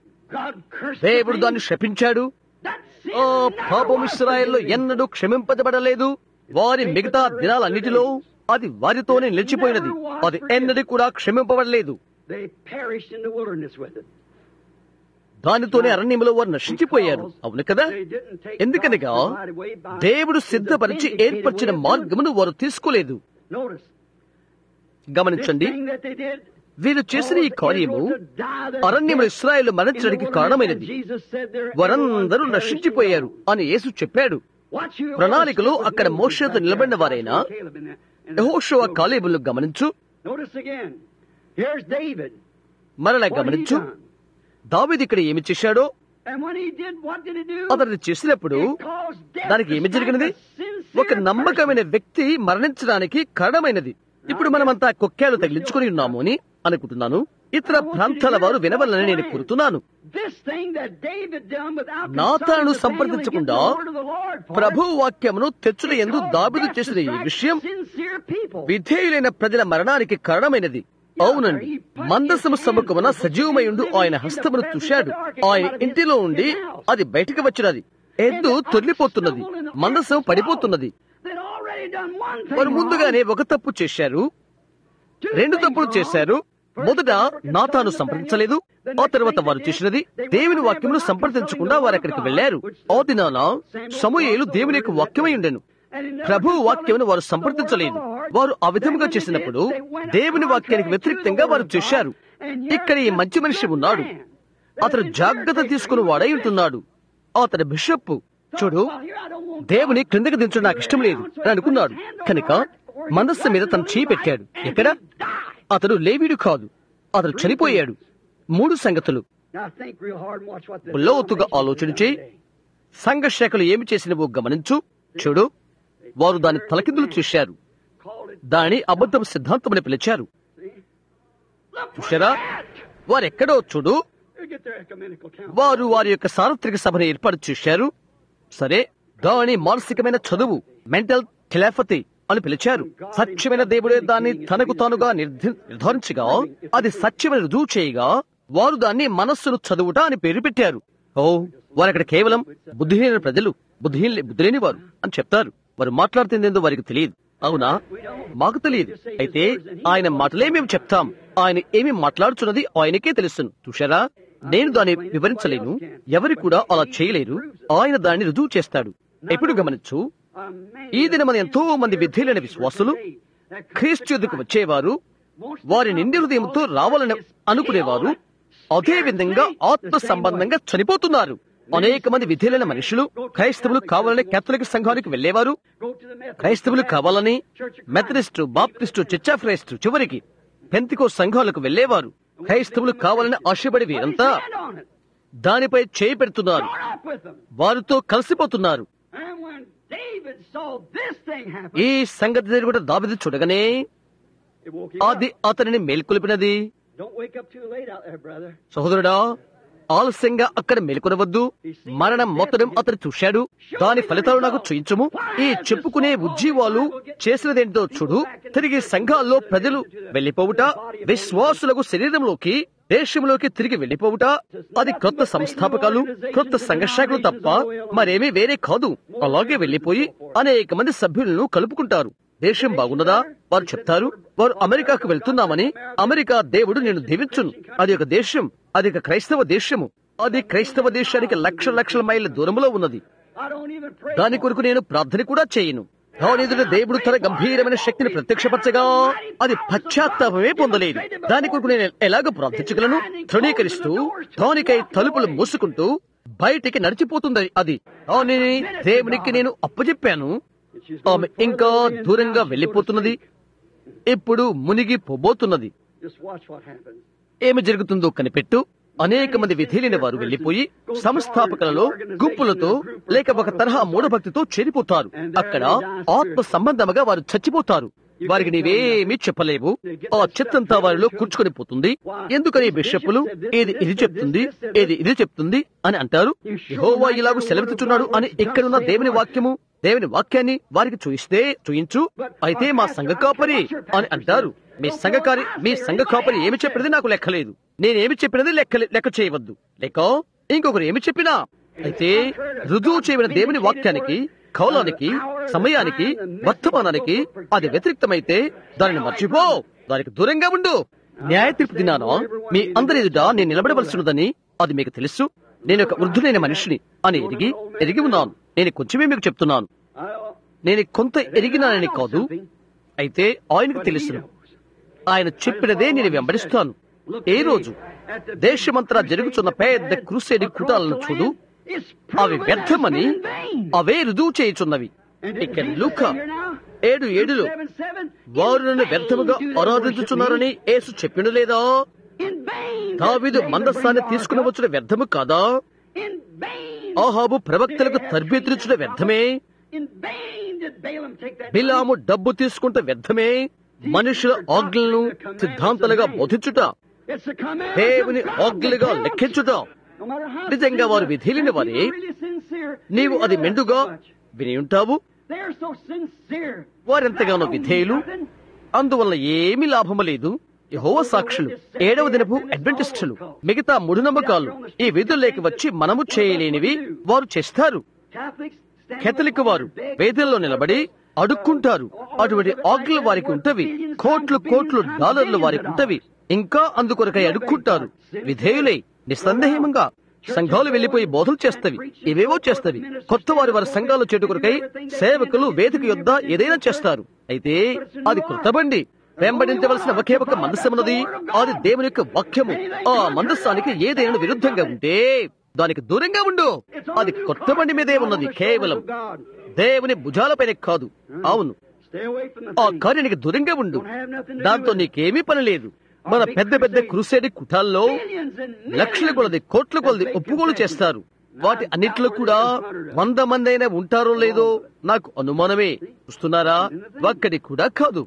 దేవుడు దాన్ని శపించాడు ఓ పాపం ఇస్రాయల్లో ఎన్నడూ క్షమింపబడలేదు వారి మిగతా దినాలన్నిటిలో అది వారితోనే నిలిచిపోయినది అది ఎన్నడూ కూడా క్షమింపబడలేదు They perished in the wilderness with it. దానితోనే అరణ్యంలో వారు నశించిపోయారు అవును కదా ఎందుకనగా దేవుడు సిద్ధపరిచి ఏర్పరిచిన మార్గమును వారు తీసుకోలేదు Notice. గమనించండి This thing that they did, వీరు చేసిన ఈ కార్యము అరణ్యంలో ఇస్రాయేల్ మరణించడానికి కారణమైనది వారందరూ నశించిపోయారు అని యేసు చెప్పాడు ప్రణాళికలో అక్కడ మోషేతో నిలబడిన వారైనా యెహోషువ కాలేబులు గమనించు Notice again. Here's David. మరలా What he గమనించు done. దావీదు ఇక్కడ ఏమి చేశాడో And when he did, what did he do? అతను చేసినప్పుడు It caused death దానికి to ఏమి జరిగినది strike a sincere ఒక నమ్మకమైన person. వ్యక్తి మరణించడానికి కారణమైనది ఇప్పుడు మనమంతా కొక్కాలు తగిలించుకుని ఉన్నాము అని అనుకుంటున్నాను ఇతర ప్రాంతాల వారు వినవలని నేను కోరుతున్నాను This thing that David done without Nathan consulting Nathaniel సంప్రదించకుండా and getting the word of the Lord for it, ప్రభు వాక్యమును తెచ్చుట it ఎందు caused దాబిదు death to చేసిన ఈ strike విషయం sincere people. విధేయులైన ప్రజల మరణానికి కారణమైనది అవునండి మందసము సముఖమున సజీవమయుండు ఆయన హస్తమును చూశాడు ఆయన ఇంటిలో ఉండి అది బయటకు వచ్చినది ఎద్దు తొలిపోతున్నది మందసం పడిపోతున్నది They'd already done one thing వారు ముందుగానే wrong. ఒక తప్పు చేశారు Two రెండు things తప్పులు wrong. చేశారు First, మొదట they never Nathan consulted సంప్రదించలేదు Nathaniel. ఆ The తర్వాత next వారు thing they చేసినది did, they went దేవుని there వాక్యమును without సంప్రదించకుండా consulting the వారు word of అక్కడికి God, వెళ్లారు which ఆ the దినాన Samuel సమూయేలు brought the దేవుని word యొక్క in that వాక్యమై day. ఉండెను And he never Prabhu consulted వాక్యమును వారు the word of సంప్రదించలేదు the Lord. వారు ఆ విధముగా Then when they చేసినప్పుడు did, they went దేవుని వాక్యానికి contrary to వ్యతిరేకంగా the వారు word of చేశారు God. And here ఇక్కడ ఈ this మంచి మనిషి good ఉన్నాడు man, అతను that is జాగ్రత్త caretaker, తీసుకుని he was వాడై a ఉంటున్నాడు అతని బిషప్ చూడు Well, here I don't want దేవుని God క్రిందకి దించడం నాకు ఇష్టం లేదు అని అనుకున్నాడు కనుక మనస్సు మీద తను చేయి పెట్టాడు ఎక్కడ అతడు లేవీడు కాదు అతడు చనిపోయాడు మూడు సంగతులు Now think real hard and watch what the లోతుగా denominations ఆలోచన have చేయి done today. సంఘ శాఖలు ఏమి చేసినవో గమనించు చూడు వారు దాని తలకిందులు చేశారు Called it, దాని అబద్ధం సిద్ధాంతమని పిలిచారు see? Look where చూశారా it's at. వారెక్కడో చూడు They get their ecumenical council. వారు వారి యొక్క సార్వత్రిక సభను ఏర్పాటు చేశారు సరే దాని మానసికమైన చదువు మెంటల్ ఖిలాఫతి అని పిలిచారు సత్యమైన దేవుడే దాన్ని తనకు తానుగా నిర్ధ- నిర్ధారించగా అది సత్యమని రుజువు చేయగా వారు దాన్ని మనస్సును చదువుట అని పేరు పెట్టారు ఓ వారు అక్కడ కేవలం బుద్ధిహీన ప్రజలు బుద్ధిహీన బుద్ధిలేని వారు అని చెప్తారు వారు మాట్లాడుతుందేందో వారికి తెలియదు అవునా మాకు తెలియదు అయితే ఆయన మాటలే మేము చెప్తాం ఆయన ఏమి మాట్లాడుచున్నది ఆయనకే తెలుసును చూశారా నేను దాన్ని వివరించలేను ఎవరు కూడా అలా చేయలేరు ఆయన దాన్ని రుజువు చేస్తాడు ఎప్పుడు గమనించు ఈ దినమన ఎంతో మంది విధేయులైన విశ్వాసులు క్రీస్తు ఎదుకు వచ్చేవారు వారి నిండి హృదయంతో రావాలని అనుకునేవారు అదే విధంగా ఆత్మ సంబంధంగా చనిపోతున్నారు అనేక మంది విధేయులైన మనుషులు క్రైస్తవులు కావాలని కేథలిక్ సంఘానికి వెళ్లేవారు Go to the Methodist, క్రైస్తవులు కావాలని Church of Christ. Methodist Baptist church of Christ చివరికి పెంతికో సంఘాలకు వెళ్లేవారు క్రైస్తవులు కావాలని ఆశపడి Put his వీరంతా hand on it. దానిపై చేయి పెడుతున్నారు Join up with them. వారితో కలిసిపోతున్నారు And when David saw this thing happen, ఈ సంగతి జరుగుట దావిది చూడగానే it woke him up. అది అతనిని మేల్కొలిపినది Don't wake up too late out there, brother. సహోదరుడా ఆలస్యంగా అక్కడ మేల్కొనవద్దు మరణం మొత్తడం అతను చూశాడు దాని ఫలితాలు నాకు చూయించము ఈ చెప్పుకునే ఉజ్జీవాలు చేసినదేంటో చూడు తిరిగి సంఘాల్లో ప్రజలు వెళ్లిపోవుట విశ్వాసులకు శరీరంలోకి దేశంలోకి తిరిగి వెళ్లిపోవుట అది కొత్త సంస్థాపకాలు కొత్త సంఘశాఖలు తప్ప మరేమీ వేరే కాదు అలాగే వెళ్లిపోయి అనేక మంది సభ్యులను కలుపుకుంటారు దేశం బాగున్నదా వారు చెప్తారు వారు అమెరికాకు వెళ్తున్నామని అమెరికా దేవుడు నేను దీవించును అది ఒక దేశం అది ఒక క్రైస్తవ దేశము అది క్రైస్తవ దేశానికి లక్షల లక్షల మైళ్ళ దూరంలో ఉన్నది I don't even pray. దాని కొరకు నేను ప్రార్థన కూడా చేయను దాని ఎదుట దేవుడు తన గంభీరమైన శక్తిని ప్రత్యక్షపరచగా అది పశ్చాత్తాపమే పొందలేదు దాని కొరకు నేను ఎలాగ ప్రార్థించగలను తృణీకరిస్తూ దానికై తలుపులు మూసుకుంటూ బయటికి నడిచిపోతుంది అది దానిని దేవునికి నేను అప్పచెప్పాను And she's ఆమె going ఇంకా further away దూరంగా now. She's వెళ్లిపోతున్నది ఇప్పుడు మునిగి పోబోతున్నది Just watch what happens. ఏమి జరుగుతుందో కనిపెట్టు అనేక మంది విధులైన వారు వెళ్లిపోయి సంస్థాపకులలో గుంపులతో లేక ఒక తరహా మూఢభక్తితో చేరిపోతారు అక్కడ ఆత్మ సంబంధముగా వారు చచ్చిపోతారు వారికి నీవేమీ చెప్పలేవు ఆ చెత్తంతా వారిలో కూర్చుకొని పోతుంది ఎందుకని బిషప్పులు ఏది ఇది చెప్తుంది ఏది ఇది చెప్తుంది అని అంటారు యెహోవా ఇలాగూ సెలవిస్తున్నాడు అని ఇక్కడున్న దేవుని వాక్యము దేవుని వాక్యాన్ని వారికి చూయిస్తే చూయించు అయితే మా సంఘ కాపరి అని అంటారు మీ సంఘకారి మీ సంఘ కాపరి ఏమి చెప్పినది నాకు లెక్కలేదు నేనేమి చెప్పినది లెక్క లెక్క చేయవద్దు లేక ఇంకొకరు ఏమి చెప్పినా అయితే రుజువు చేయబడిన దేవుని వాక్యానికి కౌలానికి సమయానికి వర్తమానానికి అది వ్యతిరేక్తమైతే దానిని మర్చిపో దానికి దూరంగా ఉండు న్యాయ తీర్పు దినాన మీ అందరి ఎదుట నేను నిలబడవలసినదని అది మీకు తెలుసు నేను ఒక వృద్ధులైన మనిషిని అని ఎరిగి ఎరిగి ఉన్నాను నేను కొంచెమే మీకు చెప్తున్నాను నేను కొంత ఎరిగినానని కాదు అయితే ఆయనకు తెలుసును ఆయన చెప్పినదే నేను వెంబడిస్తాను ఏ రోజు దేశమంతటా జరుగుతున్న పెద్ద క్రూసేడి కుటాలను చూడు అవి వ్యర్థమని అవే రుజువు చేయుచున్నవి ఇక్కడ లూక ఏడు ఏడులో వారు నన్ను వ్యర్థముగా ఆరాధించుచున్నారని యేసు చెప్పిన లేదా దావీదు మందస్థాన్ని తీసుకుని వచ్చిన వ్యర్థము కాదా ఆహాబు ప్రవక్తలకు తర్బీతులిచ్చిన వ్యర్థమే బిలాము డబ్బు తీసుకుంటే వ్యర్థమే మనుషుల ఆజ్ఞలను సిద్ధాంతాలుగా బోధించుట దేవుని ఆజ్ఞలుగా లెక్కించుట నిజంగా వారు విధిలిన వారే నీవు అది మెండుగా విని ఉంటావు వారెంతగానో విధేయులు అందువల్ల ఏమీ లాభము లేదు యహోవ సాక్షులు ఏడవ దినపు అడ్వెంటిస్టులు మిగతా మూడు నమ్మకాలు ఈ విధుల్లోకి వచ్చి మనము చేయలేనివి వారు చేస్తారు కెథలిక్ వారు వేదిల్లో నిలబడి అడుక్కుంటారు అటువంటి ఆజ్ఞలు వారికి ఉంటవి కోట్లు కోట్లు డాలర్లు వారికి ఉంటవి ఇంకా అందుకొరకై అడుక్కుంటారు విధేయులై నిస్సందేహంగా సంఘాలు వెళ్లిపోయి బోధలు చేస్తవి ఇవేవో చేస్తవి కొత్త వారి వారి సంఘాలు చెట్టు కొరకై సేవకులు వేదిక యొద్ద ఏదైనా చేస్తారు అయితే అది కృతబండి వెంబడించవలసిన ఒకే ఒక మందస్సమున్నది అది దేవుని యొక్క వాక్యము ఆ మందస్సానికి ఏదైనా విరుద్ధంగా ఉంటే దానికి దూరంగా ఉండు అది కొత్త బండి మీదే ఉన్నది కేవలం దేవుని భుజాలపైన కాదు అవును ఆ కార్యానికి దూరంగా ఉండు దాంతో నీకేమీ పని లేదు మన పెద్ద పెద్ద క్రూసేడి కుటాల్లో లక్షల కొలది కోట్ల కొలది ఒప్పుకోలు చేస్తారు వాటి అన్నిట్లో కూడా వంద మంది అయినా ఉంటారో లేదో నాకు అనుమానమే చూస్తున్నారా ఒక్కడి కూడా కాదు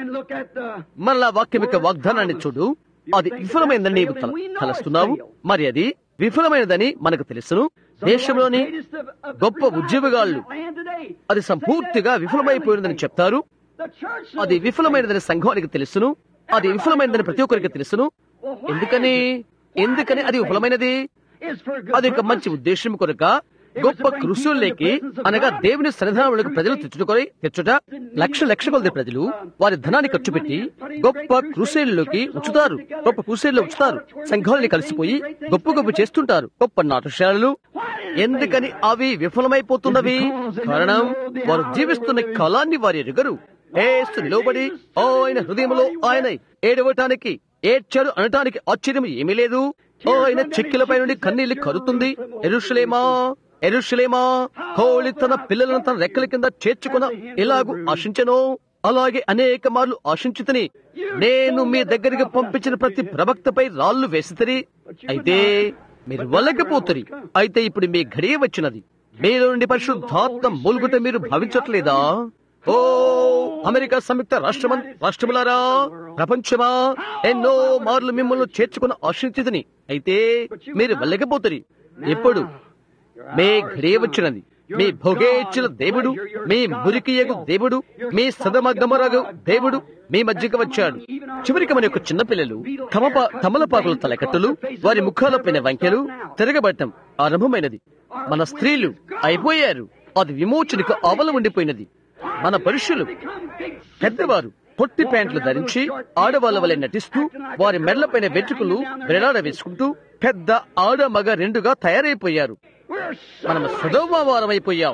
మరలా వాక్యం యొక్క వాగ్దానాన్ని చూడు అది విఫలమైందని నీవు తల తలస్తున్నావు మరి అది విఫలమైనదని మనకు తెలుసును దేశంలోని గొప్ప ఉద్యోగాళ్ళు అది సంపూర్తిగా విఫలమైపోయినదని చెప్తారు అది విఫలమైనదని సంఘానికి తెలుసును అది విఫలమైనదని ప్రతి ఒక్కరికి తెలుసును ఎందుకని ఎందుకని అది విఫలమైనది అది ఒక మంచి ఉద్దేశం కొరక గొప్ప కృషుల్లోకి అనగా దేవుని సన్నిధానంలోకి ప్రజలు తెచ్చుకొని తెచ్చుట లక్ష లక్ష కొలది ప్రజలు వారి ధనాన్ని ఖర్చు పెట్టి గొప్ప కృషేళ్లలోకి ఉంచుతారు గొప్ప కృషేళ్ళు ఉంచుతారు సంఘాలని కలిసిపోయి గొప్ప గొప్ప చేస్తుంటారు గొప్ప నాటశాలలు ఎందుకని అవి విఫలమైపోతున్నవి కారణం వారు జీవిస్తున్న కాలాన్ని వారి ఎరుగరు ఏస్తు నిలవబడి ఆయన హృదయంలో ఆయన ఏడవటానికి ఏడ్చాడు అనటానికి ఆశ్చర్యం ఏమీ లేదు ఆయన చెక్కిలపై నుండి కన్నీళ్లు కరుతుంది ఎరుషులేమా ఎరుషులేమా కోಳಿ తన పిల్లలను తన రెక్కల కింద చేర్చుకున్న ఇలాగూ ఆశించను అలాగే అనేక మార్లు ఆశించుతని నేను మీ దగ్గరికి పంపించిన ప్రతి ప్రవక్తపై రాళ్లు వేసితరి అయితే మీరు వల్లకపోతురి అయితే ఇప్పుడు మీ గడియ వచ్చినది మీలో నుండి పరిశుద్ధాత్మ మూలుగుట మీరు భావించట్లేదా ఓ అమెరికా సంయుక్త రాష్ట్రమన్ రాష్ట్రములారా ప్రపంచమా ఎన్నో మార్లు మిమ్మల్ని చేర్చుకున్న ఆశించిదని అయితే మీరు వెళ్ళకపోతుంది ఎప్పుడు మీ ఘడియ వచ్చినది మీ భోగేచ్చిన దేవుడు మీ మురికియగు దేవుడు మీ సదమగమరగు దేవుడు మీ మధ్యకి వచ్చాడు చివరికి మన యొక్క చిన్నపిల్లలు తమప తమలపాకుల తలకట్టులు వారి ముఖాలపైన వంకెలు తిరగబట్టం ఆరంభమైనది మన స్త్రీలు అయిపోయారు అది విమోచనకు అవల ఉండిపోయినది మన పురుషులు పెద్దవారు పొట్టి ప్యాంట్లు ధరించి ఆడవాళ్ళ వలె నటిస్తూ వారి మెడలపైన వెంట్రుకలు వెలాడ వేసుకుంటూ పెద్ద ఆడ మగ రెండుగా తయారైపోయారు మనం సదోమవారమైపోయాం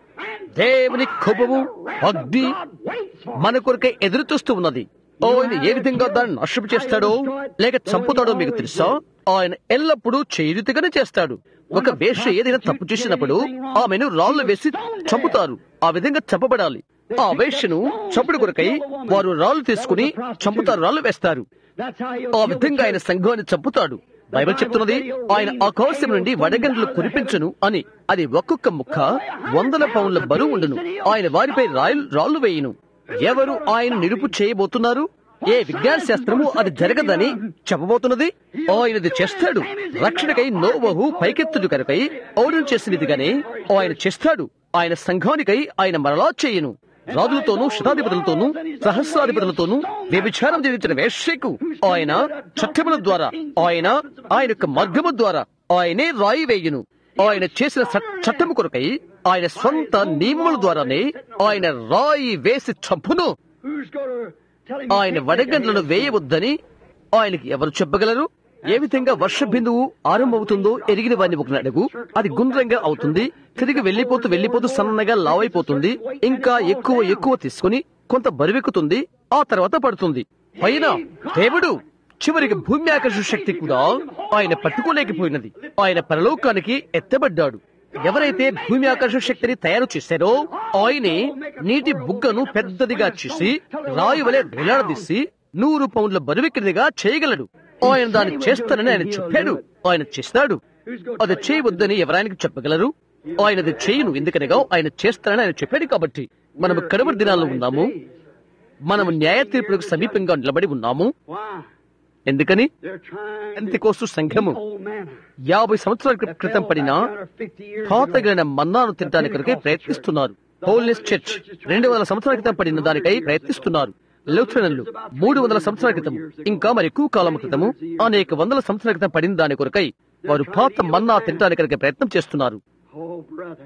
దేవుని కోపము అగ్ని మన కొరకై ఎదురు చూస్తూ ఉన్నది ఆయన ఏ విధంగా దాన్ని నష్టం చేస్తాడో లేక చంపుతాడో మీకు తెలుసా ఆయన ఎల్లప్పుడూ చేయుతిగానే చేస్తాడు ఒక వేష ఏదైనా తప్పు చేసినప్పుడు ఆమెను రాళ్లు వేసి చంపుతారు ఆ విధంగా చంపబడాలి ఆ వేషను చంపుడు కొరకై వారు రాళ్లు తీసుకుని చంపుతారు రాళ్లు వేస్తారు ఆ విధంగా ఆయన సంఘాన్ని చంపుతాడు బైబిల్ చెప్తున్నది ఆయన ఆకాశం నుండి వడగండ్లు కురిపించును అని అది ఒక్కొక్క ముక్క వందల పౌన్ల బరువు ఉండును ఆయన వారిపై రాయలు రాళ్లు వేయును ఎవరు ఆయన నిలుపు చేయబోతున్నారు ఏ విజ్ఞాన శాస్త్రము అది జరగదని చెప్పబోతున్నది ఆయనది చేస్తాడు రక్షణకై నోవహు పైకెత్తుడు కనుకై ఔరం చేసినదిగానే ఆయన చేస్తాడు ఆయన సంఘానికై ఆయన మరలా చేయను రాజులతోనూ శతాధిపతులతోనూ సహస్రాధిపతులతోనూ వ్యభిచారం జరిగించిన వేశ్యకు ఆయన చట్టముల ద్వారా ఆయన ఆయన యొక్క మార్గము ద్వారా ఆయనే రాయి వేయును ఆయన చేసిన చ- చట్టము కొరకై ఆయన స్వంత నియమముల ద్వారానే ఆయన రాయి వేసి చంపును Who's going to tell him? he ఆయన can't take వడగండ్లను that వేయవద్దని ఆయనకి ఎవరు చెప్పగలరు ఏ విధంగా వర్ష బిందువు ఆరంభమవుతుందో ఎరిగిన వారిని ఒక అడుగు అది గుండ్రంగా అవుతుంది తిరిగి వెళ్లిపోతూ వెళ్లిపోతూ సన్నగా లావైపోతుంది ఇంకా ఎక్కువ ఎక్కువ తీసుకుని కొంత బరువెక్కుతుంది ఆ తర్వాత పడుతుంది పైన దేవుడు చివరికి భూమి ఆకర్షణ శక్తి కూడా ఆయన పట్టుకోలేకపోయినది ఆయన పరలోకానికి ఎత్తబడ్డాడు ఎవరైతే భూమి ఆకర్షణ శక్తిని తయారు చేశారో ఆయనే నీటి బుగ్గను పెద్దదిగా చేసి రాయి వలె వేలాడదీసి నూరు పౌండ్ల బరువెక్కినదిగా చేయగలడు ఆయన దాన్ని చేస్తానని ఆయన చెప్పాడు ఆయన చేస్తాడు అది చేయవద్దని ఎవరానికి చెప్పగలరు ఆయన అది చేయను ఎందుకనగా ఆయన చేస్తానని ఆయన చెప్పాడు కాబట్టి మనము కడవరి దినాల్లో ఉన్నాము మనము న్యాయ తీర్పులకు సమీపంగా నిలబడి ఉన్నాము Why? ఎందుకని They're trying to ఎంతికోసు సంఘము old man. యాభై సంవత్సరాల క్రితం పడిన పాతగైన మన్నాను తినడానికి కొరకై ప్రయత్నిస్తున్నారు హోల్నెస్ చర్చ్ రెండు వందల సంవత్సరాల క్రితం పడిన దానికై ప్రయత్నిస్తున్నారు లూథరన్లు మూడు వందల సంవత్సరాల క్రితం ఇంకా మరి ఎక్కువ కాలం క్రితము అనేక వందల సంవత్సరాల క్రితం పడిన దాని కొరకై వారు పాత మన్నా తినడానికి కొరకై ప్రయత్నం చేస్తున్నారు Oh, brother.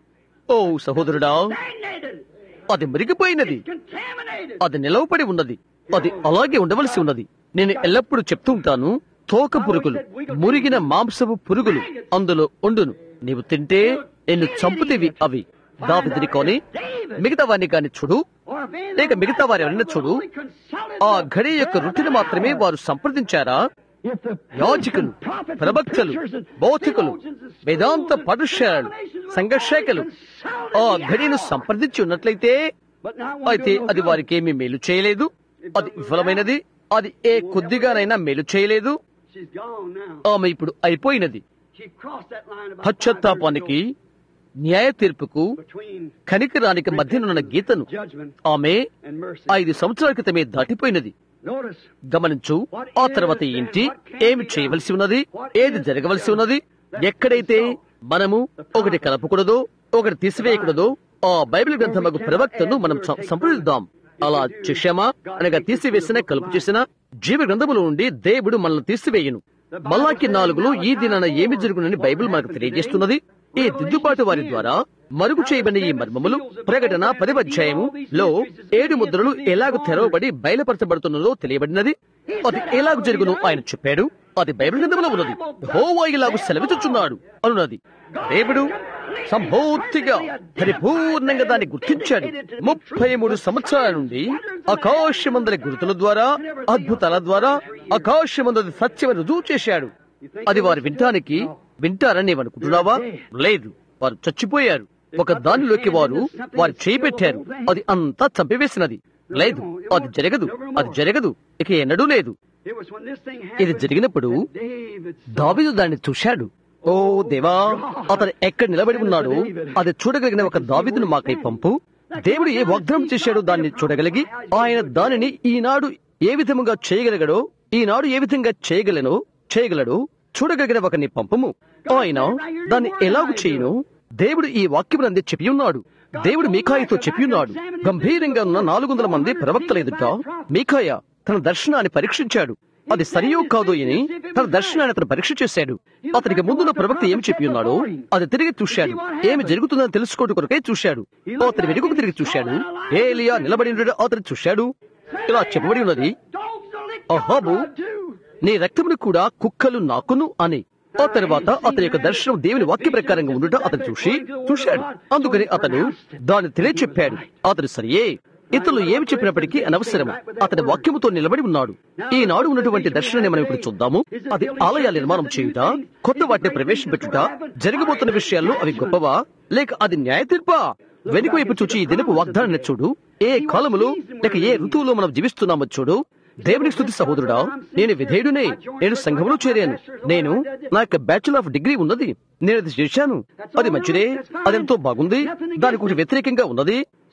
ఓ సహోదరుడా Stagnated. అది మురిగిపోయినది Contaminated. అది నిలవపడి ఉన్నది అది అలాగే ఉండవలసి ఉన్నది నేను ఎల్లప్పుడూ చెప్తూ ఉంటాను తోక పురుగులు మురిగిన మాంసపు పురుగులు అందులో ఉండును నీవు తింటే నిన్ను చంపుతేవి అవి దావిదిని కొని మిగతా వారిని కాని చూడు Or if any లేక మిగతా వారి ఎవరైనా చూడు only consulted ఆ the ఘడి యొక్క రుటిని మాత్రమే వారు సంప్రదించారా If the యాజకులు prophets and ప్రవక్తలు preachers and బౌద్ధికులు theologians and Vedanta schools and పాఠశాలలు denominations were సంఘర్షకులు only consulted ఆ the ఘడిను hour. సంప్రదించి ఉన్నట్లయితే But now one అయితే doing no అది good. వారికి ఏమీ మేలు చేయలేదు అది విఫలమైనది అది ఏ కొద్దిగానైనా మేలు చేయలేదు She's gone now. ఆమె ఇప్పుడు అయిపోయినది She crossed that line about పశ్చాత్తాపానికి న్యాయ తీర్పుకు between కనికరానికి మధ్యనున్న గీతను judgment ఆమె and mercy. ఐదు సంవత్సరాల క్రితమే దాటిపోయినది Notice గమనించు ఆ తర్వాత ఏంటి ఏమి చేయవలసి ఉన్నది ఏది జరగవలసి ఉన్నది ఎక్కడైతే మనము ఒకటి కలపకూడదో ఒకటి తీసివేయకూడదో ఆ బైబిల్ గ్రంథముకు ప్రవక్తను మనం సం- సంప్రదిద్దాం అలా చేశామా అనగా తీసివేసిన కలుపు చేసిన జీవ గ్రంథములో నుండి దేవుడు మనల్ని తీసివేయను మల్లాకి నాలుగులో ఈ దినాన ఏమి జరుగునని బైబిల్ మనకు తెలియజేస్తున్నది ఈ దిద్దుబాటు వారి ద్వారా మరుగు చేయబడిన ఈ మర్మములు ప్రకటన పది అధ్యాయము లో ఏడు ముద్రలు ఎలాగ తెరవబడి బయలుపరచబడుతున్నదో తెలియబడినది అది ఎలాగ జరుగును ఆయన చెప్పాడు అది బైబిల్ గ్రంథంలో ఉన్నది హోవా ఇలాగ సెలవిచ్చుచున్నాడు అనున్నది దేవుడు సంపూర్తిగా పరిపూర్ణంగా దాన్ని గుర్తించాడు ముప్పై మూడు సంవత్సరాల నుండి ఆకాశమందరి గుర్తుల ద్వారా అద్భుతాల ద్వారా ఆకాశమందరి సత్యం రుజువు చేశాడు అది వారు వినటానికి వింటారని నీవు అనుకుంటున్నావా లేదు వారు చచ్చిపోయారు ఒక దానిలోకి వారు వారు చేయి పెట్టారు అది అంతా చంపివేసినది లేదు అది జరగదు అది జరగదు ఇక ఎన్నడూ లేదు it was when this thing ఇది happened జరిగినప్పుడు that David saw దావీదు దాన్ని చూశాడు ఓ దేవా అతను ఎక్కడ నిలబడి ఉన్నాడో అది చూడగలిగిన ఒక దావీదును మాకై పంపు దేవుడు ఏ వాగ్దానం చేశాడో దాన్ని చూడగలిగి ఆయన దానిని ఈనాడు ఏ విధముగా చేయగలిగాడో ఈనాడు ఏ విధంగా చేయగలనో చేయగలడో చూడగలిగిన ఒకరిని పంపము ఆయన దాన్ని ఎలాగూ చేయను దేవుడు ఈ వాక్యమునందే చెప్పి ఉన్నాడు దేవుడు మీకాయతో చెప్పి ఉన్నాడు గంభీరంగా ఉన్న నాలుగు వందల మంది ప్రవక్తల ఎదుట మీకాయ తన దర్శనాన్ని పరీక్షించాడు అది సరియో కాదో అని తన దర్శనాన్ని అతను పరీక్ష చేశాడు అతనికి ముందున్న ప్రవక్త ఏమి చెప్పి ఉన్నాడో అది తిరిగి చూశాడు ఏమి జరుగుతుందని తెలుసుకోవడం కొరకై చూశాడు అతని వెనుకకు తిరిగి చూశాడు ఏలియా నిలబడి ఉండడం అతను చూశాడు ఇలా చెప్పబడి ఉన్నది dogs will lick Ahab your blood too. నీ రక్తమును కూడా కుక్కలు నాకును అని ఆ తర్వాత అతని యొక్క దర్శనం దేవుని వాక్య ప్రకారంగా ఉండుట అతను చూసి చూశాడు అందుకని అతను దాన్ని తెలియచెప్పాడు అతను సరియే ఇతరులు ఏమి చెప్పినప్పటికీ అనవసరము అతని వాక్యముతో నిలబడి ఉన్నాడు ఈనాడు ఉన్నటువంటి దర్శనాన్ని మనం ఇప్పుడు చూద్దాము అది ఆలయాల నిర్మాణం చేయుట కొత్త వాటిని ప్రవేశపెట్టుట జరగబోతున్న విషయాల్లో అవి గొప్పవా లేక అది న్యాయ తీర్పా వెనుక వైపు చూచి ఈ దినపు వాగ్దానాన్ని చూడు ఏ కాలములో లేక ఏ ఋతువులో మనం జీవిస్తున్నామో చూడు దేవుని స్థుతి సహోదరుడా నేను విధేయుడునే నేను సంఘంలో చేరాను నేను నా యొక్క బ్యాచులర్ ఆఫ్ డిగ్రీ ఉన్నది నేను అది చేశాను అది మంచిదే అదెంతో బాగుంది దానికి ఒకటి వ్యతిరేకంగా ఉన్నది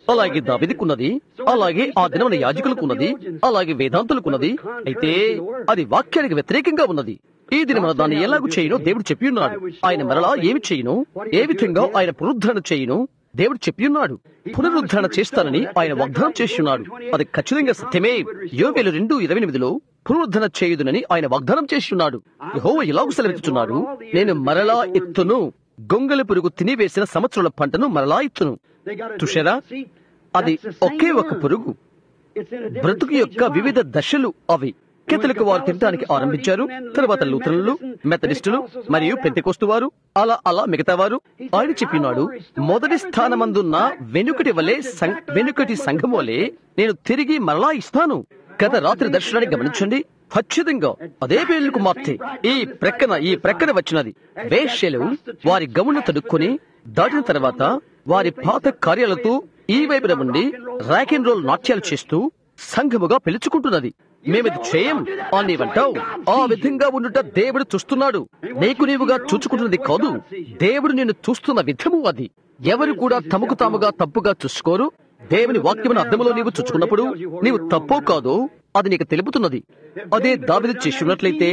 అలాగే దావిదికున్నది అలాగే ఆ దినమున యాజకులకున్నది అలాగే వేదాంతులకున్నది అయితే అది వాక్యానికి వ్యతిరేకంగా ఉన్నది ఈ దినమున దాన్ని ఎలాగూ చేయను దేవుడు చెప్పి ఉన్నాడు ఆయన మరలా ఏమి చేయను ఏ విధంగా ఆయన పునరుద్ధరణ చేయను దేవుడు చెప్పి ఉన్నాడు పునరుద్ధరణ చేస్తానని ఆయన వాగ్దానం చేసి ఉన్నాడు అది ఖచ్చితంగా సత్యమే యోవేలు రెండు ఇరవై ఎనిమిదిలో పునరుద్ధరణ చేయుదునని ఆయన వాగ్దానం చేసి ఉన్నాడు యెహోవా ఇలాగూ సెలవిస్తున్నాడు నేను మరలా ఎత్తును గొంగలి పురుగు తినివేసిన సంవత్సరాల పంటను మరలా ఇత్తును చూశారా అది ఒకే ఒక పురుగు బ్రతుకు యొక్క వివిధ దశలు అవి కెథలిక్ వారు తినడానికి ఆరంభించారు తర్వాత లూథరన్లు మెథడిస్టులు మరియు పెంతెకోస్తు వారు అలా అలా మిగతా వారు ఆయన చెప్పినాడు మొదటి స్థానమందున్న వెనుకటి వలె సం- వెనుకటి సంఘం వలె నేను తిరిగి మరలా ఇస్తాను గత రాత్రి దర్శనాన్ని గమనించండి ఖచ్చితంగా అదే పేర్లు కుమార్తె ఈ ప్రక్కన ఈ ప్రక్కన వచ్చినది వేశ్యలు వారి గమును తడుక్కొని దాటిన తర్వాత వారి పాత కార్యాలతో ఈ వైపున ఉండి ర్యాక్ అండ్ రోల్ నాట్యాలు చేస్తూ సంఘముగా పిలుచుకుంటున్నది మేమిది చేయం అని నీవంటావు ఆ విధంగా ఉండుట దేవుడు చూస్తున్నాడు నీకు నీవుగా చూచుకుంటున్నది కాదు దేవుడు నిన్ను చూస్తున్న విధము అది ఎవరు కూడా తమకు తాముగా తప్పుగా చూసుకోరు దేవుని వాక్యమును అర్థములో నీవు చూచుకున్నప్పుడు నీవు తప్పో కాదో అది నీకు తెలుపుతున్నది అదే దావిది చేసినట్లయితే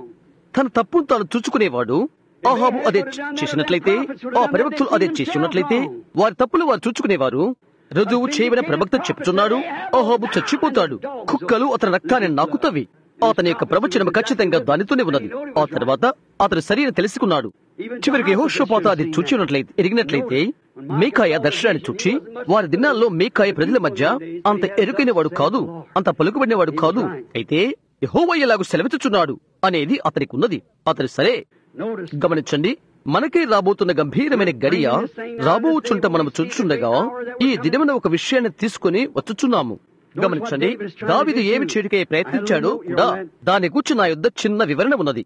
తన తప్పును తాను చూచుకునేవాడు ఆహాబు అదే చేసినట్లయితే ఆ ప్రవక్తులు అదే చేసినట్లయితే వారి తప్పులు వారు చూచుకునేవారు రుజువు చేయబడిన ప్రవక్త చెప్తున్నాడు ఆహాబు చచ్చిపోతాడు కుక్కలు అతని రక్తాన్ని నాకుతవి అతని యొక్క ప్రవచనం ఖచ్చితంగా దానితోనే ఉన్నది ఆ తర్వాత అతను శరీరం తెలుసుకున్నాడు చివరికి యెహోషాపాతు అది చూచినట్లయితే ఎరిగినట్లయితే మీకాయ దర్శనాన్ని చూచి వారి దినాల్లో మీకాయ ప్రజల మధ్య అంత ఎరుకైన వాడు కాదు అంత పలుకుబడిన వాడు కాదు అయితే యెహోవా ఎలాగూ సెలవిచ్చుచున్నాడు అనేది అతనికి ఉన్నది అతను సరే గమనించండి మనకే రాబోతున్న గంభీరమైన గడియ రాబోచుంట మనం చూచుండగా ఈ దినమున ఒక విషయాన్ని తీసుకుని వచ్చుచున్నాము గమనించండి దావిదు ఏమి చేయడికై ప్రయత్నించాడో కూడా దాని గురించి నా యుద్ధ చిన్న వివరణ ఉన్నది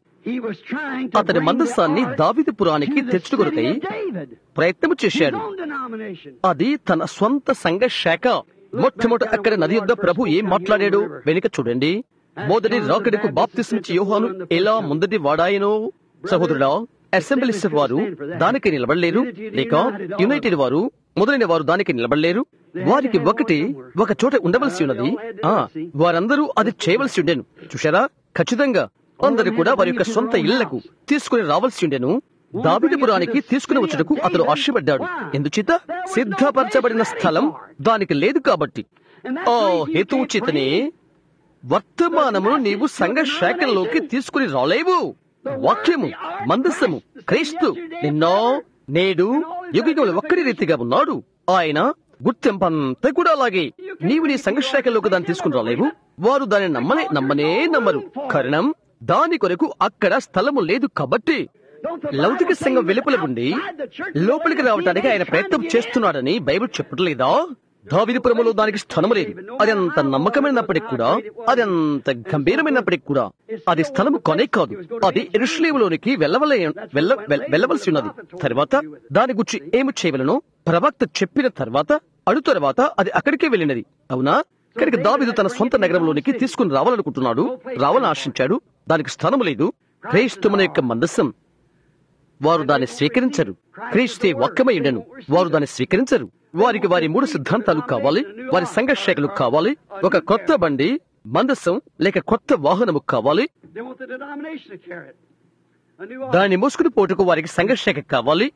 అతని మందస్సాన్ని దావిది పురానికి తెచ్చుకొరకై ప్రయత్నము చేశాడు అది తన స్వంత సంఘ శాఖ మొట్టమొదట అక్కడ నది యొద్ద ప్రభు ఏం మాట్లాడాడు వెనుక చూడండి మొదటి రాకడకు బాప్తిస్మిచ్చి యోహాను ఎలా ముందటి వాడాయనో సహోదరుడా అసెంబ్లీస్ వారు దానికి నిలబడలేరు లేక యునైటెడ్ వారు మొదలైన వారు దానికి నిలబడలేరు వారికి ఒకటి ఒక చోట ఉండవలసి ఉన్నది ఆ వారందరూ అది చేయవలసి ఉండేను చూశారా ఖచ్చితంగా అందరు కూడా వారి యొక్క సొంత ఇళ్లకు తీసుకుని రావాల్సి ఉండెను దావిడిపురానికి తీసుకుని వచ్చుటకు అతడు ఆశపడ్డాడు ఎందుచేత సిద్ధపరచబడిన స్థలం దానికి లేదు కాబట్టి ఆ హేతువు చేతనే వర్తమానమును నీవు సంఘ శాఖల్లోకి తీసుకుని రాలేవు వాక్యము మందస్సము క్రీస్తు నిన్నో నేడు యుగములు ఒక్కడి రీతిగా ఉన్నాడు ఆయన గుర్తింపంతా కూడా అలాగే నీవు నీ సంఘ శాఖల్లోకి దాన్ని తీసుకుని రాలేవు వారు దాన్ని నమ్మనే నమ్మనే నమ్మరు కారణం దాని కొరకు అక్కడ స్థలము లేదు కాబట్టి లౌకిక సంఘం వెలుపల ఉండి లోపలికి రావడానికి ఆయన ప్రయత్నం చేస్తున్నాడని బైబిల్ చెప్పట్లేదా దావిదిపురములో దానికి స్థలము లేదు అది అంత నమ్మకమైనప్పటికి కూడా అది అంత గంభీరమైనప్పటికి కూడా అది స్థలము కొనే కాదు అది ఎరుషులేములోనికి వెళ్ళవలే వెళ్ళ వెల్- వెళ్ళవలసి ఉన్నది తర్వాత దాని గురించి ఏమి చేయవలనో ప్రవక్త చెప్పిన తర్వాత అడు తర్వాత అది అక్కడికే వెళ్ళినది అవునా కనుక దావిదు తన సొంత నగరంలోనికి తీసుకుని రావాలనుకుంటున్నాడు రావాలని ఆశించాడు దానికి స్థలం లేదు క్రైస్తవుని యొక్క మందస్సం వారు దాన్ని స్వీకరించరు క్రీస్తే ఒక్కమైండను వారు దాన్ని స్వీకరించరు వారికి వారి మూడు సిద్ధాంతాలు కావాలి వారి సంఘ శాఖలు కావాలి ఒక కొత్త బండి మందస్సం లేక కొత్త వాహనము కావాలి They want the denomination to carry it. A new దాన్ని మోసుకుని పోటుకు వారికి సంఘ శాఖ కావాలి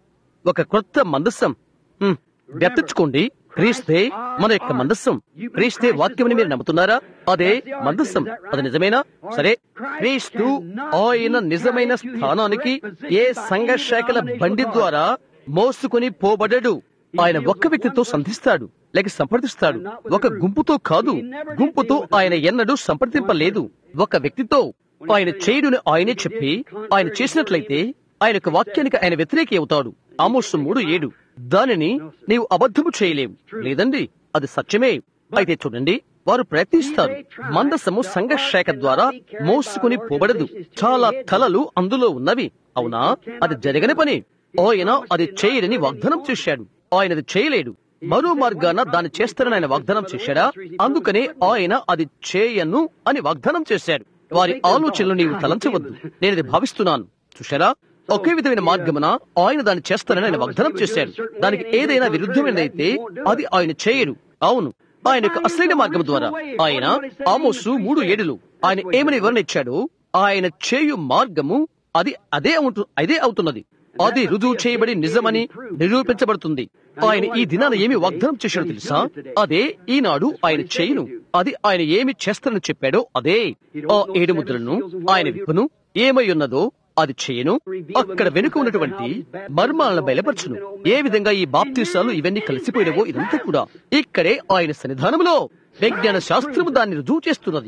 ఒక కొత్త మందస్సం హ్మ్, గర్తించుకోండి క్రీస్తే మన యొక్క మందస్సం క్రీస్తే వాక్యమని మీరు నమ్ముతున్నారా అదే మందస్సం అది నిజమేనా సరే క్రీస్తు ఆయన నిజమైన స్థానానికి ఏ సంఘ శాఖల బండి ద్వారా మోసుకుని పోబడడు ఆయన ఒక్క వ్యక్తితో సంధిస్తాడు లేక సంప్రదిస్తాడు ఒక గుంపుతో కాదు గుంపుతో ఆయన ఎన్నడూ సంప్రదింపలేదు ఒక వ్యక్తితో ఆయన చేయుడుని ఆయనే చెప్పి ఆయన చేసినట్లయితే ఆయన యొక్క వాక్యానికి ఆయన వ్యతిరేకి అవుతాడు ఆమోసు మూడు ఏడు దానిని నీవు అబద్ధము చేయలేవు లేదండి అది సత్యమే అయితే చూడండి వారు ప్రయత్నిస్తారు మందసము సంఘ శాఖ ద్వారా మోసుకుని పోబడదు చాలా తలలు అందులో ఉన్నవి అవునా అది జరగని పని ఆయన అది చేయడని వాగ్దానం చేశాడు ఆయన అది చేయలేడు మరో మార్గాన దాన్ని చేస్తానని ఆయన వాగ్దానం చేశాడా అందుకనే ఆయన అది చేయను అని వాగ్దానం చేశాడు వారి ఆలోచనలు నీవు తలంచవద్దు నేను ఇది భావిస్తున్నాను చూశారా ఒకే విధమైన మార్గమున ఆయన దాన్ని చేస్తానని ఆయన వాగ్దానం చేశాడు దానికి ఏదైనా విరుద్ధమైనదైతే అది ఆయన చేయరు అవును ఆయన యొక్క అసలైన మార్గం ద్వారా ఆయన ఆమోసు మూడు ఏడులు ఆయన ఏమని వివరణ ఇచ్చాడు ఆయన చేయు మార్గము అది అదే అవుతు అదే అవుతున్నది అది రుజువు చేయబడి నిజమని నిరూపించబడుతుంది ఆయన ఈ దినాన ఏమి వాగ్దానం చేశాడో తెలుసా అదే ఈనాడు ఆయన చేయును అది ఆయన ఏమి చేస్తానని చెప్పాడో అదే ఆ ఏడు ముద్రలను ఆయన విప్పును ఏమై ఉన్నదో అది చేయను అక్కడ వెనుక ఉన్నటువంటి మర్మాలను బయలుపరచును ఏ విధంగా ఈ బాప్తీసాలు ఇవన్నీ కలిసిపోయినవో ఇదంతా కూడా ఇక్కడే ఆయన సన్నిధానంలో విజ్ఞాన శాస్త్రము దాన్ని రుజువు చేస్తున్నది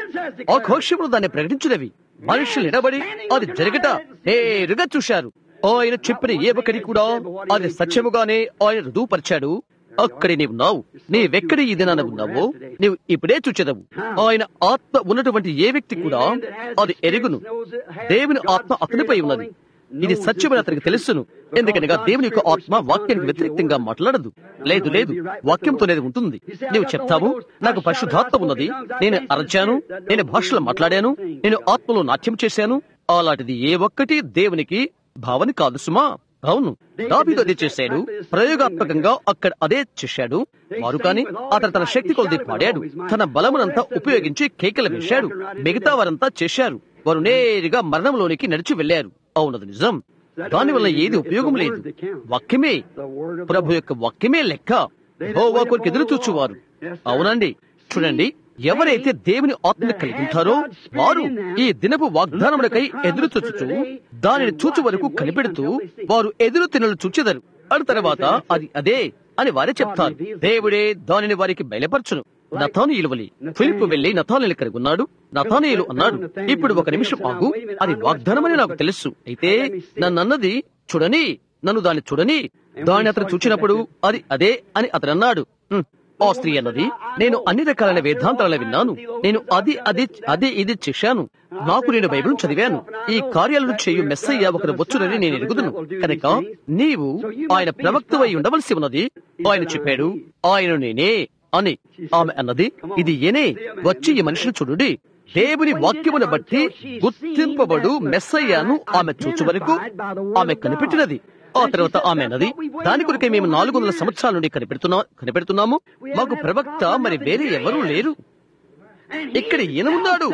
ఆఘోషములు దాన్ని ప్రకటించినవి మనుషులు నిలబడి అది జరగట నేరుగా చూశారు ఆయన చెప్పిన ఏ ఒక్కడి కూడా అది సత్యముగానే ఆయన రుజువుపరిచాడు అక్కడే నీవు ఉన్నావు నీవెక్కడ ఈ దినాన ఉన్నావో నీవు ఇప్పుడే చూచెదవు ఆయన ఆత్మ ఉన్నటువంటి ఏ వ్యక్తి కూడా అది ఎరుగును దేవుని ఆత్మ అతనిపై ఉన్నది ఇది సత్యమని అతనికి తెలుసును ఎందుకనగా దేవుని యొక్క ఆత్మ వాక్యానికి వ్యతిరేకంగా మాట్లాడదు లేదు లేదు వాక్యంతోనేది ఉంటుంది నీవు చెప్తావు నాకు పరిశుద్ధాత్మ ఉన్నది నేను అరచాను నేను భాషలో మాట్లాడాను నేను ఆత్మలో నాట్యం చేశాను అలాంటిది ఏ ఒక్కటి దేవునికి భావన కాదు సుమా అవును దాబీదు అదే చేశాడు ప్రయోగాత్మకంగా అక్కడ అదే చేశాడు వారు కాని అతను తన శక్తి కొలది పాడాడు తన బలమునంతా ఉపయోగించి కేకలు వేశాడు మిగతా వారంతా చేశారు వారు నేరుగా మరణంలోనికి నడిచి వెళ్లారు అవునది నిజం దానివల్ల ఏది ఉపయోగం లేదు వాక్యమే ప్రభు యొక్క వాక్యమే లెక్క యెహోవా కొరకు ఎదురు చూచువారు అవునండి చూడండి ఎవరైతే దేవుని ఆత్మని కలిగి ఉంటారో వారు ఈ దినపు వాగ్దానములకై ఎదురు చూచుచు దానిని చూచు వరకు కనిపెడుతూ వారు ఎదురు తినలు చూచెదరు అటు తర్వాత అది అదే అని వారే చెప్తారు దేవుడే దానిని వారికి బయలుపరచును నతానీయులు వలి ఫిలిప్ వెళ్లి నతానీయులు కలిగి ఉన్నాడు నతానీయులు అన్నాడు ఇప్పుడు ఒక నిమిషం ఆగు అది వాగ్దానమని నాకు తెలుసు అయితే నన్నన్నది చూడని నన్ను దాన్ని చూడని దాన్ని అతను చూచినప్పుడు అది అదే అని అతను అన్నాడు "ఉమ్, ఆ స్త్రీ అన్నది నేను అన్ని రకాలైన వేదాంతాలను విన్నాను నేను అది అది అది ఇది చేశాను నాకు నేను బైబిల్ చదివాను ఈ కార్యాలను చేయు మెస్సయ్య ఒకరు వచ్చునని నేను ఎరుగుదును కనుక నీవు ఆయన ప్రవక్తవై ఉండవలసి ఉన్నది ఆయన చెప్పాడు ఆయన నేనే అని ఆమె అన్నది ఇది ఏనే వచ్చి ఈ మనిషిని చూడుడి దేవుని వాక్యమును బట్టి గుర్తింపబడు మెస్సయ్యాను ఆమె చూచు వరకు ఆమె కనిపెట్టినది ఆ తర్వాత ఆమె అన్నది దాని కొరకే మేము నాలుగు వందల సంవత్సరాల నుండి కనిపెడుతున్నా కనిపెడుతున్నాము మాకు ప్రవక్త మరి వేరే ఎవరూ లేరు ఇక్కడ ఈయన ఉన్నాడు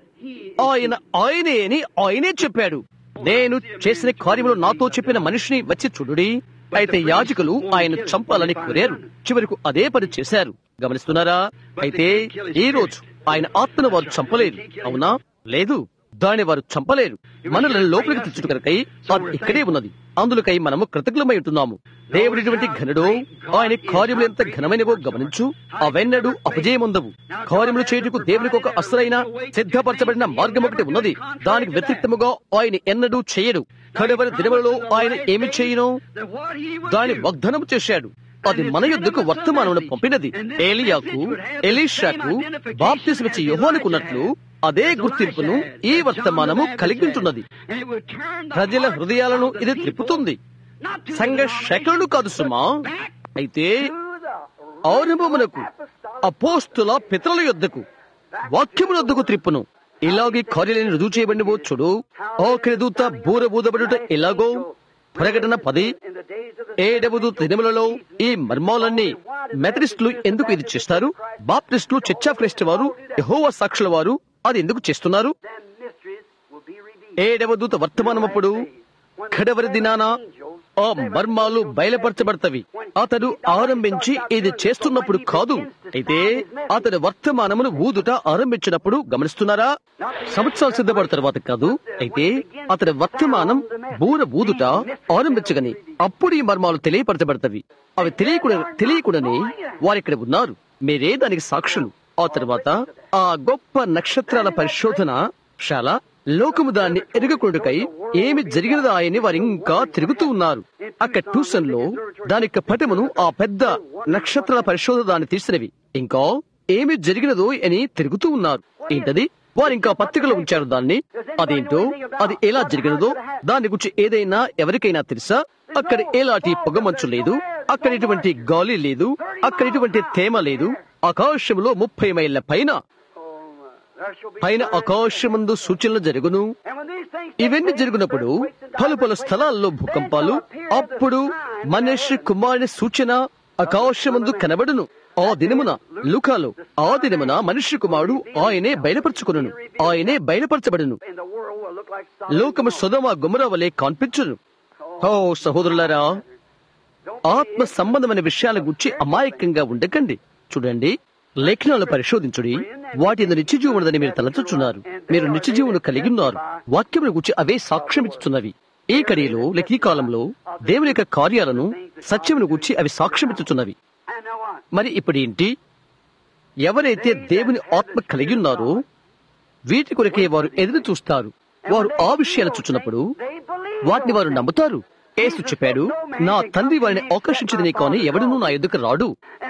ఆయన ఆయనే అని ఆయనే చెప్పాడు నేను చేసిన కార్యములు నాతో చెప్పిన మనిషిని వచ్చి చూడుడి అయితే యాజకులు ఆయన చంపాలని కోరారు చివరకు అదే పని చేశారు గమనిస్తున్నారా అయితే ఈ రోజు ఆయన ఆత్మను వారు చంపలేరు అవునా లేదు దాన్ని వారు చంపలేరు మనల్ని లోపలికి తెచ్చుట కనుకై అది ఇక్కడే ఉన్నది అందులకై మనము కృతజ్ఞమై ఉంటున్నాము దేవుడిటువంటి ఘనుడు ఆయన కార్యములు ఎంత ఘనమైనవో గమనించు అవెన్నడు అపజయముందవు కార్యములు చేయుటకు దేవునికి ఒక అసలైన సిద్ధపరచబడిన మార్గం ఒకటి ఉన్నది దానికి వ్యతిరేక్తముగా ఆయన ఎన్నడూ చేయడు కడవరి దినములలో ఆయన ఏమి చేయను దాని వాగ్దానం చేశాడు అది మన యుద్ధకు వర్తమానమును పంపినది ఏలియాకు ఎలీషాకు బాప్తిస్మిచ్చి యుహానుకున్నట్లు అదే గుర్తింపును ఈ వర్తమానము కలిగించున్నది ప్రజల హృదయాలను ఇది త్రిప్పుతుంది సంఘ శకలను కాదు సుమా అయితే ఆరంభమునకు అపోస్తుల పితరుల యొద్దకు వాక్యముల యొద్దకు త్రిప్పును ఇలాగే కార్యాలను రుజువు చేయబడినవో చూడు ఆఖరి దూత బూర బూదబడుట ఎలాగో ప్రకటన పది ఏడవదు దినములలో ఈ మర్మాలన్నీ మెథడిస్టులు ఎందుకు ఇది చేస్తారు బాప్టిస్టులు చర్చ్ ఆఫ్ క్రైస్ట్ వారు యెహోవా సాక్షుల వారు అది ఎందుకు చేస్తున్నారు ఏడవ దూత వర్తమానమప్పుడు కడవరి దినాన ఆ మర్మాలు బయలుపరచబడతవి అతడు ఆరంభించి ఇది చేస్తున్నప్పుడు కాదు అయితే అతడు వర్తమానమును ఊదుట ఆరంభించినప్పుడు గమనిస్తున్నారా సంవత్సరాలు సిద్ధపడిన తర్వాత కాదు అయితే అతడి వర్తమానం బూర ఊదుట ఆరంభించగని అప్పుడు ఈ మర్మాలు తెలియపరచబడతవి అవి తెలియకూడ తెలియకూడని వారిక్కడ ఉన్నారు మీరే దానికి సాక్షులు ఆ తర్వాత ఆ గొప్ప నక్షత్రాల పరిశోధన శాల లోకము దాన్ని ఎరగకుండుకై ఏమి జరిగినదో ఆయని వారు ఇంకా తిరుగుతూ ఉన్నారు అక్కడ ట్యూషన్ లో దాని యొక్క పటమును ఆ పెద్ద నక్షత్రాల పరిశోధన దాన్ని తీసినవి ఇంకా ఏమి జరిగినదో అని తిరుగుతూ ఉన్నారు ఏంటది వారు ఇంకా పత్రికలో ఉంచారు దాన్ని అదేంటో అది ఎలా జరిగినదో దాని గురించి ఏదైనా ఎవరికైనా తెలుసా అక్కడ ఎలాంటి పొగమంచు లేదు అక్కడ ఎటువంటి గాలి లేదు అక్కడ ఎటువంటి తేమ లేదు ఆకాశంలో ముప్పై మైళ్ళ పైన పైన ఆకాశమందు సూచనలు జరుగును ఇవన్నీ జరిగినప్పుడు పలు పలు స్థలాల్లో భూకంపాలు అప్పుడు మనిషి కుమారుని సూచన ఆకాశమందు కనబడును ఆ దినమున లుకాలో ఆ దినమున మనుష్య కుమారుడు ఆయనే బయలుపరచుకును ఆయనే బయలుపరచబడును లోకము సుధమ గుమర వలె కాన్పించును ఓ సహోదరులారా ఆత్మ సంబంధమైన విషయాల గురించి అమాయకంగా ఉండకండి చూడండి లేఖనాలు పరిశోధించుడి వాటి నిత్యజీవం ఉన్నదని మీరు తలచుచున్నారు మీరు నిత్యజీవును కలిగి ఉన్నారు వాక్యముల గురించి అవే సాక్ష్యం ఇచ్చుతున్నవి ఈ కడిలో లేక ఈ కాలంలో దేవుని యొక్క కార్యాలను సత్యమును గురించి అవి సాక్ష్యం ఇచ్చుచున్నవి మరి ఇప్పుడు ఏంటి ఎవరైతే దేవుని ఆత్మ కలిగి ఉన్నారో వీటి కొరకే వారు ఎదురు చూస్తారు వారు ఆ విషయాలు చూచినప్పుడు వాటిని వారు నమ్ముతారు ఏసు చెప్పాడు నా తండ్రి వారిని ఆకర్షించదని కానీ ఎవడునూ నా ఎదుకు రాడు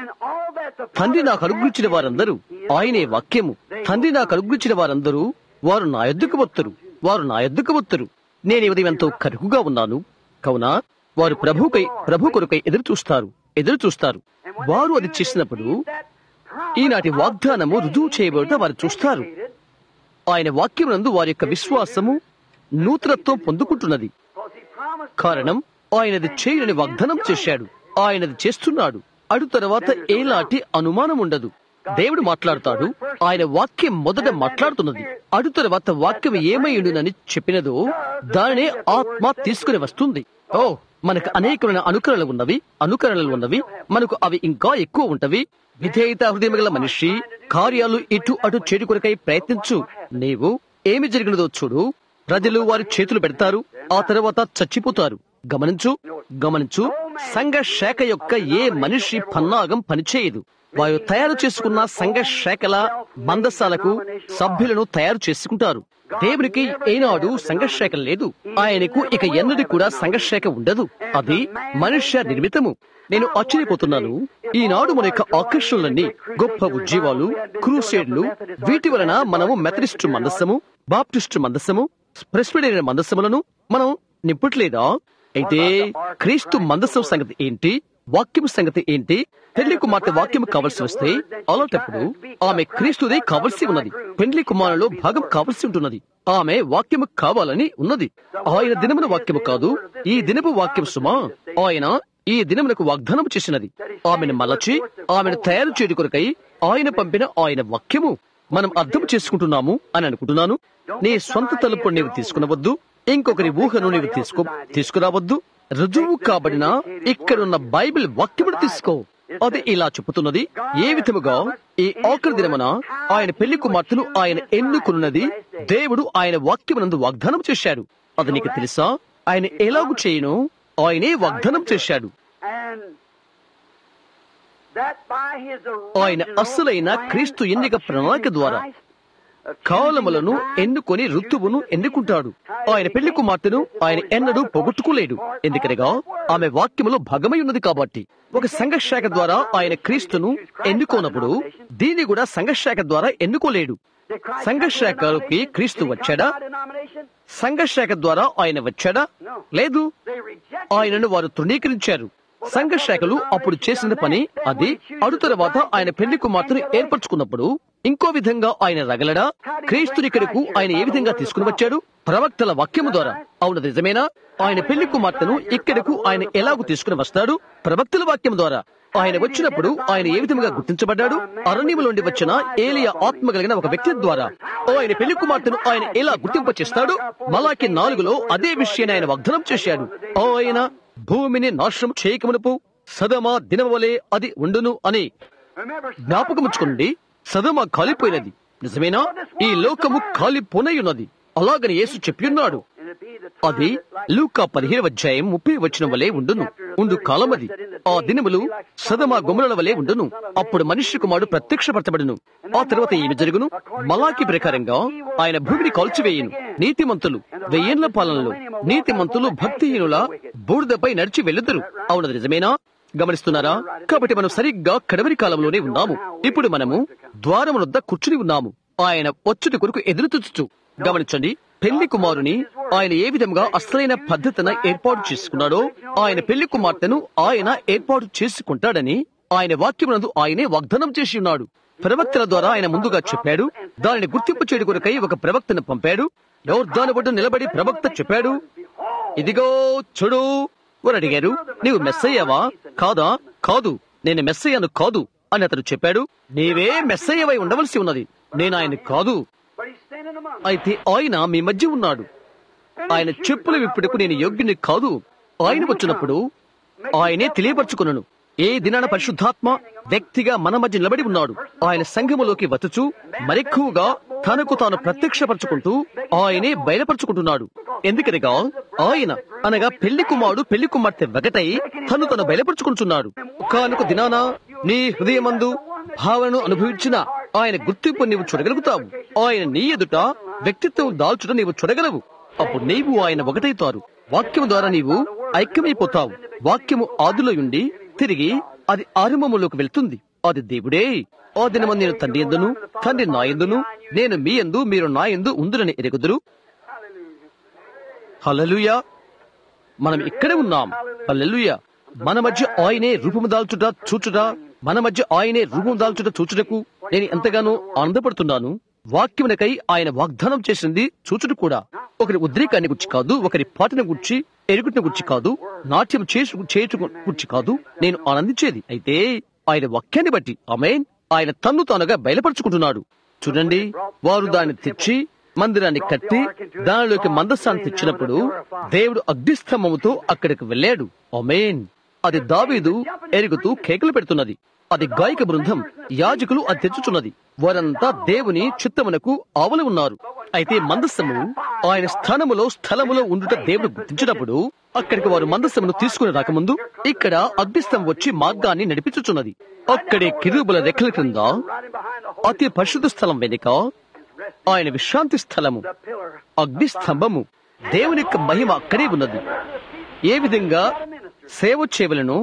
తండ్రి నాకు అనుగ్రహించిన వారందరూ ఆయనే వాక్యము తండ్రి నాకు అనుగ్రహించిన వారందరూ వారు నా ఎద్దుకు వత్తరు వారు నా ఎద్దుకు వత్తరు నేను ఈ ఉదయం ఎంతో కరుకుగా ఉన్నాను కావున వారు ప్రభుకై ప్రభు కొరకై ఎదురు చూస్తారు ఎదురు చూస్తారు వారు అది చేసినప్పుడు ఈనాటి వాగ్దానము రుజువు చేయబడట వారు చూస్తారు ఆయన వాక్యమునందు వారి యొక్క విశ్వాసము నూతనత్వం పొందుకుంటున్నది కారణం ఆయనది చేయని వాగ్దానం చేశాడు ఆయనది చేస్తున్నాడు అడు తర్వాత ఏలాంటి అనుమానం ఉండదు దేవుడు మాట్లాడతాడు ఆయన వాక్యం మొదట మాట్లాడుతున్నది అడు తర్వాత వాక్యం ఏమైండునని చెప్పినదో దానినే ఆత్మ తీసుకుని వస్తుంది ఓ మనకు అనేకమైన అనుకరణలు ఉన్నవి అనుకరణలు ఉన్నవి మనకు అవి ఇంకా ఎక్కువ ఉంటవి విధేయత హృదయం గల మనిషి కార్యాలు ఇటు అటు చేటు కొరకై ప్రయత్నించు నీవు ఏమి జరిగినదో చూడు ప్రజలు వారి చేతులు పెడతారు ఆ తర్వాత చచ్చిపోతారు గమనించు గమనించు సంఘ శాఖ యొక్క ఏ మనిషి పన్నాగం పనిచేయదు వారు తయారు చేసుకున్న సంఘ శాఖల మందసాలకు సభ్యులను తయారు చేసుకుంటారు దేవునికి ఏనాడు సంఘర్షేఖ లేదు ఆయనకు ఇక ఎన్నది కూడా సంఘర్షేఖ ఉండదు అది మనుష్య నిర్మితము నేను ఆశ్చర్యపోతున్నాను ఈనాడు మన యొక్క ఆకర్షణలన్నీ గొప్ప ఉద్యమాలు క్రూసేడ్లు వీటి వలన మనము మెథడిస్టు మందస్సము బాప్టిస్టు మందస్సము ప్రెస్పిడేరియన్ మందస్సములను మనం నింపట్లేదా అయితే క్రీస్తు మందస్సం సంగతి ఏంటి వాక్యం సంగతి ఏంటి పెళ్లి కుమార్తె వాక్యం కావలసి వస్తే అలాంటప్పుడు ఆమె క్రీస్తుదే కావలసి ఉన్నది పెళ్లి కుమారులో భాగం కావలసి ఉంటున్నది ఆమె వాక్యము కావాలని ఉన్నది ఆయన దినమున వాక్యము కాదు ఈ దినపు వాక్యం సుమా ఆయన ఈ దినమునకు వాగ్దానం చేసినది ఆమెను మలచి ఆమెను తయారు చేయడు కొరకై ఆయన పంపిన ఆయన వాక్యము మనం అర్థం చేసుకుంటున్నాము అని అనుకుంటున్నాను నీ సొంత తలుపు నీవు తీసుకునవద్దు ఇంకొకరి ఊహను నీవు తీసుకో తీసుకురావద్దు రుజువు కాబడిన ఇక్కడున్న బైబిల్ వాక్యమును తీసుకో అది ఇలా చెబుతున్నది ఏ విధముగా ఈ ఆఖరి దినమున ఆయన పెళ్లి కుమార్తెను ఆయన ఎన్నుకున్నది దేవుడు ఆయన వాక్యమునందు వాగ్దానం చేశాడు అది నీకు తెలుసా ఆయన ఎలాగు చేయను ఆయనే వాగ్దానం చేశాడు ఆయన అస్సలైన క్రీస్తు ఎన్నిక ప్రణాళిక ద్వారా కాలములను ఎన్నుకొని ఋతువును ఎన్నుకుంటాడు ఆయన పెళ్లి కుమార్తెను ఆయన ఎన్నడూ పొగొట్టుకోలేడు ఎందుకనగా ఆమె వాక్యములో భాగమై ఉన్నది కాబట్టి ఒక సంఘశాఖ ద్వారా ఆయన క్రీస్తును ఎన్నుకోనప్పుడు దీన్ని కూడా సంఘశాఖ ద్వారా ఎన్నుకోలేడు సంఘశాఖకి క్రీస్తు వచ్చాడా సంఘశాఖ ద్వారా ఆయన వచ్చాడా లేదు ఆయనను వారు తృణీకరించారు సంఘ శాఖలు అప్పుడు చేసిన పని అది అడు తర్వాత ఆయన పెళ్లి కుమార్తెను ఏర్పరచుకున్నప్పుడు ఇంకో విధంగా ఆయన రగలడా క్రీస్తుని ఇక్కడకు ఆయన ఏ విధంగా తీసుకుని వచ్చాడు ప్రవక్తల వాక్యము ద్వారా అవును నిజమేనా ఆయన పెళ్లి కుమార్తెను ఇక్కడకు ఆయన ఎలాగూ తీసుకుని వస్తాడు ప్రవక్తల వాక్యం ద్వారా ఆయన వచ్చినప్పుడు ఆయన ఏ విధంగా గుర్తించబడ్డాడు అరణ్యములోండి వచ్చిన ఏలియా ఆత్మ కలిగిన ఒక వ్యక్తి ద్వారా ఆయన పెళ్లి కుమార్తెను ఆయన ఎలా గుర్తింప చేస్తాడు మలాకి నాలుగులో అదే విషయాన్ని ఆయన వాగ్దానం చేశాడు ఆయన భూమిని నాశనం చేయకమునుపు సదమా దినవలే అది ఉండును అని జ్ఞాపకముచ్చుకోండి సదమ కాలిపోయినది నిజమేనా ఈ లోకము కాలిపోనయున్నది అలాగని యేసు చెప్పియున్నాడు అది లూకా పదిహేను అధ్యాయం ముప్పై వచ్చిన వలె ఉండును ఉండు కాలమది ఆ దినములు సదమ గుమల వలె ఉండును అప్పుడు మనిషి కుమారుడు ప్రత్యక్షపరచబడును ఆ తర్వాత ఏమి జరుగును మలాకి ప్రకారంగా ఆయన భూమిని కాల్చివేయను నీతిమంతులు వెయ్యేళ్ల పాలనలో నీతిమంతులు భక్తిహీనుల బూడిదపై నడిచి వెళ్ళుదరు అవునది నిజమేనా గమనిస్తున్నారా కాబట్టి మనం సరిగ్గా కడవరి కాలంలోనే ఉన్నాము ఇప్పుడు మనము ద్వారం వద్ద కూర్చుని ఉన్నాము ఆయన వచ్చుటి కొరకు ఎదురు చూచుచు గమనించండి పెళ్లి కుమారుని ఆయన ఏ విధంగా అసలైన పద్ధతిన ఏర్పాటు చేసుకున్నాడో ఆయన పెళ్లి కుమార్తెను ఆయన ఏర్పాటు చేసుకుంటాడని ఆయన వాక్యమునందు ఆయనే వాగ్దానం చేసి ఉన్నాడు ప్రవక్తల ద్వారా ఆయన ముందుగా చెప్పాడు దానిని గుర్తింపు చేయడం కొరకై ఒక ప్రవక్తను పంపాడు యోర్దాను బొడ్డు నిలబడి ప్రవక్త చెప్పాడు ఇదిగో చూడు వారు అడిగారు నీవు మెస్సయ్యావా కాదా కాదు నేను మెస్సయ్యను కాదు అని అతడు చెప్పాడు నీవే మెస్సయ్యవై ఉండవలసి ఉన్నది నేను ఆయన కాదు But he's standing among us. అయితే ఆయన మీ మధ్య ఉన్నాడు ఆయన చెప్పులు విప్పుటకు నేను యోగ్యుని కాదు ఆయన వచ్చినప్పుడు ఆయనే తెలియపరచుకున్నాను ఏ దినాన పరిశుద్ధాత్మ వ్యక్తిగా మన మధ్య నిలబడి ఉన్నాడు ఆయన సంఘములోకి వచ్చుచు మరెక్కువగా తనకు తాను ప్రత్యక్షపరచుకుంటూ ఆయనే బయలుపరుచుకుంటున్నాడు ఎందుకనగా ఆయన అనగా పెళ్లి కుమారుడు పెళ్లి కుమార్తె వెగటై తను తను బయలుపరుచుకుంటున్నాడు కానుక దినాన నీ హృదయమందు భావనను అనుభవించిన ఆయన గుర్తింపు నీవు చూడగలుగుతావు ఆయన నీ ఎదుట వ్యక్తిత్వం దాల్చుట నీవు చూడగలవు అప్పుడు నీవు ఆయన ఒకటైతారు వాక్యము ద్వారా నీవు ఐక్యమైపోతావు వాక్యము ఆదిలో ఉండి తిరిగి అది ఆరంభములోకి వెళ్తుంది అది దేవుడే ఆ దినము నేను తండ్రి ఎందును తండ్రి నా ఎందును నేను మీ ఎందు మీరు నా ఎందు ఉందురని ఎరుగుదురు హల్లెలూయా మనం ఇక్కడే ఉన్నాం హల్లెలూయా మన మధ్య ఆయనే రూపము దాల్చుట చూచుట మన మధ్య ఆయనే రూపం దాల్చుట చూచుటకు నేను ఎంతగానో ఆనందపడుతున్నాను వాక్యమునకై ఆయన వాగ్దానం చేసింది చూచుట కూడా ఒకరి ఉద్రేకాన్ని గుర్చి కాదు ఒకరి పాటను గుర్చి ఎరుగుటిని గుర్చి కాదు నాట్యం చేసు చేయుట గుర్చి కాదు నేను ఆనందించేది అయితే ఆయన వాక్యాన్ని బట్టి ఆమెన్ ఆయన తన్ను తానుగా బయలుపరుచుకుంటున్నాడు చూడండి వారు దాన్ని తెచ్చి మందిరాన్ని కట్టి దానిలోకి మందస్సాన్ని తెచ్చినప్పుడు దేవుడు అగ్నిస్తంభముతో అక్కడికి వెళ్ళాడు ఒమేన్ అది దావీదు ఎరుగుతూ కేకలు పెడుతున్నది అది గాయక బృందం యాజకులు అది తెచ్చుచున్నది వారంతా దేవుని చిత్తమునకు ఆవలి ఉన్నారు అయితే మందస్సము ఆయన స్థానములో స్థలములో ఉండుట దేవుడు గుర్తించినప్పుడు అక్కడికి వారు మందస్సమును తీసుకుని రాకముందు ఇక్కడ అగ్నిస్తం వచ్చి మార్గాన్ని నడిపించుచున్నది అక్కడే కిరుబుల రెక్కల క్రింద Riding behind the horse. అతి పరిశుద్ధ స్థలం వెనుక ఆయన విశ్రాంతి స్థలము The pillar. అగ్ని స్తంభము దేవుని యొక్క మహిమ అక్కడే ఉన్నది ఏ విధంగా సేవ చేయవలను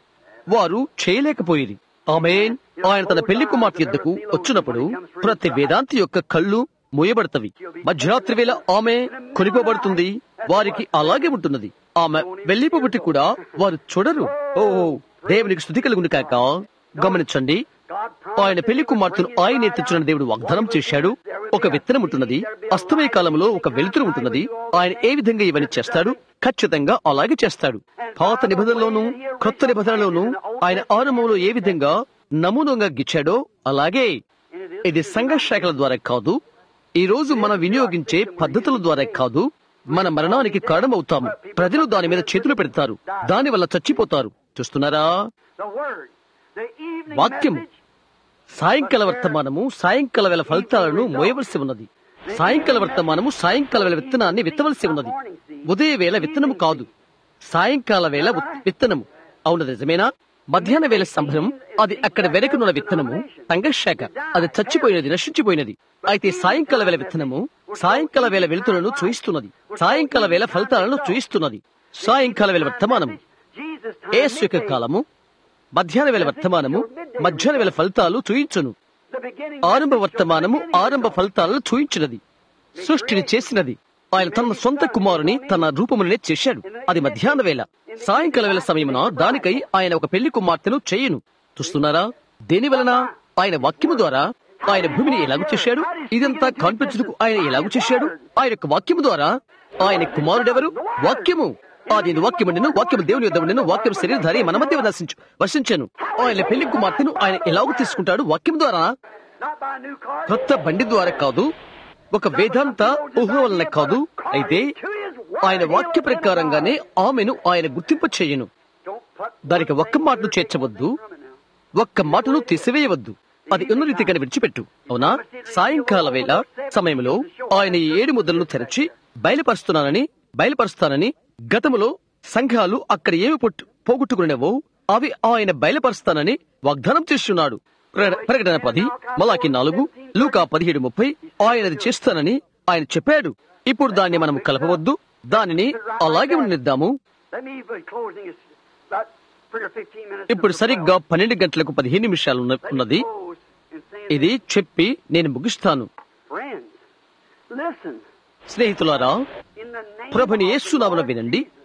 వారు చేయలేకపోయేది ఆమెన్ ఆయన తన పెళ్లి కుమార్తె యుద్ధకు వచ్చినప్పుడు ప్రతి వేదాంతి యొక్క కళ్ళు మూయబడతవి మధ్యరాత్రి వేళ ఆమె కొనిపోబడుతుంది వారికి అలాగే ఉంటున్నది ఆమె వెళ్ళిపోబట్టి కూడా వారు చూడరు ఓ దేవునికి స్థుతి కలుగును కాక గమనించండి ఆయన పెళ్లి కుమార్తెను ఆయనే తెచ్చిన దేవుడు వాగ్దానం చేశాడు ఒక విత్తనం ఉంటున్నది అస్తమయ కాలంలో ఒక వెలుతురు ఉంటున్నది ఆయన ఏ విధంగా ఇవన్నీ చేస్తాడు ఖచ్చితంగా అలాగే చేస్తాడు పాత నిబంధనలోను కొత్త నిబంధనలోను ఆయన ఆరంభంలో ఏ విధంగా నమూనంగా గిచ్చాడో అలాగే ఇది సంఘ శాఖల ద్వారా కాదు ఈ రోజు మనం వినియోగించే పద్ధతుల ద్వారా కాదు మన మరణానికి కారణమవుతాము ప్రజలు దాని మీద చేతులు పెడతారు దాని వల్ల చచ్చిపోతారు చూస్తున్నారా The word. The evening వాక్యము message. సాయంకాల వర్తమానము సాయంకాల వేళ ఫలితాలను మోయవలసి ఉన్నది సాయంకాల వర్తమానము సాయంకాల వేళ విత్తనాన్ని విత్తవలసి ఉన్నది ఉదయ వేళ విత్తనము కాదు సాయంకాల వేళ ఉత్- విత్తనము అవును నిజమేనా మధ్యాహ్న వేళ సంభ్రమం అది అక్కడ వెనకనున్న విత్తనము సంఘర్షాక అది చచ్చిపోయినది నశించిపోయినది అయితే సాయంకాల వేళ విత్తనము సాయంకాల వేళ వెలుతులను చూయిస్తున్నది సాయంకాల వేళ ఫలితాలను చూయిస్తున్నది సాయంకాల వేళ వర్తమానము Jesus ఏసు యొక్క కాలము మధ్యాహ్న వేళ వర్తమానము మధ్యాహ్న వేళ ఫలితాలు చూయించును the beginning. ఆరంభ వర్తమానము ఆరంభ ఫలితాలను చూయించినది సృష్టిని చేసినది ఆయన తన సొంత కుమారుని తన రూపములనే చేశాడు అది మధ్యాహ్న వేళ సాయంకాల వేళ సమయమున దానికై ఆయన ఒక పెళ్లి కుమార్తెను చేయును చూస్తున్నారా దేని వలన ఆయన వాక్యము ద్వారా ఆయన భూమిని ఎలాగూ చేశాడు ఇదంతా కనిపించుటకు ఆయన ఎలాగూ చేశాడు ఆయన యొక్క వాక్యము ద్వారా ఆయన కుమారుడెవరు వాక్యము ఆది వాక్యము నేను వాక్యము దేవుని యొద్ద నేను వాక్యం శరీరధారి మన మధ్య వసించు వసించాను ఆయన పెళ్లి కుమార్తెను ఆయన ఎలాగూ తీసుకుంటాడు వాక్యం ద్వారా Not by a new car. కొత్త బండి ద్వారా కాదు ఒక వేదాంత ఊహ వలన కాదు అయితే ఆయన వాక్య ప్రకారంగానే ఆమెను ఆయన గుర్తింపు చేయను Don't put దానికి ఒక్క మాటను చేర్చవద్దు ఒక్క మాటను తీసివేయవద్దు అది ఉన్న రీతిగానే విడిచిపెట్టు అవునా సాయంకాల వేళ సమయంలో ఆయన ఈ ఏడు ముద్రలను తెరచి బయలుపరుస్తున్నానని బయలుపరుస్తానని గతములో సంఘాలు అక్కడ ఏమి పొట్టు పోగొట్టుకునేవో అవి ఆయన బయలుపరుస్తానని వాగ్దానం చేస్తున్నాడు ప్ర- ప్రకటన పది మలాకి నాలుగు లూకా పదిహేడు ముప్పై ఆయనది చేస్తానని ఆయన చెప్పాడు ఇప్పుడు దాన్ని మనం కలపవద్దు దానిని అలాగే ఉండనిద్దాము Let me be closing. It's about figure 15 minutes. ఇప్పుడు సరిగ్గా పన్నెండు గంటలకు పదిహేను నిమిషాలు ఉన్న- ఉన్నది Close in saying ఇది చెప్పి నేను ముగిస్తాను Friends, listen. స్నేహితులారా In the name ప్రభుని of the యేసునామన Lord వినండి Jesus,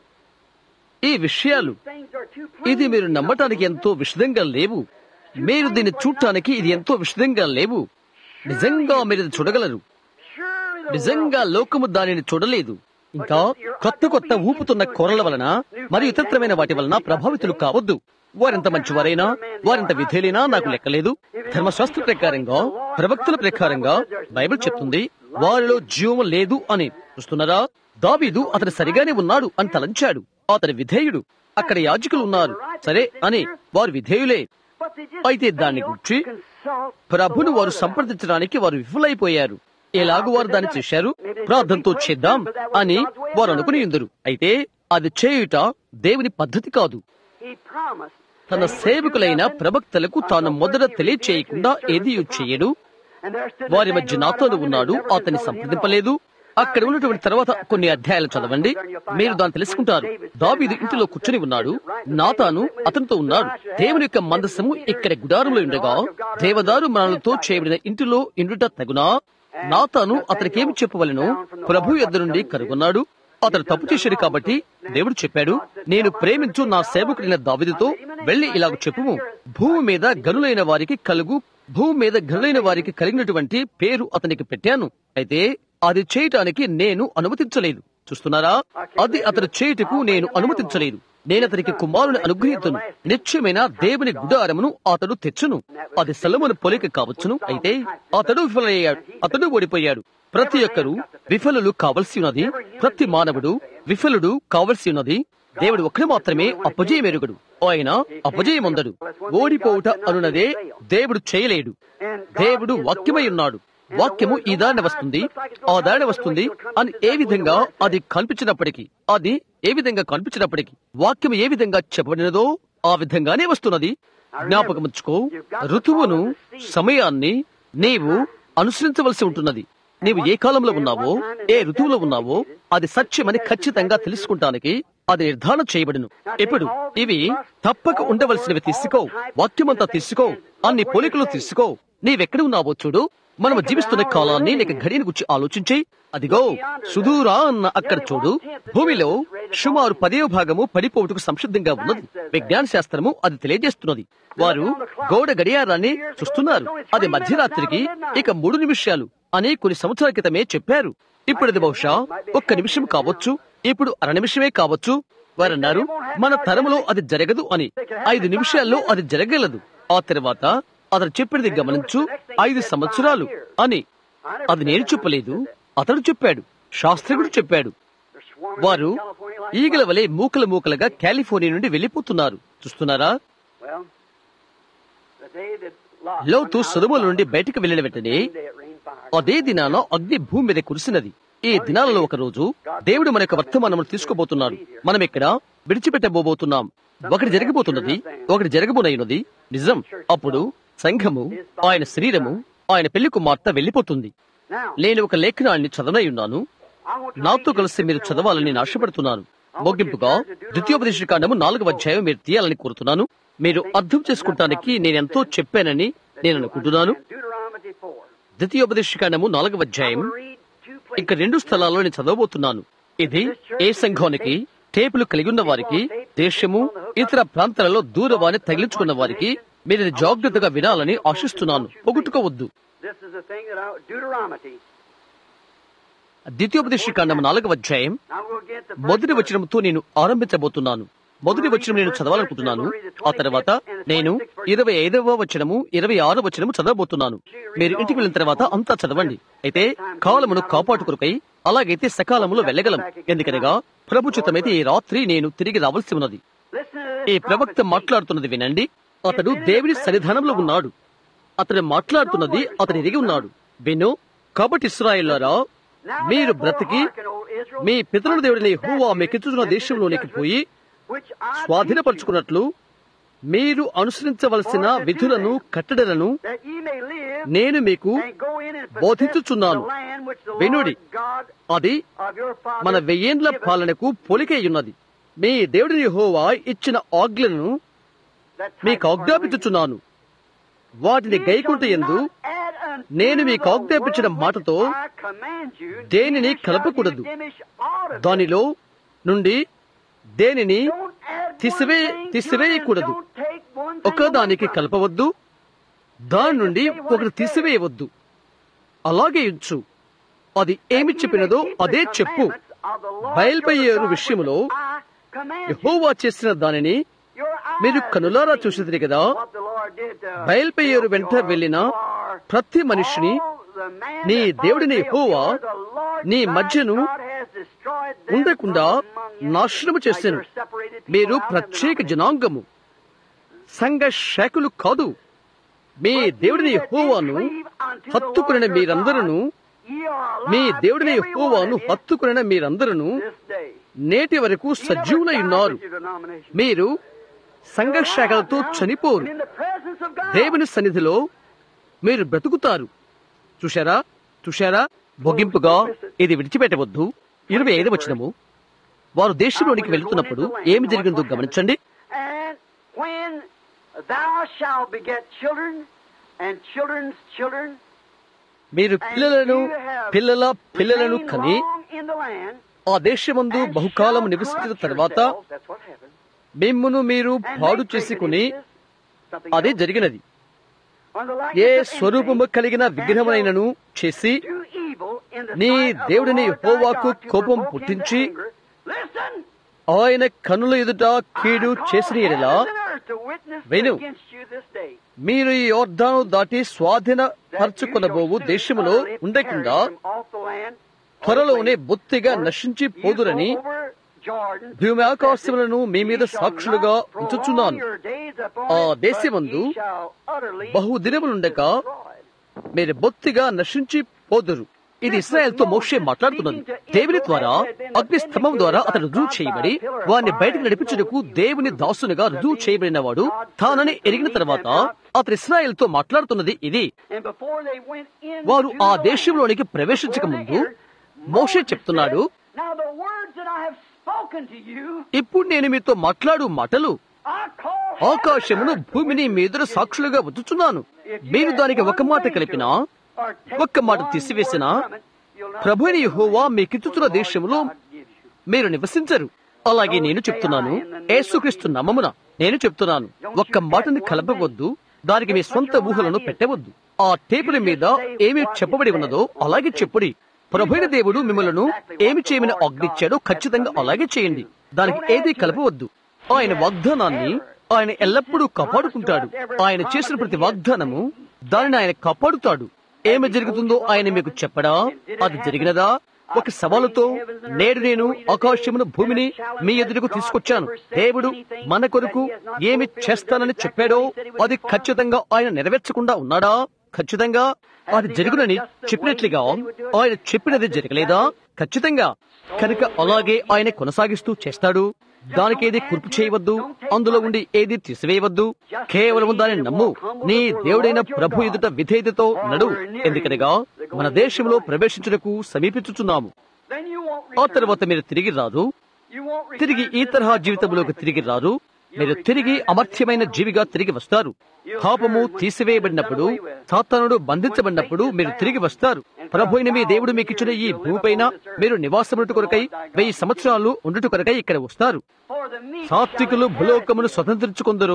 ఈ విషయాలు things are too ఇది plain. మీరు నమ్మటానికి ఎంతో విషదంగా లేవు మీరు దీన్ని చూడటానికి ఇది ఎంతో విషదంగా లేవు నిజంగా మీరు ఇది చూడగలరు నిజంగా లోకము దానిని చూడలేదు ఇంకా కొత్త కొత్త ఊపుతున్న కొరల వలన మరియు ఇతరమైన వాటి వలన ప్రభావితులు కావద్దు వారెంత మంచివారైనా వారెంత విధేలైనా నాకు లెక్కలేదు ధర్మశాస్త్ర ప్రకారంగా ప్రవక్తుల ప్రకారంగా బైబిల్ చెప్తుంది వారిలో జీవం లేదు అని చూస్తున్నారా దావీదు అతను సరిగానే ఉన్నాడు అని తలంచాడు అతని విధేయుడు అక్కడ యాజకులు ఉన్నారు సరే అని వారు విధేయులే అయితే దాన్ని గుర్చి ప్రభును వారు సంప్రదించడానికి వారు విఫలైపోయారు ఎలాగూ వారు దాన్ని చేశారు ప్రార్థనతో చేద్దాం అని వారు అనుకుని ఉందరు అయితే అది చేయుట దేవుని పద్ధతి కాదు తన సేవకులైన ప్రవక్తలకు తాను మొదట తెలియచేయకుండా ఏది చేయడు వారి మధ్య నాతోను ఉన్నాడు అతన్ని సంప్రదింపలేదు అక్కడ ఉన్నటువంటి తర్వాత కొన్ని అధ్యాయాలు చదవండి మీరు దాన్ని తెలుసుకుంటారు దావీదు ఇంటిలో కూర్చొని ఉన్నాడు నాతాను అతనితో ఉన్నాడు దేవుని యొక్క మందస్సము ఇక్కడ గుడారంలో ఉండగా దేవదారు మరణలతో చేయబడిన ఇంటిలో ఇండుట తగునా నాతాను అతనికేమి చెప్పవలను ప్రభు ఎద్దు నుండి కనుగొన్నాడు అతను తప్పు చేశాడు కాబట్టి దేవుడు చెప్పాడు నేను ప్రేమించు నా సేవకుడైన దావిదితో వెళ్లి ఇలాగ చెప్పుము భూమి మీద గనులైన వారికి కలుగు భూమి మీద గనులైన వారికి కలిగినటువంటి పేరు అతనికి పెట్టాను అయితే అది చేయటానికి నేను అనుమతించలేదు చూస్తున్నారా అది అతను చేయుటకు నేను అనుమతించలేదు నేను అతనికి కుమారుని అనుగ్రహించును నిత్యమైన దేవుని గుడారమును అతడు తెచ్చును అది సలమును పొలిక కావచ్చును అయితే అతడు విఫలయ్యాడు అతడు ఓడిపోయాడు ప్రతి ఒక్కరూ విఫలులు కావలసి ఉన్నది ప్రతి మానవుడు విఫలుడు కావలసి ఉన్నది దేవుడు ఒక్కడు మాత్రమే అపజయమెరుగడు ఆయన అపజయముందడు ఓడిపోవుట అనున్నదే దేవుడు చేయలేడు దేవుడు వాక్యమై ఉన్నాడు వాక్యము ఈ దారిన వస్తుంది ఆ దారిన వస్తుంది అని ఏ విధంగా అది కనిపించినప్పటికీ అది ఏ విధంగా కనిపించినప్పటికీ వాక్యం ఏ విధంగా చెప్పబడినదో ఆ విధంగానే వస్తున్నది జ్ఞాపకముచ్చుకో ఋతువును సమయాన్ని నీవు అనుసరించవలసి ఉంటున్నది నీవు ఏ కాలంలో ఉన్నావో ఏ ఋతువులో ఉన్నావో అది సత్యమని ఖచ్చితంగా తెలుసుకుంటానికి అది నిర్ధారణ చేయబడును ఇప్పుడు ఇవి తప్పక ఉండవలసినవి తీసుకో వాక్యమంతా తీసుకో అన్ని పోలికలు తీసుకో నీవెక్కడ ఉన్నావో చూడు మనము జీవిస్తున్న కాలాన్ని నీకు గడియని గురించి ఆలోచించి అదిగో సుదూరా అన్న అక్కడ చూడు భూమిలో సుమారు పదేవ భాగము పడిపోవుటకు సంసిద్ధంగా ఉన్నది విజ్ఞాన శాస్త్రము అది తెలియజేస్తున్నది వారు గోడ గడియారాన్ని చూస్తున్నారు అది మధ్యరాత్రికి ఇక మూడు నిమిషాలు అని కొన్ని సంవత్సరాల క్రితమే చెప్పారు ఇప్పుడు అది బహుశా ఒక్క నిమిషం కావచ్చు ఇప్పుడు అర నిమిషమే కావచ్చు వారన్నారు మన తరములో అది జరగదు అని ఐదు నిమిషాల్లో అది జరగలదు ఆ తర్వాత అతను చెప్పినది గమనించు ఐదు సంవత్సరాలు అని అది నేను చెప్పలేదు అతడు చెప్పాడు శాస్త్రజ్ఞుడు చెప్పాడు వారు ఈగల వలె మూకల మూకలుగా కాలిఫోర్నియా నుండి వెళ్లిపోతున్నారు చూస్తున్నారా లోతు సుధముల నుండి బయటకు వెళ్లిన వెంటనే అదే దినాన అగ్ని భూమి మీద కురిసినది ఈ దినాలలో ఒక రోజు దేవుడు మన యొక్క వర్తమానమును తీసుకుపోతున్నాడు మనం ఇక్కడ విడిచిపెట్టబోబోతున్నాం ఒకటి జరగబోతున్నది ఒకటి జరగబోనైనది నిజం అప్పుడు సంఘము ఆయన శరీరము ఆయన పెళ్లి కుమార్తె వెళ్లిపోతుంది నేను ఒక లేఖనాన్ని చదవనై ఉన్నాను నాతో కలిసి మీరు చదవాలని నేను ఆశపడుతున్నాను ముగింపుగా ద్వితీయోపదేశ కాండము నాలుగవ అధ్యాయం మీరు తీయాలని కోరుతున్నాను మీరు అర్థం చేసుకుంటానికి నేనెంతో చెప్పానని నేను అనుకుంటున్నాను ద్వితీయోపదేశ కాండము నాలుగవ అధ్యాయం ఇక్కడ రెండు స్థలాల్లో నేను చదవబోతున్నాను ఇది ఏ సంఘానికి టేపులు కలిగి ఉన్న వారికి దేశము ఇతర ప్రాంతాలలో దూరవాణి తగిలించుకున్న వారికి మీరు ఇది జాగ్రత్తగా వినాలని ఆశిస్తున్నాను పొగుట్టుకోవద్దు ద్వితీయోపదేశ కాండం నాలుగవ అధ్యాయం మొదటి వచనంతో నేను ఆరంభించబోతున్నాను మొదటి వచనం నేను చదవాలనుకుంటున్నాను ఆ తర్వాత నేను ఇరవై ఐదవ వచనము ఇరవై ఆరో వచనము చదవబోతున్నాను మీరు ఇంటికి వెళ్ళిన తర్వాత అంతా చదవండి అయితే కాలమును కాపాడుకొరకై అలాగైతే సకాలములో వెళ్ళగలం ఎందుకనగా ప్రభుచితమైతే ఈ రాత్రి నేను తిరిగి రావాల్సి ఉన్నది ఈ ప్రవక్త మాట్లాడుతున్నది వినండి అతడు దేవుని సన్నిధానంలో ఉన్నాడు అతడు మాట్లాడుతున్నది అతడు ఎరిగి ఉన్నాడు విను కాబట్టి ఇస్రాయిల్లారా మీరు బ్రతికి మీ పితరుల దేవుడిని హూవా మీకిచ్చుతున్న దేశంలోనికి పోయి స్వాధీనపరుచుకున్నట్లు మీరు అనుసరించవలసిన విధులను కట్టడలను నేను మీకు బోధించుచున్నాను వినుడి అది మన వెయ్యేండ్ల పాలనకు పోలికయ్యున్నది మీ దేవుడిని హోవా ఇచ్చిన ఆజ్ఞలను మీకు ఆజ్ఞాపించుచున్నాను వాటిని గైకుంట ఎందు నేను మీకు ఆజ్ఞాపించిన మాటతో దేనిని కలపకూడదు దానిలో నుండి దేనిని తీసివే తీసివేయకూడదు ఒకదానికి కలపవద్దు దాని నుండి ఒకటి తీసివేయవద్దు అలాగే ఉంచు అది ఏమి చెప్పినదో అదే చెప్పు బయల్బయ్యేరు విషయములో యెహోవా చేసిన దానిని మీరు కనులారా చూసిదిరి కదా బయల్పెయ్యేరు వెంట వెళ్ళిన ప్రతి మనిషిని నీ దేవుడిని యెహోవా నీ మధ్యను ఉండకుండా నాశనము చేశాను మీరు ప్రత్యేక జనాంగము సంఘ శాఖలు కాదు మీ దేవుడిని యెహోవాను హత్తుకుని మీరందరూ మీ దేవుడిని యెహోవాను హత్తుకుని మీరందరూ నేటి వరకు సజీవులై ఉన్నారు మీరు సంఘ శాఖలతో చనిపోరు దేవుని సన్నిధిలో మీరు బ్రతుకుతారు చూశారా చూశారా ముగింపుగా ఇది విడిచిపెట్టవద్దు ఇరవై ఐదు వచ్చినము వారు దేశంలోనికి వెళ్తున్నప్పుడు ఏమి జరిగిందో గమనించండి And when thou shalt beget children and children's children, మీరు and పిల్లలను you have పిల్లల పిల్లలను remained కని long in the land, ఆ దేశమందు and బహుకాలం shall నివసించిన corrupt తర్వాత yourselves, that's what happened, మిమ్మును మీరు and పాడు make చేసుకుని great images, something అదే else. జరిగినది On the A likeness of స్వరూపము anything, కలిగిన and విగ్రహమునైనను చేసి shall do evil in the నీ sight of the దేవుడిని Lord thy యెహోవాకు God to కోపం provoke him to పుట్టించి anger. Listen, ఆయన కన్నుల ఎదుట కీడు I call చేసిన ఎడలా heaven and earth to witness విను. against you this day. మీరు ఈ యోర్ధాను దాటి స్వాధీన పరచుకొనబోవు దేశములో ఉండకుండా త్వరలోనే బొత్తిగా నశించి పోదురని భూమి ఆకాశములను మీ మీద సాక్షులుగా ఉంచుచున్నాను ఆ దేశమందు బహు దినములుండక మీరు బొత్తిగా నశించి పోదురు ఇది ఇస్రాయల్ తో మోషే మాట్లాడుతున్నది దేవుని ద్వారా అగ్ని స్తంభం ద్వారా అతను రుజువు చేయబడి వారిని బయటకు నడిపించుటకు దేవుని దాసునిగా రుజువు చేయబడిన వాడు తానని ఎరిగిన తర్వాత అతను ఇస్రాయల్ తో మాట్లాడుతున్నది ఇది వారు ఆ దేశంలోనికి ప్రవేశించక ముందు మోషే చెప్తున్నాడు ఇప్పుడు నేను మీతో మాట్లాడు మాటలు ఆకాశమును భూమిని మీ ఎదురు సాక్షులుగా ఉంచుచున్నాను మీరు దానికి ఒక మాట కలిపినా ఒక్క మాట తీసివేసినా ప్రభుని యెహోవా మీకిచ్చుచున్న దేశంలో మీరు నివసించరు అలాగే నేను చెప్తున్నాను యేసుక్రీస్తు నమ్మమున నేను చెప్తున్నాను ఒక్క మాటని కలపవద్దు దానికి మీ సొంత ఊహలను పెట్టవద్దు ఆ టేపుల మీద ఏమి చెప్పబడి ఉన్నదో అలాగే చెప్పుడి ప్రభుైన దేవుడు మిమ్మలను ఏమి చేయమని ఆజ్ఞించాడో ఖచ్చితంగా అలాగే చేయండి దానికి ఏది కలపవద్దు ఆయన వాగ్దానాన్ని ఆయన ఎల్లప్పుడూ కాపాడుకుంటాడు ఆయన చేసిన ప్రతి వాగ్దానము దానిని ఆయన కాపాడుతాడు ఏమి జరుగుతుందో ఆయన మీకు చెప్పడా అది జరిగినదా ఒక సవాలుతో నేడు నేను ఆకాశమును భూమిని మీ ఎదురుకు తీసుకొచ్చాను దేవుడు మన కొరకు ఏమి చేస్తానని చెప్పాడో అది ఖచ్చితంగా ఆయన నెరవేర్చకుండా ఉన్నాడా ఖచ్చితంగా అది జరుగునని చెప్పినట్లుగా ఆయన చెప్పినది జరగలేదా ఖచ్చితంగా కనుక అలాగే ఆయన కొనసాగిస్తూ చేస్తాడు దానికి ఏది కుర్పు చేయవద్దు అందులో ఉండి ఏది తీసివేయవద్దు కేవలం దానిని నమ్ము నీ దేవుడైన ప్రభు ఎదుట విధేయతతో నడు ఎందుకనగా మన దేశంలో ప్రవేశించుటకు సమీపించుచున్నాము ఆ తర్వాత మీరు తిరిగి రారు తిరిగి ఈ తరహా జీవితంలోకి తిరిగి రారు మీరు తిరిగి అమర్త్యమైన జీవిగా తిరిగి వస్తారు పాపము తీసివేయబడినప్పుడు సాతానుడు బంధించబడినప్పుడు మీరు తిరిగి వస్తారు ప్రభు అయిన మీ దేవుడు మీకు ఇచ్చిన ఈ భూమిపైన మీరు నివాసముంటు కొరకై వెయ్యి సంవత్సరాలు ఉండుట కొరకై ఇక్కడ వస్తారు సాత్వికులు భూలోకమును స్వతంత్రించుకుందరు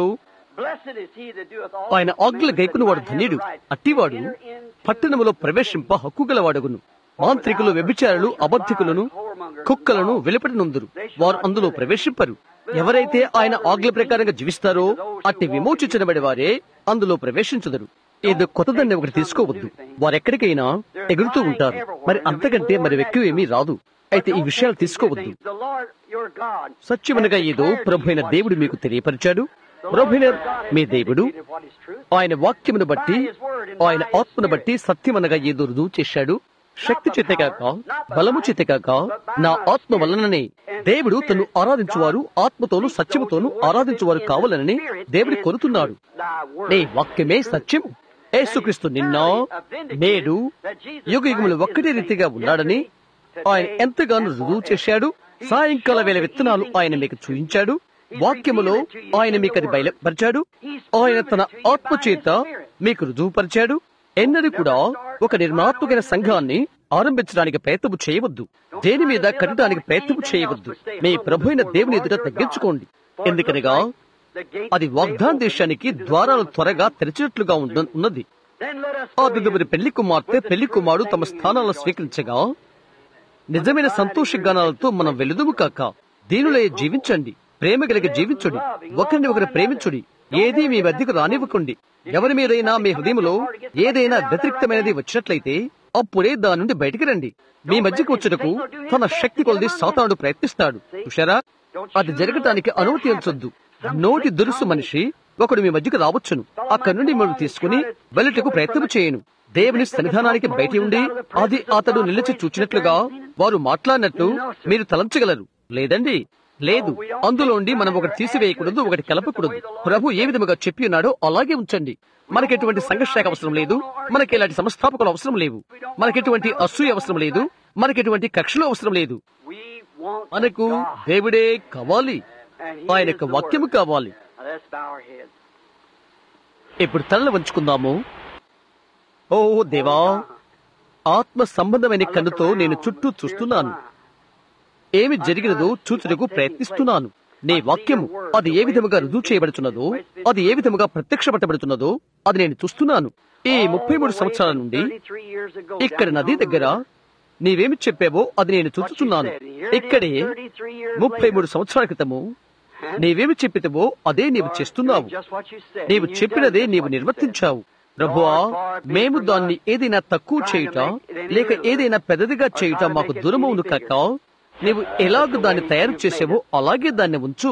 ఆయన ఆజ్ఞలు గైకుని వాడు ధన్యుడు అట్టివాడు పట్టణములో ప్రవేశింప హక్కు గలవాడగును మాంత్రికులు వ్యభిచారులు అబద్ధికులను కుక్కలను వెలుపటినుందురు వారు అందులో ప్రవేశింపరు ఎవరైతే ఆయన ఆజ్ఞల ప్రకారంగా జీవిస్తారో అట్టి విమోచించబడి వారే అందులో ప్రవేశించుదరు ఏదో కొత్తదాన్ని ఒకటి తీసుకోవద్దు వారెక్కడికైనా ఎగురుతూ ఉంటారు మరి అంతకంటే మరి ఎక్కువ ఏమీ రాదు అయితే ఈ విషయాలు తీసుకోవద్దు సత్యమనగా ఏదో ప్రభు అయిన దేవుడు మీకు తెలియపరిచాడు ప్రభుైన మీ దేవుడు ఆయన వాక్యమును బట్టి ఆయన ఆత్మను బట్టి సత్యమనగా ఏదో రుజువు చేశాడు శక్తి చేతగాక బలము చేతగాక నా ఆత్మ వలననే దేవుడు తను ఆరాధించువారు ఆత్మతోను సత్యముతోను ఆరాధించువారు కావాలని దేవుడు కోరుతున్నాడు నీ వాక్యమే సత్యం యేసుక్రీస్తు నిన్న నేడు యుగ యుగములు ఒక్కటే రీతిగా ఉన్నాడని ఆయన ఎంతగానో రుజువు చేశాడు సాయంకాల వేల విత్తనాలు ఆయన మీకు చూపించాడు వాక్యములో ఆయన మీకు అది బయలుపరిచాడు ఆయన తన ఆత్మ చేత మీకు రుజువుపరిచాడు ఎన్నడూ కూడా ఒక నిర్మాత్మకమైన సంఘాన్ని ఆరంభించడానికి ప్రయత్నము చేయవద్దు దేని మీద కట్టడానికి ప్రయత్నము చేయవద్దు మీ ప్రభు అయిన దేవుని ఎదుట తగ్గించుకోండి ఎందుకనగా అది వాగ్దాన దేశానికి ద్వారాలు త్వరగా తెరిచినట్లుగా ఉన్న- ఉన్నది ఆ తదుపరి పెళ్లి కుమార్తె పెళ్లి కుమారుడు తమ స్థానాలను స్వీకరించగా నిజమైన సంతోష గానాలతో మనం వెలుదుము కాక దీనిలో జీవించండి ప్రేమ కలిగి జీవించుడి ఒకరిని ఒకరు ప్రేమించుడి ఏది మీ మధ్యకు రానివ్వకండి ఎవరి మీదైనా మీ హృదయంలో ఏదైనా వ్యతిరిక్తమైనది వచ్చినట్లయితే అప్పుడే దాని నుండి బయటికి రండి మీ మధ్యకు వచ్చుటకు తన శక్తి కొలది సాతానుడు ప్రయత్నిస్తాడు చూశారా అది జరగటానికి అనుమతి ఉంచొద్దు నోటి దురుసు మనిషి ఒకడు మీ మధ్యకు రావచ్చును అక్కడి నుండి మిమ్మల్ని తీసుకుని వెళ్ళటకు ప్రయత్నం చేయను దేవుని సన్నిధానానికి బయట ఉండి అది అతడు నిలిచి చూచినట్లుగా వారు మాట్లాడినట్టు మీరు తలంచగలరు లేదండి లేదు అందులోండి మనం ఒకటి తీసివేయకూడదు ఒకటి కలపకూడదు ప్రభు ఏ విధముగా చెప్పి ఉన్నాడో అలాగే ఉంచండి మనకి ఎటువంటి సంఘర్షణ అవసరం లేదు మనకి ఎలాంటి సంస్థాపకులు అవసరం లేవు మనకి ఎటువంటి అసూయ అవసరం లేదు మనకి ఎటువంటి కక్షలు అవసరం లేదు మనకు దేవుడే కావాలి ఆయన యొక్క వాక్యము కావాలి ఇప్పుడు తలలు వంచుకుందాము ఓ దేవా ఆత్మ సంబంధమైన కన్నుతో నేను చుట్టూ చూస్తున్నాను ఏమి జరిగినదో చూచుటకు ప్రయత్నిస్తున్నాను నీ వాక్యము అది ఏ విధముగా రుజువు చేయబడుతున్నదో అది ఏ విధముగా ప్రత్యక్షపట్టబడుతున్నదో అది నేను చూస్తున్నాను ఈ ముప్పై మూడు సంవత్సరాల నుండి ఇక్కడ నది దగ్గర నీవేమి చెప్పావో అది నేను చూస్తున్నాను ఇక్కడే ముప్పై మూడు సంవత్సరాల క్రితము నీవేమి చెప్పితవో అదే నీవు చేస్తున్నావు నీవు చెప్పినదే నీవు నిర్వర్తించావు ప్రభువా మేము దాన్ని ఏదైనా తక్కువ చేయుట లేక ఏదైనా పెద్దదిగా చేయుట మాకు దూరమవును కాక నీవు ఎలాగ దాన్ని తయారు చేసావో అలాగే దాన్ని ఉంచు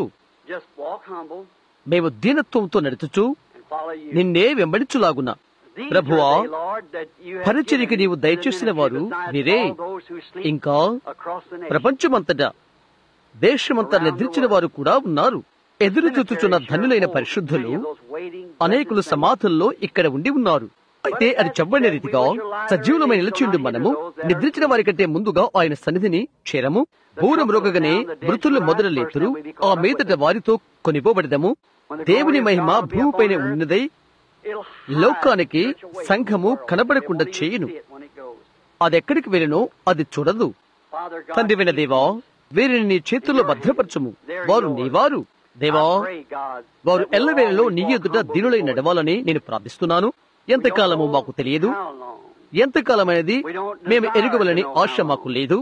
మేము దీనత్వంతో నడుచుచు నిన్నే వెంబడించులాగునా ప్రభువా పరిచర్యకి నీవు దయచేసిన వారు మీరే ఇంకా ప్రపంచమంతటా దేశమంతా నిద్రించిన వారు కూడా ఉన్నారు ఎదురు చూచుచున్న ధనులైన పరిశుద్ధులు అనేకులు సమాధుల్లో ఇక్కడ ఉండి ఉన్నారు అయితే అది చెప్పబడిన రీతిగా సజీవులమై నిలిచిండు మనము నిద్రించిన వారి కంటే ముందుగా ఆయన సన్నిధిని చేరము భూర మృగగానే మృతులు మొదలు లేతురు ఆ మీదట వారితో కొనిపోబడదము దేవుని మహిమ భూమిపైన ఉన్నదై లోకానికి సంఘము కనబడకుండా చేయును అదెక్కడికి వెళ్ళినో అది చూడదు తండ్రి విన దేవా వీరిని నీ చేతుల్లో భద్రపరచుము వారు నీవారు దేవా వారు ఎల్లవేళలో నీ ఎదుట దీనులై నడవాలని నేను ప్రార్థిస్తున్నాను ఎంతకాలము మాకు తెలియదు ఎంతకాలమైనది మేము ఎరుగవలని ఆశ మాకు లేదు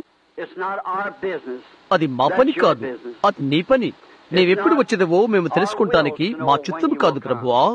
అది మా పని కాదు అది నీ పని నీవెప్పుడు వచ్చేదవో మేము తెలుసుకుంటానికి మా చిత్తం కాదు ప్రభువా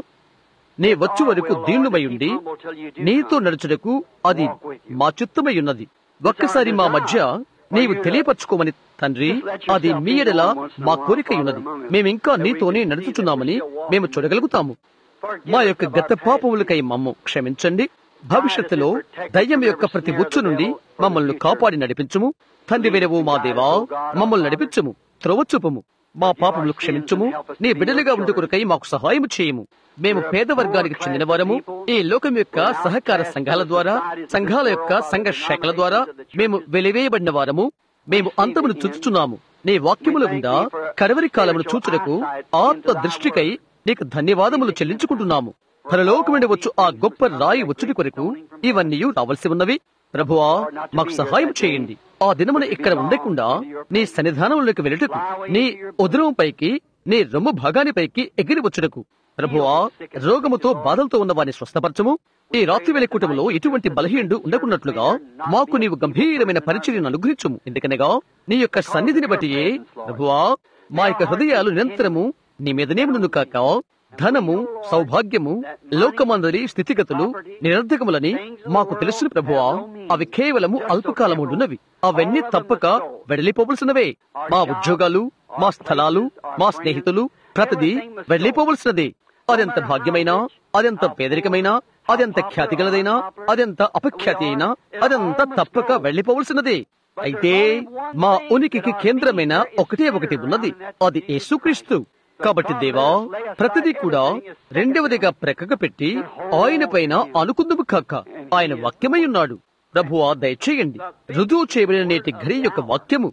నీ వచ్చు వరకు దీనుమై ఉండి నీతో నడుచుటకు అది మా చిత్తమై ఉన్నది ఒక్కసారి మా మధ్య నీవు తెలియపరచుకోమని తండ్రి అది మీ ఎడల మా కోరిక ఉన్నది మేమింకా నీతోనే నడుచుచున్నామని మేము చూడగలుగుతాము మా యొక్క గత పాపములకై మమ్ము క్షమించండి భవిష్యత్తులో దయ్యం యొక్క ప్రతి ఉచ్చు నుండి మమ్మల్ని కాపాడి నడిపించుము తండ్రి వినవు మా దేవా మమ్మల్ని నడిపించుము త్రొవచూపము మా పాపములు క్షమించుము నీ బిడ్డలుగా ఉండు కొరకై మాకు సహాయం చేయము మేము పేద వర్గానికి చెందిన వారము ఈ లోకం యొక్క సహకార సంఘాల ద్వారా సంఘాల యొక్క సంఘ శాఖల ద్వారా మేము వెలివేయబడిన వారము మేము అంతమును చూచుచున్నాము నీ వాక్యముల గుండా కడవరి కాలమును చూచుటకు ఆత్మ దృష్టికై నీకు ధన్యవాదములు చెల్లించుకుంటున్నాము పరలోకముండి వచ్చు ఆ గొప్ప రాయి వచ్చుడి కొరకు ఇవన్నీ రావలసి ఉన్నవి ప్రభువా మాకు సహాయం చేయండి ఆ దినమున ఇక్కడ ఉండకుండా నీ సన్నిధానంలోకి వెళ్ళటకు నీ ఉదరం పైకి నీ రొమ్ము భాగానిపైకి ఎగిరి వచ్చుటకు ప్రభువా రోగముతో బాధలతో ఉన్న వారిని స్వస్థపరచము ఈ రాత్రి వేళ కూటములో ఎటువంటి బలహీనుడు ఉండకున్నట్లుగా మాకు నీవు గంభీరమైన పరిచర్యను అనుగ్రహించుము ఎందుకనగా నీ యొక్క సన్నిధిని బట్టియే ప్రభువా మా యొక్క హృదయాలు నిరంతరము నీ మీదనే నుండు కాక ధనము సౌభాగ్యము లోకమందరి స్థితిగతులు నిరర్ధకములని మాకు తెలుసు ప్రభువా అవి కేవలము అల్పకాలముండున్నవి అవన్నీ తప్పక వెడలిపోవలసినవే మా ఉద్యోగాలు మా స్థలాలు మా స్నేహితులు ప్రతిదీ వెడలిపోవలసినదే అదెంత భాగ్యమైనా అదెంత పేదరికమైనా అదెంత ఖ్యాతి గలదైనా అదెంత అపఖ్యాతి అయినా అదంతా తప్పక వెళ్లిపోవలసినదే అయితే మా ఉనికికి కేంద్రమైన ఒకటే ఒకటి ఉన్నది అది యేసుక్రీస్తు కాబట్టి దేవా ప్రతిదీ కూడా రెండవదిగా ప్రక్కగా పెట్టి ఆయన పైన అనుకుందుము కాక ఆయన వాక్యమై ఉన్నాడు ప్రభువా దయచేయండి రుజువు చేయబడిన నేటి ఘడి యొక్క వాక్యము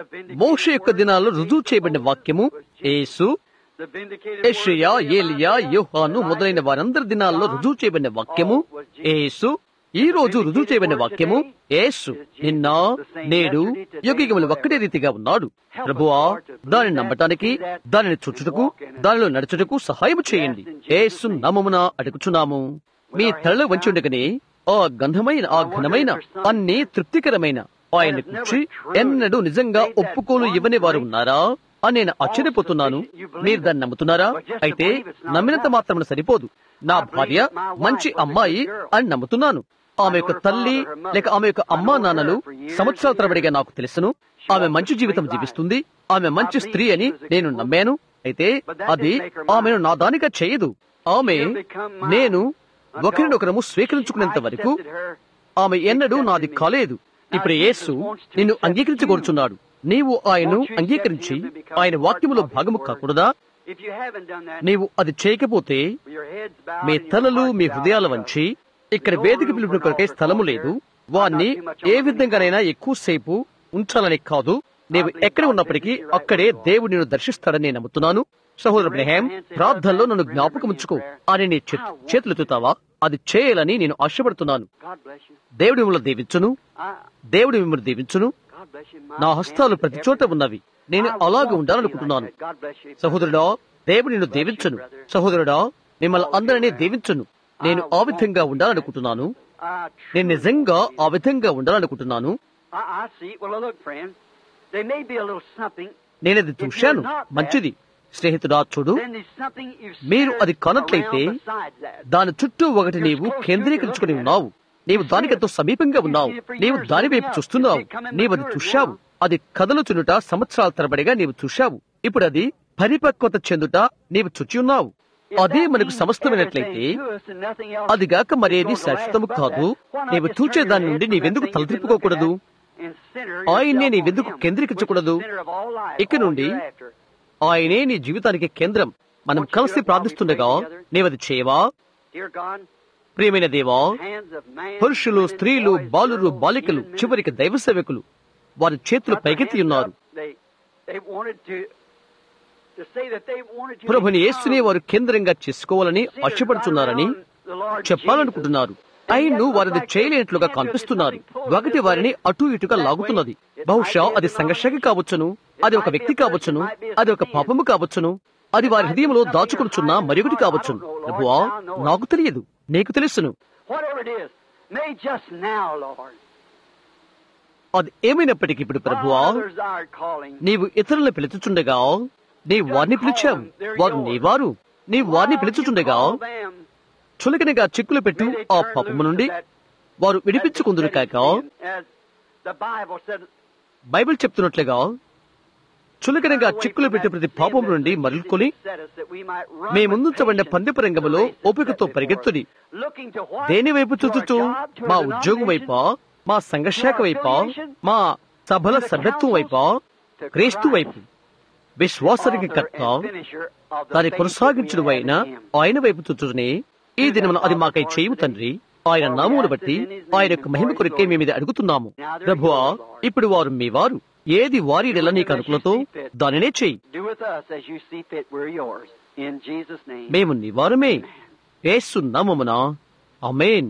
మోష యొక్క దినాల్లో రుజువు చేయబడిన వాక్యము యేసు ఏషియా ఏలియా యోహాను మొదలైన వారందరి దినాల్లో రుజువు చేయబడిన వాక్యము యేసు ఈ రోజు రుజువు చేయబడిన వాక్యము యేసు నిన్న నేడు యుగములు ఒక్కటే రీతిగా ఉన్నాడు ప్రభువా దానిని నమ్మటానికి దానిని చుచ్చుటకు దానిలో నడుచుటకు సహాయం చేయండి యేసు నామమున అడుగుచున్నాము మీ తలలో వంచి ఉండగానే ఆ గంధమైన ఆ ఘనమైన అన్ని తృప్తికరమైన ఆయన కూర్చి ఎన్నడూ నిజంగా ఒప్పుకోలు ఇవ్వని వారు ఉన్నారా అని నేను ఆశ్చర్యపోతున్నాను మీరు దాన్ని నమ్ముతున్నారా అయితే నమ్మినంత మాత్రం సరిపోదు నా భార్య మంచి అమ్మాయి అని నమ్ముతున్నాను ఆమె యొక్క తల్లి లేక ఆమె యొక్క అమ్మా నాన్నలు సంవత్సరాల తరబడిగా నాకు తెలుసును ఆమె మంచి జీవితం జీవిస్తుంది ఆమె మంచి స్త్రీ అని నేను నమ్మాను అయితే అది ఆమెను నా దానిగా చేయదు ఆమె నేను ఒకరినొకరము స్వీకరించుకునేంత వరకు ఆమె ఎన్నడూ నాది కాలేదు ఇప్పుడు యేసు నిన్ను అంగీకరించగోరుచున్నాడు నీవు ఆయన్ను అంగీకరించి ఆయన వాక్యములో భాగము కాకూడదా నీవు అది చేయకపోతే మీ తలలు మీ హృదయాల వంచి ఇక్కడ వేదిక పిలుపుని కొరకై స్థలము లేదు వారిని ఏ విధంగానైనా ఎక్కువసేపు ఉంచాలని కాదు నీవు ఎక్కడ ఉన్నప్పటికీ అక్కడే దేవుడు నిన్ను దర్శిస్తాడని నేను నమ్ముతున్నాను సహోదరు బ్రహ్యాం ప్రార్థనలో నన్ను జ్ఞాపకం ఉంచుకో అని నీ చే- చేతులెత్తుతావా అది చేయాలని నేను ఆశపడుతున్నాను దేవుడు మిమ్మల్ని దీవించును దేవుడు మిమ్మల్ని దీవించును నా హస్తాలు ప్రతి చోట ఉన్నవి నేను అలాగే ఉండాలనుకుంటున్నాను సహోదరుడా దేవుడు నిన్ను దీవించును సహోదరుడా మిమ్మల్ని అందరినీ దీవించును నేను ఆ విధంగా ఉండాలనుకుంటున్నాను నేను నిజంగా ఆ విధంగా ఉండాలనుకుంటున్నాను నేను అది చూశాను మంచిది స్నేహితుడా చూడు మీరు అది కానట్లయితే దాని చుట్టూ ఒకటి నీవు కేంద్రీకరించుకుని ఉన్నావు నీవు దానికి ఎంతో సమీపంగా ఉన్నావు నీవు దాని వైపు చూస్తున్నావు నీవు అది చూశావు అది కదలుచునుట సంవత్సరాల తరబడిగా నీవు చూశావు ఇప్పుడు అది పరిపక్వత చెందుట నీవు చుచి ఉన్నావు అదే మనకు సమస్తమైనట్లయితే అది గాక మరేది శాశ్వతము కాదు నీవు చూచే దాని నుండి నీవెందుకు తలదిప్పుకోకూడదు ఆయన్నే నీవెందుకు కేంద్రీకరించకూడదు ఇక నుండి ఆయనే నీ జీవితానికి కేంద్రం మనం కలిసి ప్రార్థిస్తుండగా నీవది చేయవా ప్రియమైన దేవా పురుషులు స్త్రీలు బాలురు బాలికలు చివరికి దైవ సేవకులు వారి చేతులు పైకెత్తి ఉన్నారు ప్రభుని యేసునే వారు కేంద్రంగా చేసుకోవాలని ఆశపడుతున్నారని చెప్పాలనుకుంటున్నారు ఆయన్ను వారిది చేయలేనట్లుగా కనిపిస్తున్నారు ఒకటి వారిని అటు ఇటుగా లాగుతున్నది బహుశా అది సంఘర్షక కావచ్చును అది ఒక వ్యక్తి కావచ్చును అది ఒక పాపము కావచ్చును అది వారి హృదయంలో దాచుకునుచున్న మరొకటి కావచ్చును ప్రభువా నాకు తెలియదు నీకు తెలుసును Whatever it is, may just now, Lord. అది ఏమైనప్పటికీ ఇప్పుడు ప్రభువా While others are calling, నీవు ఇతరులను పిలుచుచుండగా నీ వారిని పిలిచావు వారు నీ వారు నీ వారిని పిలుచుచుండగా call them, చులకనగా చిక్కులు పెట్టు may they ఆ turn పాపము loose నుండి of that వారు విడిపించుకుందురు కాక As the Bible said, Bible చెప్తున్నట్లుగా చులకనగా చిక్కులు పెట్టి ప్రతి పాపం నుండి మరలుకొని మీ ముందుంచబడిన పందెపు రంగములో ఓపికతో పరిగెత్తుడి దేని వైపు చూచుచు మా ఉద్యోగం వైపా మా సంఘశాఖ వైపా మా సభల సభ్యత్వం వైపా క్రీస్తు వైపు విశ్వాసానికి కర్త దాని కొనసాగించుడు అయిన ఆయన వైపు చూచునే ఈ దినమున అది మాకై చేయు తండ్రి ఆయన నామమును బట్టి ఆయన యొక్క మహిమ కొరకే మేము ఇది అడుగుతున్నాము ప్రభువా ఇప్పుడు వారు మీ వారు ఏది వారి ఎడల నీకు అనుకులతో దానినే చెయ్యి Do with us as you see fit. We're yours. In Jesus' name. మేము నీ వారమే యేసు నామమున అమేన్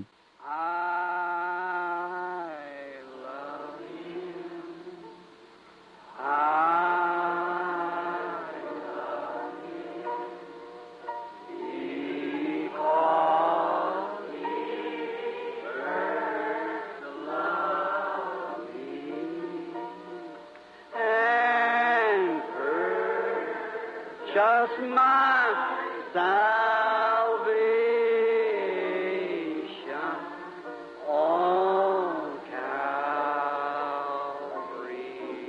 I love you. I love you. Because He first loved me and purchased my salvation on Calvary.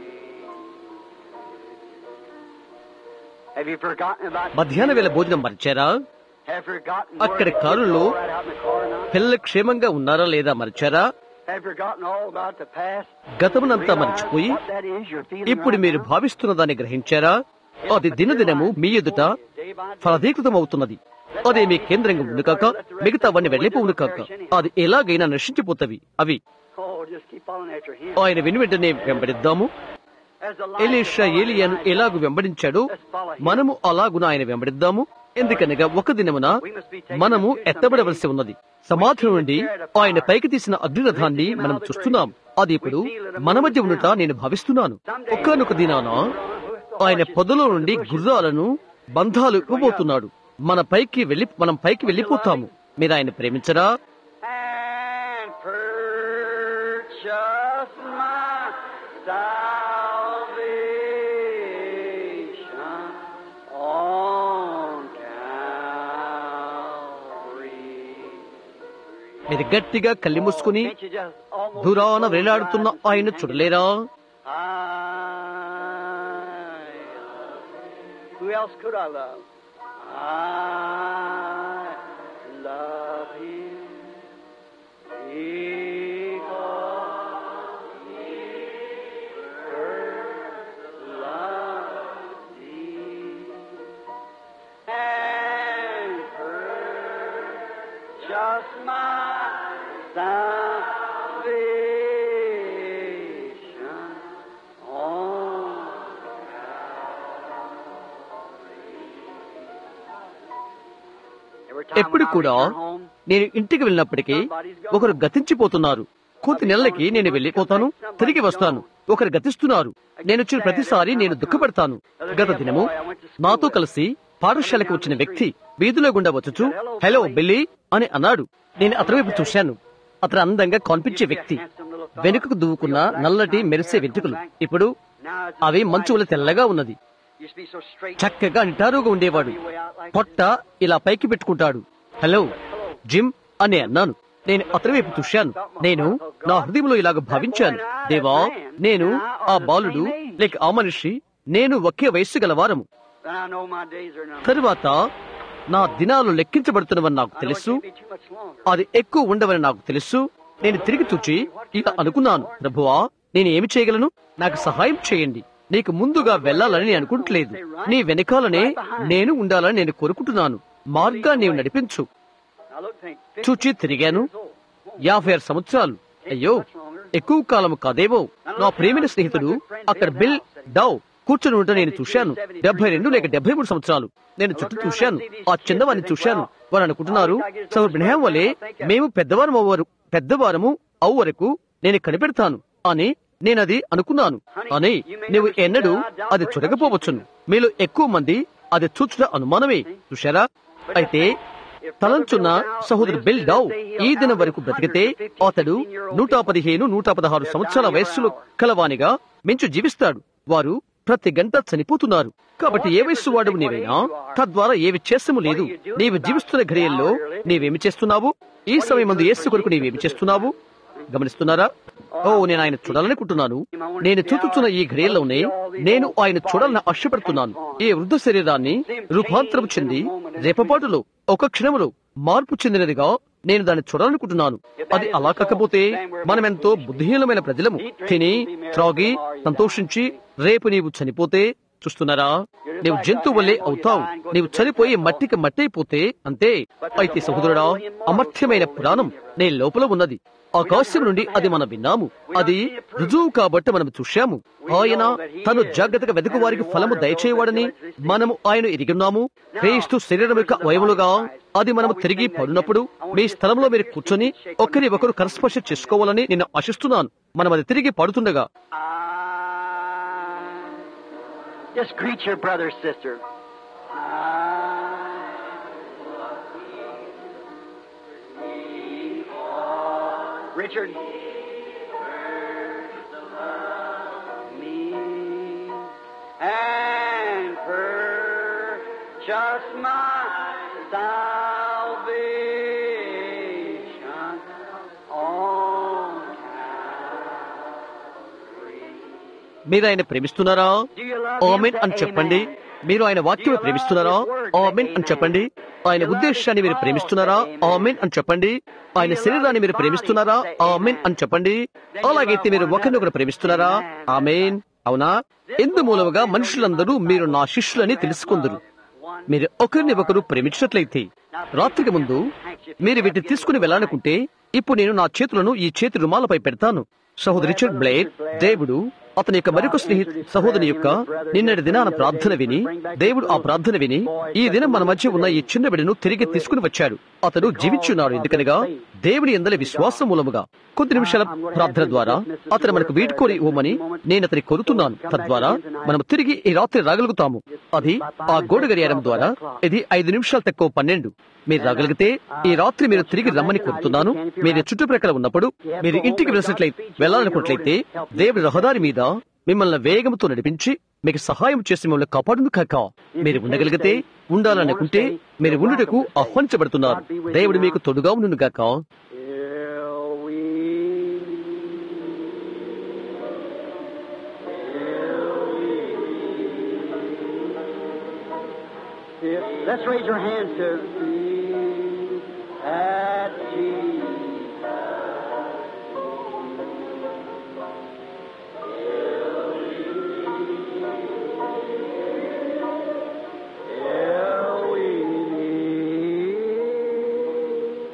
Have you forgotten about మధ్యాహ్న వేళ భోజనం మరిచారా Have forgotten అక్కడ where the కారులో kids are right out in the corner? పిల్లలు క్షేమంగా ఉన్నారా లేదా మరిచారా Have forgotten all about the past? గతమునంతా Realize మర్చిపోయి what that is you're feeling ఇప్పుడు right మీరు now? భావిస్తున్న దాన్ని గ్రహించారా అది దినదినము మీ ఎదుట Day by day. ఫలదీకృతమవుతున్నది అదే మీ కేంద్రంగా ఉండు కాక మిగతావన్నీ వెళ్ళిపోవును కాక అది ఎలాగైనా నశించిపోతవి అవి Oh, just keep following after him. ఆయన విని వెంటనే వెంబడిద్దాము As the ఎలీషా ఏలియాను ఎలాగు వెంబడించాడో మనము అలాగున ఆయన వెంబడిద్దాము ఎందుకనగా ఒక దినమున మనము ఎత్తబడవలసి ఉన్నది సమాధి నుండి ఆయన పైకి తీసిన అగ్నిరథాన్ని మనం చూస్తున్నాం అది ఇప్పుడు మన మధ్య ఉన్నట నేను భావిస్తున్నాను ఒక్కనొక దినాన ఆయన పొదలో నుండి గుర్రాలను బంధాలు ఇవ్వబోతున్నాడు మన పైకి వెళ్ళి మనం పైకి వెళ్ళిపోతాము మీరు ఆయన ప్రేమించరా and purchase my salvation on Calvary. మీరు గట్టిగా కళ్ళు మూసుకుని Can't you just almost దూరాన close your వేలాడుతున్న eyes and ఆయన see చూడలేరా that? I Who else could I love? I love him because he first loved me and purchased my salvation on Every time ఎప్పుడు when I కూడా return home, నేను ఇంటికి వెళ్ళినప్పటికీ ఒకరు గతించిపోతున్నారు కొద్ది నెలలకి నేను వెళ్ళిపోతాను తిరిగి వస్తాను ఒకరు గతిస్తున్నారు నేను వచ్చిన ప్రతిసారి నేను దుఃఖపడతాను గత దినము నాతో కలిసి పాఠశాలకు వచ్చిన వ్యక్తి వీధిలో గుండా వచ్చుచు హలో బిల్లీ అని అన్నాడు నేను అతని వైపు చూశాను అతను అందంగా కనిపించే వ్యక్తి వెనుకకు దువ్వుకున్న నల్లటి మెరిసే వెంట్రుకలు ఇప్పుడు అవి మంచు వల్ల తెల్లగా ఉన్నది used to be so straight. చక్కగా నిటారుగా ఉండేవాడు పొట్ట ఇలా పైకి పెట్టుకుంటాడు హలో జిమ్ అని అన్నాను నేను అతని వైపు చూశాను నేను నా హృదయంలో ఇలాగ భావించాను దేవా నేను ఆ బాలుడు లేక ఆ మనిషి నేను ఒకే వయస్సు గలవారము Then I know my days are numbered. తరువాత నా దినాలు లెక్కించబడుతున్నవని నాకు I know it తెలుసు can't be too much longer. అది ఎక్కువ ఉండవని నాకు తెలుసు నేను తిరిగి చూచి ఇక అనుకున్నాను ప్రభువా నేను ఏమి చేయగలను నాకు సహాయం చేయండి నీకు ముందుగా వెళ్ళాలని నేను అనుకుంటలేదు నీ వెనకాలనే నేను ఉండాలని నేను కోరుకుంటున్నాను మార్గాన్ని నీవు నడిపించు Now look, think. చూచి తిరిగాను యాభై ఆరు సంవత్సరాలు అయ్యో ఎక్కువ కాలం కాదేవో నా ప్రేమైన స్నేహితుడు అక్కడ బిల్ డవ్ కూర్చొని ఉంటే నేను చూశాను డెబ్బై రెండు లేక డెబ్బై మూడు సంవత్సరాలు నేను చుట్టూ చూశాను ఆ చిన్నవారిని చూశాను వారు అనుకుంటున్నారు సౌర్ బ్రహ్యాం వలె మేము పెద్దవారం అవ్వరు పెద్దవారము అవు వరకు నేను కనిపెడతాను అని నేనది అనుకున్నాను అని నువ్వు ఎన్నడూ అది చూడకపోవచ్చును మీలో ఎక్కువ మంది అది చూచుట అనుమానమే చూశారా అయితే తలంచున్న సహోదరు బిల్ డౌ ఈ దినం వరకు బ్రతికితే అతడు నూట పదిహేను నూట పదహారు సంవత్సరాల వయస్సులో కలవానిగా మించు జీవిస్తాడు వారు ప్రతి గంట చనిపోతున్నారు కాబట్టి ఏ వయస్సు వాడు నీవైనా తద్వారా ఏవి చేస్తము లేదు నీవు జీవిస్తున్న ఘడియల్లో నీవేమి చేస్తున్నావు ఈ సమయం ముందు యేసు కొరకు నీవేమి చేస్తున్నావు గమనిస్తున్నారా ఓ నేను ఆయన చూడాలనుకుంటున్నాను నేను చూచుచున్న ఈ ఘడియల్లోనే నేను ఆయన చూడాలని ఆశపడుతున్నాను ఈ వృద్ధ శరీరాన్ని రూపాంతరం చెంది రేపపాటులో ఒక క్షణంలో మార్పు చెందినదిగా నేను దాన్ని చూడాలనుకుంటున్నాను అది అలా కాకపోతే మనమెంతో బుద్ధిహీనమైన ప్రజలము తిని త్రాగి సంతోషించి రేపు నీవు చనిపోతే చూస్తున్నారా నీవు జంతువు వల్లే అవుతావు నీవు చనిపోయి మట్టికి మట్టయిపోతే అంతే అయితే సహోదరుడా అమర్థ్యమైన ప్రాణం నీ లోపల ఉన్నది ఆకాశం నుండి అది మనం విన్నాము అది రుజువు కాబట్టి మనం చూశాము ఆయన తను జాగ్రత్తగా వెతుకు వారికి ఫలము దయచేయవాడని మనము ఆయన ఎరిగిన్నాము క్రీస్తు శరీరం యొక్క అవయములుగా అది మనము తిరిగి పడినప్పుడు మీ స్థలంలో మీరు కూర్చొని ఒకరి ఒకరు కరస్పర్శ చేసుకోవాలని నేను ఆశిస్తున్నాను మనం అది తిరిగి పడుతుండగా I just greet your brother, sister. I Richard. Me and purchase my salvation on మీరు ఆయన ప్రేమిస్తున్నారా Do you love amen him? అని చెప్పండి మీరు ఆయన వాక్యం ప్రేమిస్తున్నారా ఆమెన్ అని చెప్పండి ఆయన ఉద్దేశాన్ని మీరు ప్రేమిస్తున్నారా ఆమెన్ అని చెప్పండి ఆయన శరీరాన్ని మీరు ప్రేమిస్తున్నారా ఆమెన్ అని చెప్పండి అలాగైతే మీరు ఒకరినొకరు ప్రేమిస్తున్నారా ఆమెన్ అవునా ఎందు మూలముగా మనుషులందరూ మీరు నా శిష్యులని తెలుసుకుందరు మీరు ఒకరిని ఒకరు ప్రేమించినట్లయితే రాత్రికి ముందు మీరు వీటిని తీసుకుని వెళ్ళాలనుకుంటే ఇప్పుడు నేను నా చేతులను ఈ చేతి రుమాలపై పెడతాను సహోదరి రిచర్డ్ బ్లేడ్ దేవుడు అతని యొక్క మరొక స్నేహితు సహోదరి యొక్క నిన్నటి దినాన ప్రార్థన విని దేవుడు ఆ ప్రార్థన విని ఈ దినం మన మధ్య ఉన్న ఈ చిన్న బిడ్డను తిరిగి తీసుకుని వచ్చాడు అతడు జీవించున్నాడు ఎందుకనగా దేవుని ఎందలి విశ్వాసం మూలముగా కొద్ది నిమిషాల ప్రార్థన ద్వారా అతను మనకు వీడ్కోరి ఇవ్వమని నేను అతని కోరుతున్నాను తద్వారా మనం తిరిగి ఈ రాత్రి రాగలుగుతాము అది ఆ గోడ గడియారం ద్వారా ఇది ఐదు నిమిషాలు తక్కువ పన్నెండు మీరు రాగలిగితే ఈ రాత్రి మీరు తిరిగి రమ్మని కోరుతున్నాను మీరు చుట్టుప్రక్కల ఉన్నప్పుడు మీరు ఇంటికి వెళ్ళినట్లయితే వెళ్ళాలనుకున్నట్లయితే దేవుడి రహదారి మీద మిమ్మల్ని వేగంతో నడిపించి మీకు సహాయం చేసి మిమ్మల్ని కాపాడును కాక మీరు ఉండగలిగితే ఉండాలనుకుంటే మీరు ఉండుటకు ఆహ్వానించబడుతున్నారు దేవుడు మీకు తొడుగా ఉండును గాక Till we Till- Let's raise your hands to me at Jesus. Till we meet.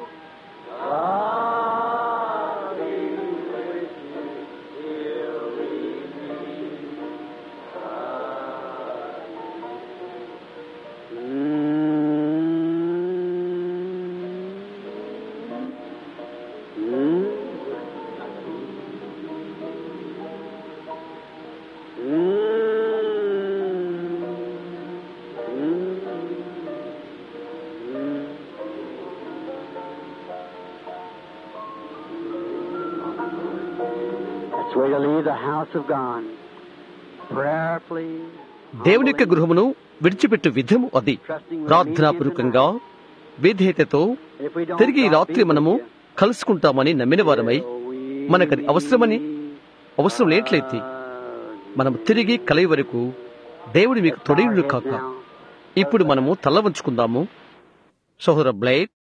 God is with you till we meet. That's where to leave the house of God. Prayerfully. దేవుని యొక్క గృహమును విడిచిపెట్టు విధము అది ప్రార్థనాపూర్వకంగా విధేయతతో If we don't తిరిగి ఈ God రాత్రి be with మనము you, కలుసుకుంటామని నమ్మిన వారమై మనకది అవసరమని అవసరం లేట్లయితే మనం తిరిగి కలయి వరకు దేవుడు మీకు తొడయుడు కాక ఇప్పుడు మనము తల్ల వంచుకుందాము సహోదర బ్లైడ్